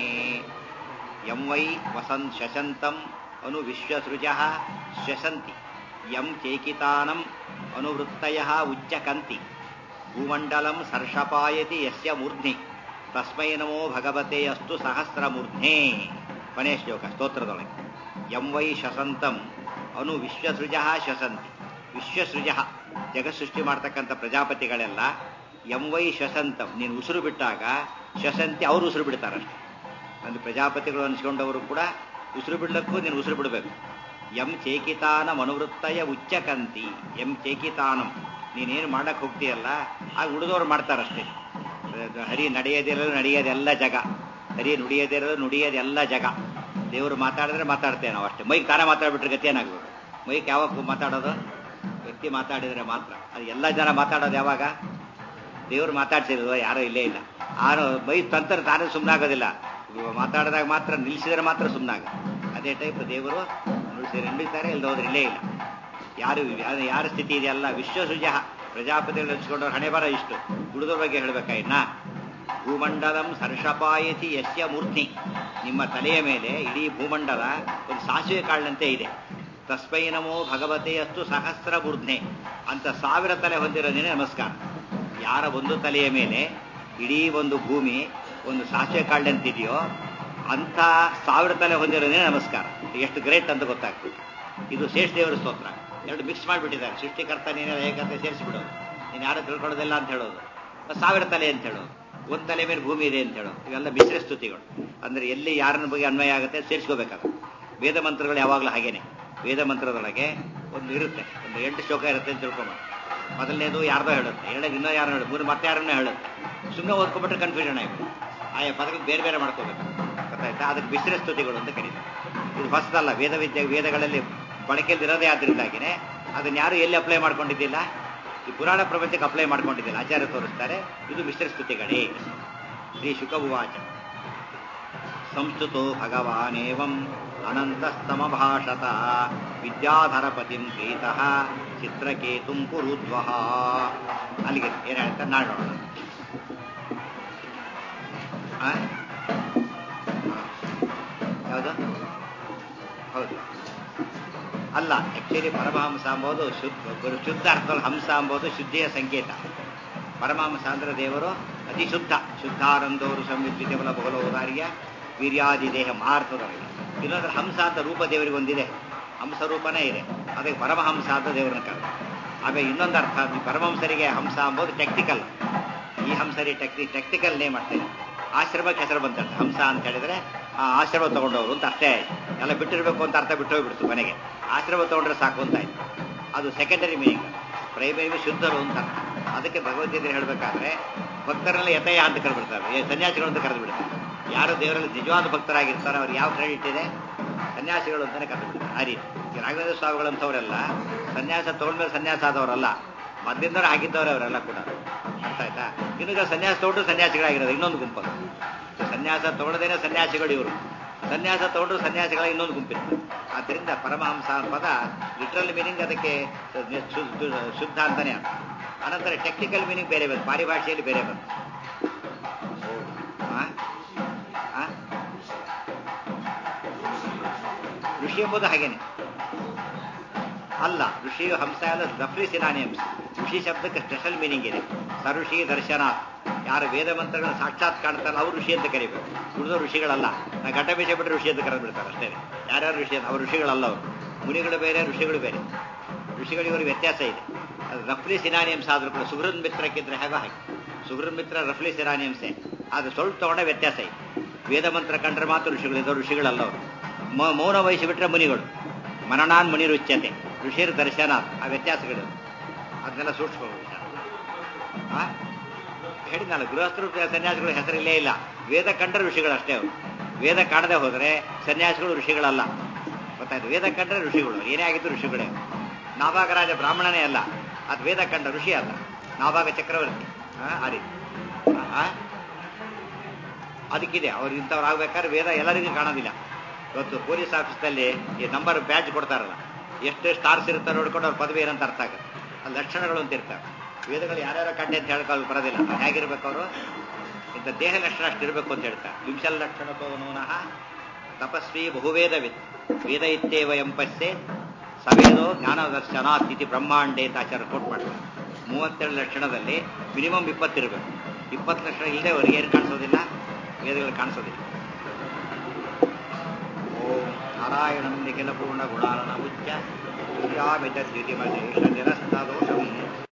ಯಂ ವೈ ವಸನ್ ಶಶಂತಂ ಅನು ವಿಶ್ವಸೃಜ ಶ್ವಸಂತಿ ಯಂ ಚೇಕಿತಾನಂ ಅನುವೃತ್ತಯ ಉಚ್ಚಕಂತಿ ಭೂಮಂಡಲಂ ಸರ್ಷಪಾಯತಿ ಯಸ್ಯ ಮೂರ್ಧ್ನಿ ತಸ್ಮೈ ನಮೋ ಭಗವತೆ ಅಸ್ತು ಸಹಸ್ರಮೂರ್ಧ್ನೇ ಕೊನೆಯ ಶ್ಲೋಕ ಸ್ತೋತ್ರದೊಳಗೆ ಯಂ ವೈ ಶಸಂತಂ ಅನು ವಿಶ್ವಸೃಜ ಶಸಂತಿ ವಿಶ್ವಸೃಜ ಜಗತ್ಸೃಷ್ಟಿ ಮಾಡ್ತಕ್ಕಂಥ ಪ್ರಜಾಪತಿಗಳೆಲ್ಲ ಎಂ ವೈ ಶಸಂತಂ ನೀನು ಉಸಿರು ಬಿಟ್ಟಾಗ ಶಸಂತಿ ಅವರು ಉಸಿರು ಬಿಡ್ತಾರಷ್ಟೆ ಒಂದು ಪ್ರಜಾಪತಿಗಳು ಅನಿಸ್ಕೊಂಡವರು ಕೂಡ ಉಸಿರು ಬಿಡ್ಲಕ್ಕೂ ನೀನು ಉಸಿರು ಬಿಡಬೇಕು ಎಂ ಚೇಕಿತಾನ ಮನುವೃತ್ತಯ ಉಚ್ಚಕಂತಿ ಎಂ ಚೇಕಿತಾನಂ ನೀನೇನು ಮಾಡಕ್ಕೆ ಹೋಗ್ತೀಯಲ್ಲ ಆಗ ಉಳಿದವರು ಮಾಡ್ತಾರಷ್ಟೇ ಹರಿ ನಡೆಯೋದಿರಲು ನಡೆಯೋದೆಲ್ಲ ಜಗ ಹರಿ ನುಡಿಯೋದಿರಲು ನುಡಿಯೋದೆಲ್ಲ ಜಗ ದೇವರು ಮಾತಾಡಿದ್ರೆ ಮಾತಾಡ್ತೇವೆ ನಾವು ಅಷ್ಟೇ ಮೈಕ್ ತಾನೇ ಮಾತಾಡ್ಬಿಟ್ರೆ ಗತಿ ಏನಾಗ್ಬೇಕು ಮೈಕ್ ಯಾವಾಗ ಮಾತಾಡೋದು ವ್ಯಕ್ತಿ ಮಾತಾಡಿದ್ರೆ ಮಾತ್ರ ಅದು ಎಲ್ಲ ಜನ ಮಾತಾಡೋದು ಯಾವಾಗ ದೇವರು ಮಾತಾಡ್ಸಿದ್ರು ಯಾರೂ ಇಲ್ಲೇ ಇಲ್ಲ ಆರು ಮೈ ತಂತ್ರ ತಾನೇ ಸುಮ್ಮನಾಗೋದಿಲ್ಲ ಮಾತಾಡಿದಾಗ ಮಾತ್ರ ನಿಲ್ಲಿಸಿದ್ರೆ ಮಾತ್ರ ಸುಮ್ಮನಾಗ ಅದೇ ಟೈಪ್ ದೇವರು ನುಡಿಸಿದ್ರೆ ನುಡಿತಾರೆ ಇಲ್ಲದ ಹೋದ್ರೆ ಇಲ್ಲೇ ಇಲ್ಲ ಯಾರು ಯಾರ ಸ್ಥಿತಿ ಇದೆಯಲ್ಲ ವಿಶ್ವಸೃಜ ಪ್ರಜಾಪತಿಗಳು ಹಂಚ್ಕೊಂಡವ್ರ ಹಣೆ ಬರ ಇಷ್ಟು ಉಳಿದವ್ರ ಬಗ್ಗೆ ಹೇಳ್ಬೇಕಾ ಇನ್ನ ಭೂಮಂಡಲಂ ಸರ್ಷಪಾಯತಿ ಯಸ್ಯ ಮೂರ್ತಿ ನಿಮ್ಮ ತಲೆಯ ಮೇಲೆ ಇಡೀ ಭೂಮಂಡಲ ಒಂದು ಸಾಸಿವೆ ಕಾಳಿನಂತೆ ಇದೆ ತಸ್ಮೈ ನಮೋ ಭಗವತೆ ಅಷ್ಟು ಸಹಸ್ರ ಮೂರ್ಧ್ನೆ ಅಂತ ಸಾವಿರ ತಲೆ ಹೊಂದಿರೋದೇನೆ ನಮಸ್ಕಾರ ಯಾರ ಒಂದು ತಲೆಯ ಮೇಲೆ ಇಡೀ ಒಂದು ಭೂಮಿ ಒಂದು ಸಾಸಿವೆ ಕಾಳಿನಂತಿದೆಯೋ ಅಂಥ ಸಾವಿರ ತಲೆ ಹೊಂದಿರೋದೇ ನಮಸ್ಕಾರ ಎಷ್ಟು ಗ್ರೇಟ್ ಅಂತ ಗೊತ್ತಾಗ್ತದೆ ಇದು ಶೇಷ ದೇವರ ಸ್ತೋತ್ರ ಎರಡು ಮಿಕ್ಸ್ ಮಾಡಿಬಿಟ್ಟಿದ್ದಾರೆ ಸೃಷ್ಟಿಕರ್ತ ನೀನೇ ಏಕತೆ ಸೇರಿಸಿಬಿಡೋದು ನೀನು ಯಾರು ತಿಳ್ಕೊಳ್ಳೋದಿಲ್ಲ ಅಂತ ಹೇಳೋದು ಸಾವಿರ ತಲೆ ಅಂತ ಹೇಳೋದು ಒಂದು ತಲೆ ಮೇಲೆ ಭೂಮಿ ಇದೆ ಅಂತ ಹೇಳೋದು ಇವೆಲ್ಲ ಮಿಶ್ರ ಸ್ತುತಿಗಳು ಅಂದ್ರೆ ಎಲ್ಲಿ ಯಾರನ್ನ ಬಗ್ಗೆ ಅನ್ವಯ ಆಗುತ್ತೆ ಸೇರಿಸ್ಕೋಬೇಕಾಗುತ್ತೆ ವೇದ ಮಂತ್ರಗಳು ಯಾವಾಗಲೂ ಹಾಗೇನೆ ವೇದ ಮಂತ್ರದೊಳಗೆ ಒಂದು ಇರುತ್ತೆ ಒಂದು ಎಂಟು ಶ್ಲೋಕ ಇರುತ್ತೆ ಅಂತ ತಿಳ್ಕೊಂಬ ಮೊದಲನೇದು ಯಾರ್ದೋ ಹೇಳುತ್ತೆ ಎರಡನೇದು ಇನ್ನೂ ಯಾರು ಹೇಳುತ್ತೆ ಮೂರು ಮತ್ತೆ ಯಾರನ್ನೋ ಹೇಳುತ್ತೆ ಸುಮ್ಮನೆ ಓದ್ಕೊಂಡ್ಬಿಟ್ರೆ ಕನ್ಫ್ಯೂಷನ್ ಆಯ್ತು ಆಯಾ ಪದಕ್ಕೆ ಬೇರೆ ಬೇರೆ ಮಾಡ್ಕೋಬೇಕು ಗೊತ್ತಾಯ್ತಾ ಅದಕ್ಕೆ ಮಿಶ್ರ ಸ್ತುತಿಗಳು ಅಂತ ಕರೀತಾರೆ ಇದು ಹೊಸದಲ್ಲ ವೇದ ವಿದ್ಯೆ ವೇದಗಳಲ್ಲಿ ಬಳಕೆಯಲ್ಲಿ ಇರೋದೇ ಆದ್ದರಿಂದಾಗಿನೇ ಅದನ್ನ ಯಾರು ಎಲ್ಲಿ ಅಪ್ಲೈ ಮಾಡ್ಕೊಂಡಿದ್ದಿಲ್ಲ ಈ ಪುರಾಣ ಪ್ರಪಂಚಕ್ಕೆ ಅಪ್ಲೈ ಮಾಡ್ಕೊಂಡಿದ್ದಿಲ್ಲ ಆಚಾರ್ಯ ತೋರಿಸ್ತಾರೆ ಇದು ಮಿಶ್ರ ಸ್ತುತಿಗಳೇ ಶ್ರೀ ಶುಕಭುವಾಚ ಸಂಸ್ತುತೋ ಭಗವಾನೇವಂ ಅನಂತಸ್ತಮಭಾಷತ ವಿದ್ಯಾಧರಪತಿಂ ಪ್ರೀತಃ ಚಿತ್ರಕೇತುಂ ಕುರುದ್ವಹ ಅಲ್ಲಿಗೆ ಏನು ಹೇಳ್ತಾರೆ ನಾಳೆ ನೋಡೋಣ ಆ? ಯಾವುದು ಹೌದು ಅಲ್ಲ ಆಕ್ಚುಲಿ ಪರಮಹಂಸ ಎಂಬುದು ಶುದ್ಧ ಒಂದು ಶುದ್ಧ ಅರ್ಥದಲ್ಲಿ ಹಂಸ ಎಂಬುದು ಶುದ್ಧಿಯ ಸಂಕೇತ ಪರಮಹಂಸ ಅಂದ್ರೆ ದೇವರು ಅತಿ ಶುದ್ಧ ಶುದ್ಧಾನಂದವರು ಸಂವಿದ್ವಿತೆ ಬಲ ಬಹುಲೋದಾರ್ಯ ವೀರ್ಯಾದಿ ದೇಹ ಮಾರ್ಥದೊಳಗೆ ಇನ್ನೊಂದು ಹಂಸ ಅಂತ ರೂಪ ದೇವರಿಗೆ ಒಂದಿದೆ ಹಂಸ ರೂಪನೇ ಇದೆ ಅದಕ್ಕೆ ಪರಮಹಂಸ ಅಂತ ದೇವರನ್ನ ಕರೆದ ಆಮೇಲೆ ಇನ್ನೊಂದು ಅರ್ಥ ಈ ಪರಮಹಂಸರಿಗೆ ಹಂಸ ಅಂಬೋದು ಟೆಕ್ನಿಕಲ್ ಈ ಹಂಸರಿ ಟೆಕ್ನಿ ಟೆಕ್ನಿಕಲ್ ನೇಮ್ ಅಷ್ಟೇ ಆಶ್ರಮಕ್ಕೆ ಹೆಸರು ಬಂತಂತೆ ಹಂಸ ಅಂತ ಹೇಳಿದ್ರೆ ಆ ಆಶ್ರಮ ತಗೊಂಡವರು ಅಂತ ಅಷ್ಟೇ ಆಯ್ತು ಎಲ್ಲ ಬಿಟ್ಟಿರ್ಬೇಕು ಅಂತ ಅರ್ಥ ಬಿಟ್ಟು ಹೋಗ್ಬಿಡ್ತು ಮನೆಗೆ ಆಶ್ರಮ ತಗೊಂಡ್ರೆ ಸಾಕು ಅಂತ ಆಯ್ತು ಅದು ಸೆಕೆಂಡರಿ ಮೀನಿಂಗ್ ಪ್ರೈಮರಿ ಶುದ್ಧರು ಅಂತ ಅರ್ಥ. ಅದಕ್ಕೆ ಭಗವದ್ಗೀತೆ ಹೇಳಬೇಕಾದ್ರೆ ಭಕ್ತರೆಲ್ಲ ಯಥಯ ಅಂತ ಕರೆದ್ಬಿಡ್ತಾರೆ ಏ, ಸನ್ಯಾಸಿಗಳು ಅಂತ ಕರೆದು ಬಿಡ್ತಾರೆ ಯಾರು ದೇವರಲ್ಲಿ ನಿಜವಾದ ಭಕ್ತರಾಗಿರ್ತಾರೋ ಅವ್ರು ಯಾವ ಕ್ರೆಡಿಟ್ ಇದೆ ಸನ್ಯಾಸಿಗಳು ಅಂತಾನೆ ಕರೆದು ಬಿಡ್ತಾರೆ ಆ ರೀತಿ ಈ ರಾಘವೇಂದ್ರ ಸ್ವಾಮಿಗಳಂಥವರೆಲ್ಲ ಸನ್ಯಾಸ ತಗೊಂಡ್ಮೇಲೆ ಸನ್ಯಾಸ ಆದವರಲ್ಲ ಮೊದಲಿಂದಲೂ ಆಗಿದ್ದವ್ರೆ ಅವರೆಲ್ಲ ಕೂಡ ಅರ್ಥ ಆಯ್ತಾ ಇನ್ನು ಸನ್ಯಾಸ ತಗೊಂಡು ಸನ್ಯಾಸಿಗಳಾಗಿರೋದು ಇನ್ನೊಂದು ಗುಂಪು ಸನ್ಯಾಸ ತಗೊಳ್ಳದೇನೆ ಸನ್ಯಾಸಿಗಳು ಇವರು ಸನ್ಯಾಸ ತಗೊಂಡು ಸನ್ಯಾಸಿಗಳ ಇನ್ನೊಂದು ಗುಂಪಿತ್ತು ಆದ್ದರಿಂದ ಪರಮಹಂಸ ಪದ ಲಿಟ್ರಲ್ ಮೀನಿಂಗ್ ಅದಕ್ಕೆ ಶುದ್ಧ ಶುದ್ಧ ಅಂತಾನೆ ಅರ್ಥ ಅನಂತರ ಟೆಕ್ನಿಕಲ್ ಮೀನಿಂಗ್ ಬೇರೆ ಬಂತು ಪಾರಿಭಾಷೆಯಲ್ಲಿ ಬೇರೆ ಬಂತು ಆ? ಆ? ಋಷಿ ಎಂಬುದು ಹಾಗೇನೆ ಅಲ್ಲ ಋಷಿ ಹಂಸ ಅಲ್ಲ ರಫ್ಲಿ ಸಿನಾನಿ ಹಂಸ ಋಷಿ ಶಬ್ದಕ್ಕೆ ಸ್ಪೆಷಲ್ ಮೀನಿಂಗ್ ಇದೆ ಸಋಷಿ ದರ್ಶನ ಯಾರು ವೇದ ಮಂತ್ರಗಳನ್ನು ಸಾಕ್ಷಾತ್ ಕಾಣ್ತಾರಲ್ಲ ಅವ್ರು ಋಷಿ ಅಂತ ಕರಿಬೇಕು ಉಳಿದ ಋಷಿಗಳಲ್ಲ ನಾ ಘಟ ಬೀಜ ಬಿಟ್ಟರೆ ಋಷಿ ಅಂತ ಕರೆದು ಬಿಡ್ತಾರೆ ಅಷ್ಟೇ ಯಾರ್ಯಾರು ಋಷಿ ಅಂತ ಅವ್ರು ಋಷಿಗಳಲ್ಲ ಅವರು ಮುನಿಗಳು ಬೇರೆ ಋಷಿಗಳು ಬೇರೆ ಋಷಿಗಳಿಗೆ ಇವ್ರಿಗೆ ವ್ಯತ್ಯಾಸ ಇದೆ ಅದು ರಫ್ಲಿ ಸಿನಾನಿಯಂಸ ಆದ್ರೂ ಕೂಡ ಸುಹೃದ್ ಮಿತ್ರಕ್ಕಿದ್ರೆ ಹೇಗೋ ಹಾಗೆ ಸುಹೃದ್ ಮಿತ್ರ ರಫ್ಲಿ ಸಿನಾನಿಯಂಸೆ ಅದು ಸ್ವಲ್ಪ ತಗೊಂಡ ವ್ಯತ್ಯಾಸ ಇದೆ ವೇದ ಮಂತ್ರ ಕಂಡ್ರೆ ಮಾತ್ರ ಋಷಿಗಳು ಇದು ಋಷಿಗಳಲ್ಲ ಅವರು ಮ- ಮೌನ ವಹಿಸಿ ಬಿಟ್ರೆ ಮುನಿಗಳು ಮನನಾನ್ ಮುನಿ ರುಚ್ಯತೆ ಋಷಿರ್ ದರ್ಶನ ಆ ವ್ಯತ್ಯಾಸಗಳು ಅದನ್ನೆಲ್ಲ ಸೂಕ್ಷ್ಮ ವಿಚಾರ ಆ? ಹೇಳಿದ್ನಲ್ಲ ಗೃಹಸ್ಥರು ಸನ್ಯಾಸಿಗಳು ಹೆಸರಿಲ್ಲೇ ಇಲ್ಲ ವೇದ ಕಂಡ್ರೆ ಋಷಿಗಳು ಅಷ್ಟೇ ಅವರು ವೇದ ಕಾಣದೆ ಹೋದರೆ ಸನ್ಯಾಸಿಗಳು ಋಷಿಗಳಲ್ಲ ಗೊತ್ತಾಯ್ತು ವೇದ ಕಂಡ್ರೆ ಋಷಿಗಳು ಏನೇ ಆಗಿದ್ದು ಋಷಿಗಳೇ ನಾಭಾಗ ರಾಜ ಬ್ರಾಹ್ಮಣನೇ ಅಲ್ಲ ಅದು ವೇದ ಕಂಡ ಋಷಿ ಅಲ್ಲ ನಾಭಾಗ ಚಕ್ರವರ್ತಿ ಆ, ಆ ರೀತಿ ಆ? ಅದಕ್ಕಿದೆ ಅವ್ರು ಇಂಥವ್ರು ಆಗ್ಬೇಕಾದ್ರೆ ವೇದ ಎಲ್ಲರಿಗೂ ಕಾಣೋದಿಲ್ಲ ಇವತ್ತು ಪೊಲೀಸ್ ಆಫೀಸ್ನಲ್ಲಿ ಈ ನಂಬರ್ ಬ್ಯಾಡ್ಜ್ ಕೊಡ್ತಾರಲ್ಲ ಎಷ್ಟು ಸ್ಟಾರ್ಸ್ ಇರ್ತಾರೆ ನೋಡ್ಕೊಂಡು ಅವ್ರ ಪದವಿ ಏನಂತ ಅರ್ಥ ಆಗುತ್ತೆ ಅಲ್ಲಿ ಲಕ್ಷಣಗಳು ಅಂತ ಇರ್ತಾರೆ ವೇದಗಳು ಯಾರ್ಯಾರ ಕಂಡೆ ಅಂತ ಹೇಳ್ಕೊಳ್ಳಿ ಬರೋದಿಲ್ಲ ಅವ್ರು ಹೇಗಿರ್ಬೇಕು ಅವರು ಇಂಥ ದೇಹ ಲಕ್ಷಣ ಅಷ್ಟು ಇರಬೇಕು ಅಂತ ಹೇಳ್ತಾರೆ ವಿಂಶಲ್ ಲಕ್ಷಣ ನೂನಃ ತಪಸ್ವಿ ಬಹುವೇದವಿತ್ ವೇದ ಇತ್ತೇವ ಎಂಪಸ್ಸೆ ಸವೇದೋ ಜ್ಞಾನದರ್ಶನಾತ್ ಇತಿ ಬ್ರಹ್ಮಾಂಡೆ ಅಂತ ಆಚಾರ ಕೋಟ್ ಮಾಡ್ತಾರೆ ಮೂವತ್ತೆರಡು ಲಕ್ಷಣದಲ್ಲಿ ಮಿನಿಮಮ್ ಇಪ್ಪತ್ತಿರಬೇಕು ಇಪ್ಪತ್ತು ಲಕ್ಷಣ ಇಲ್ಲದೆ ಅವ್ರಿಗೆ ಏನು ಕಾಣಿಸೋದಿಲ್ಲ ವೇದಗಳು ಕಾಣಿಸೋದಿಲ್ಲ ಓಂ ನಾರಾಯಣಂ ನಿಖಿಲ ಪೂರ್ಣ ಗುಣಾನನ ಮುಚ್ಚ ದ್ವಿತೀಯಮಿತ ದ್ವಿತಿಮಶೇಷ ನಿರಸ್ತದೋಷಂ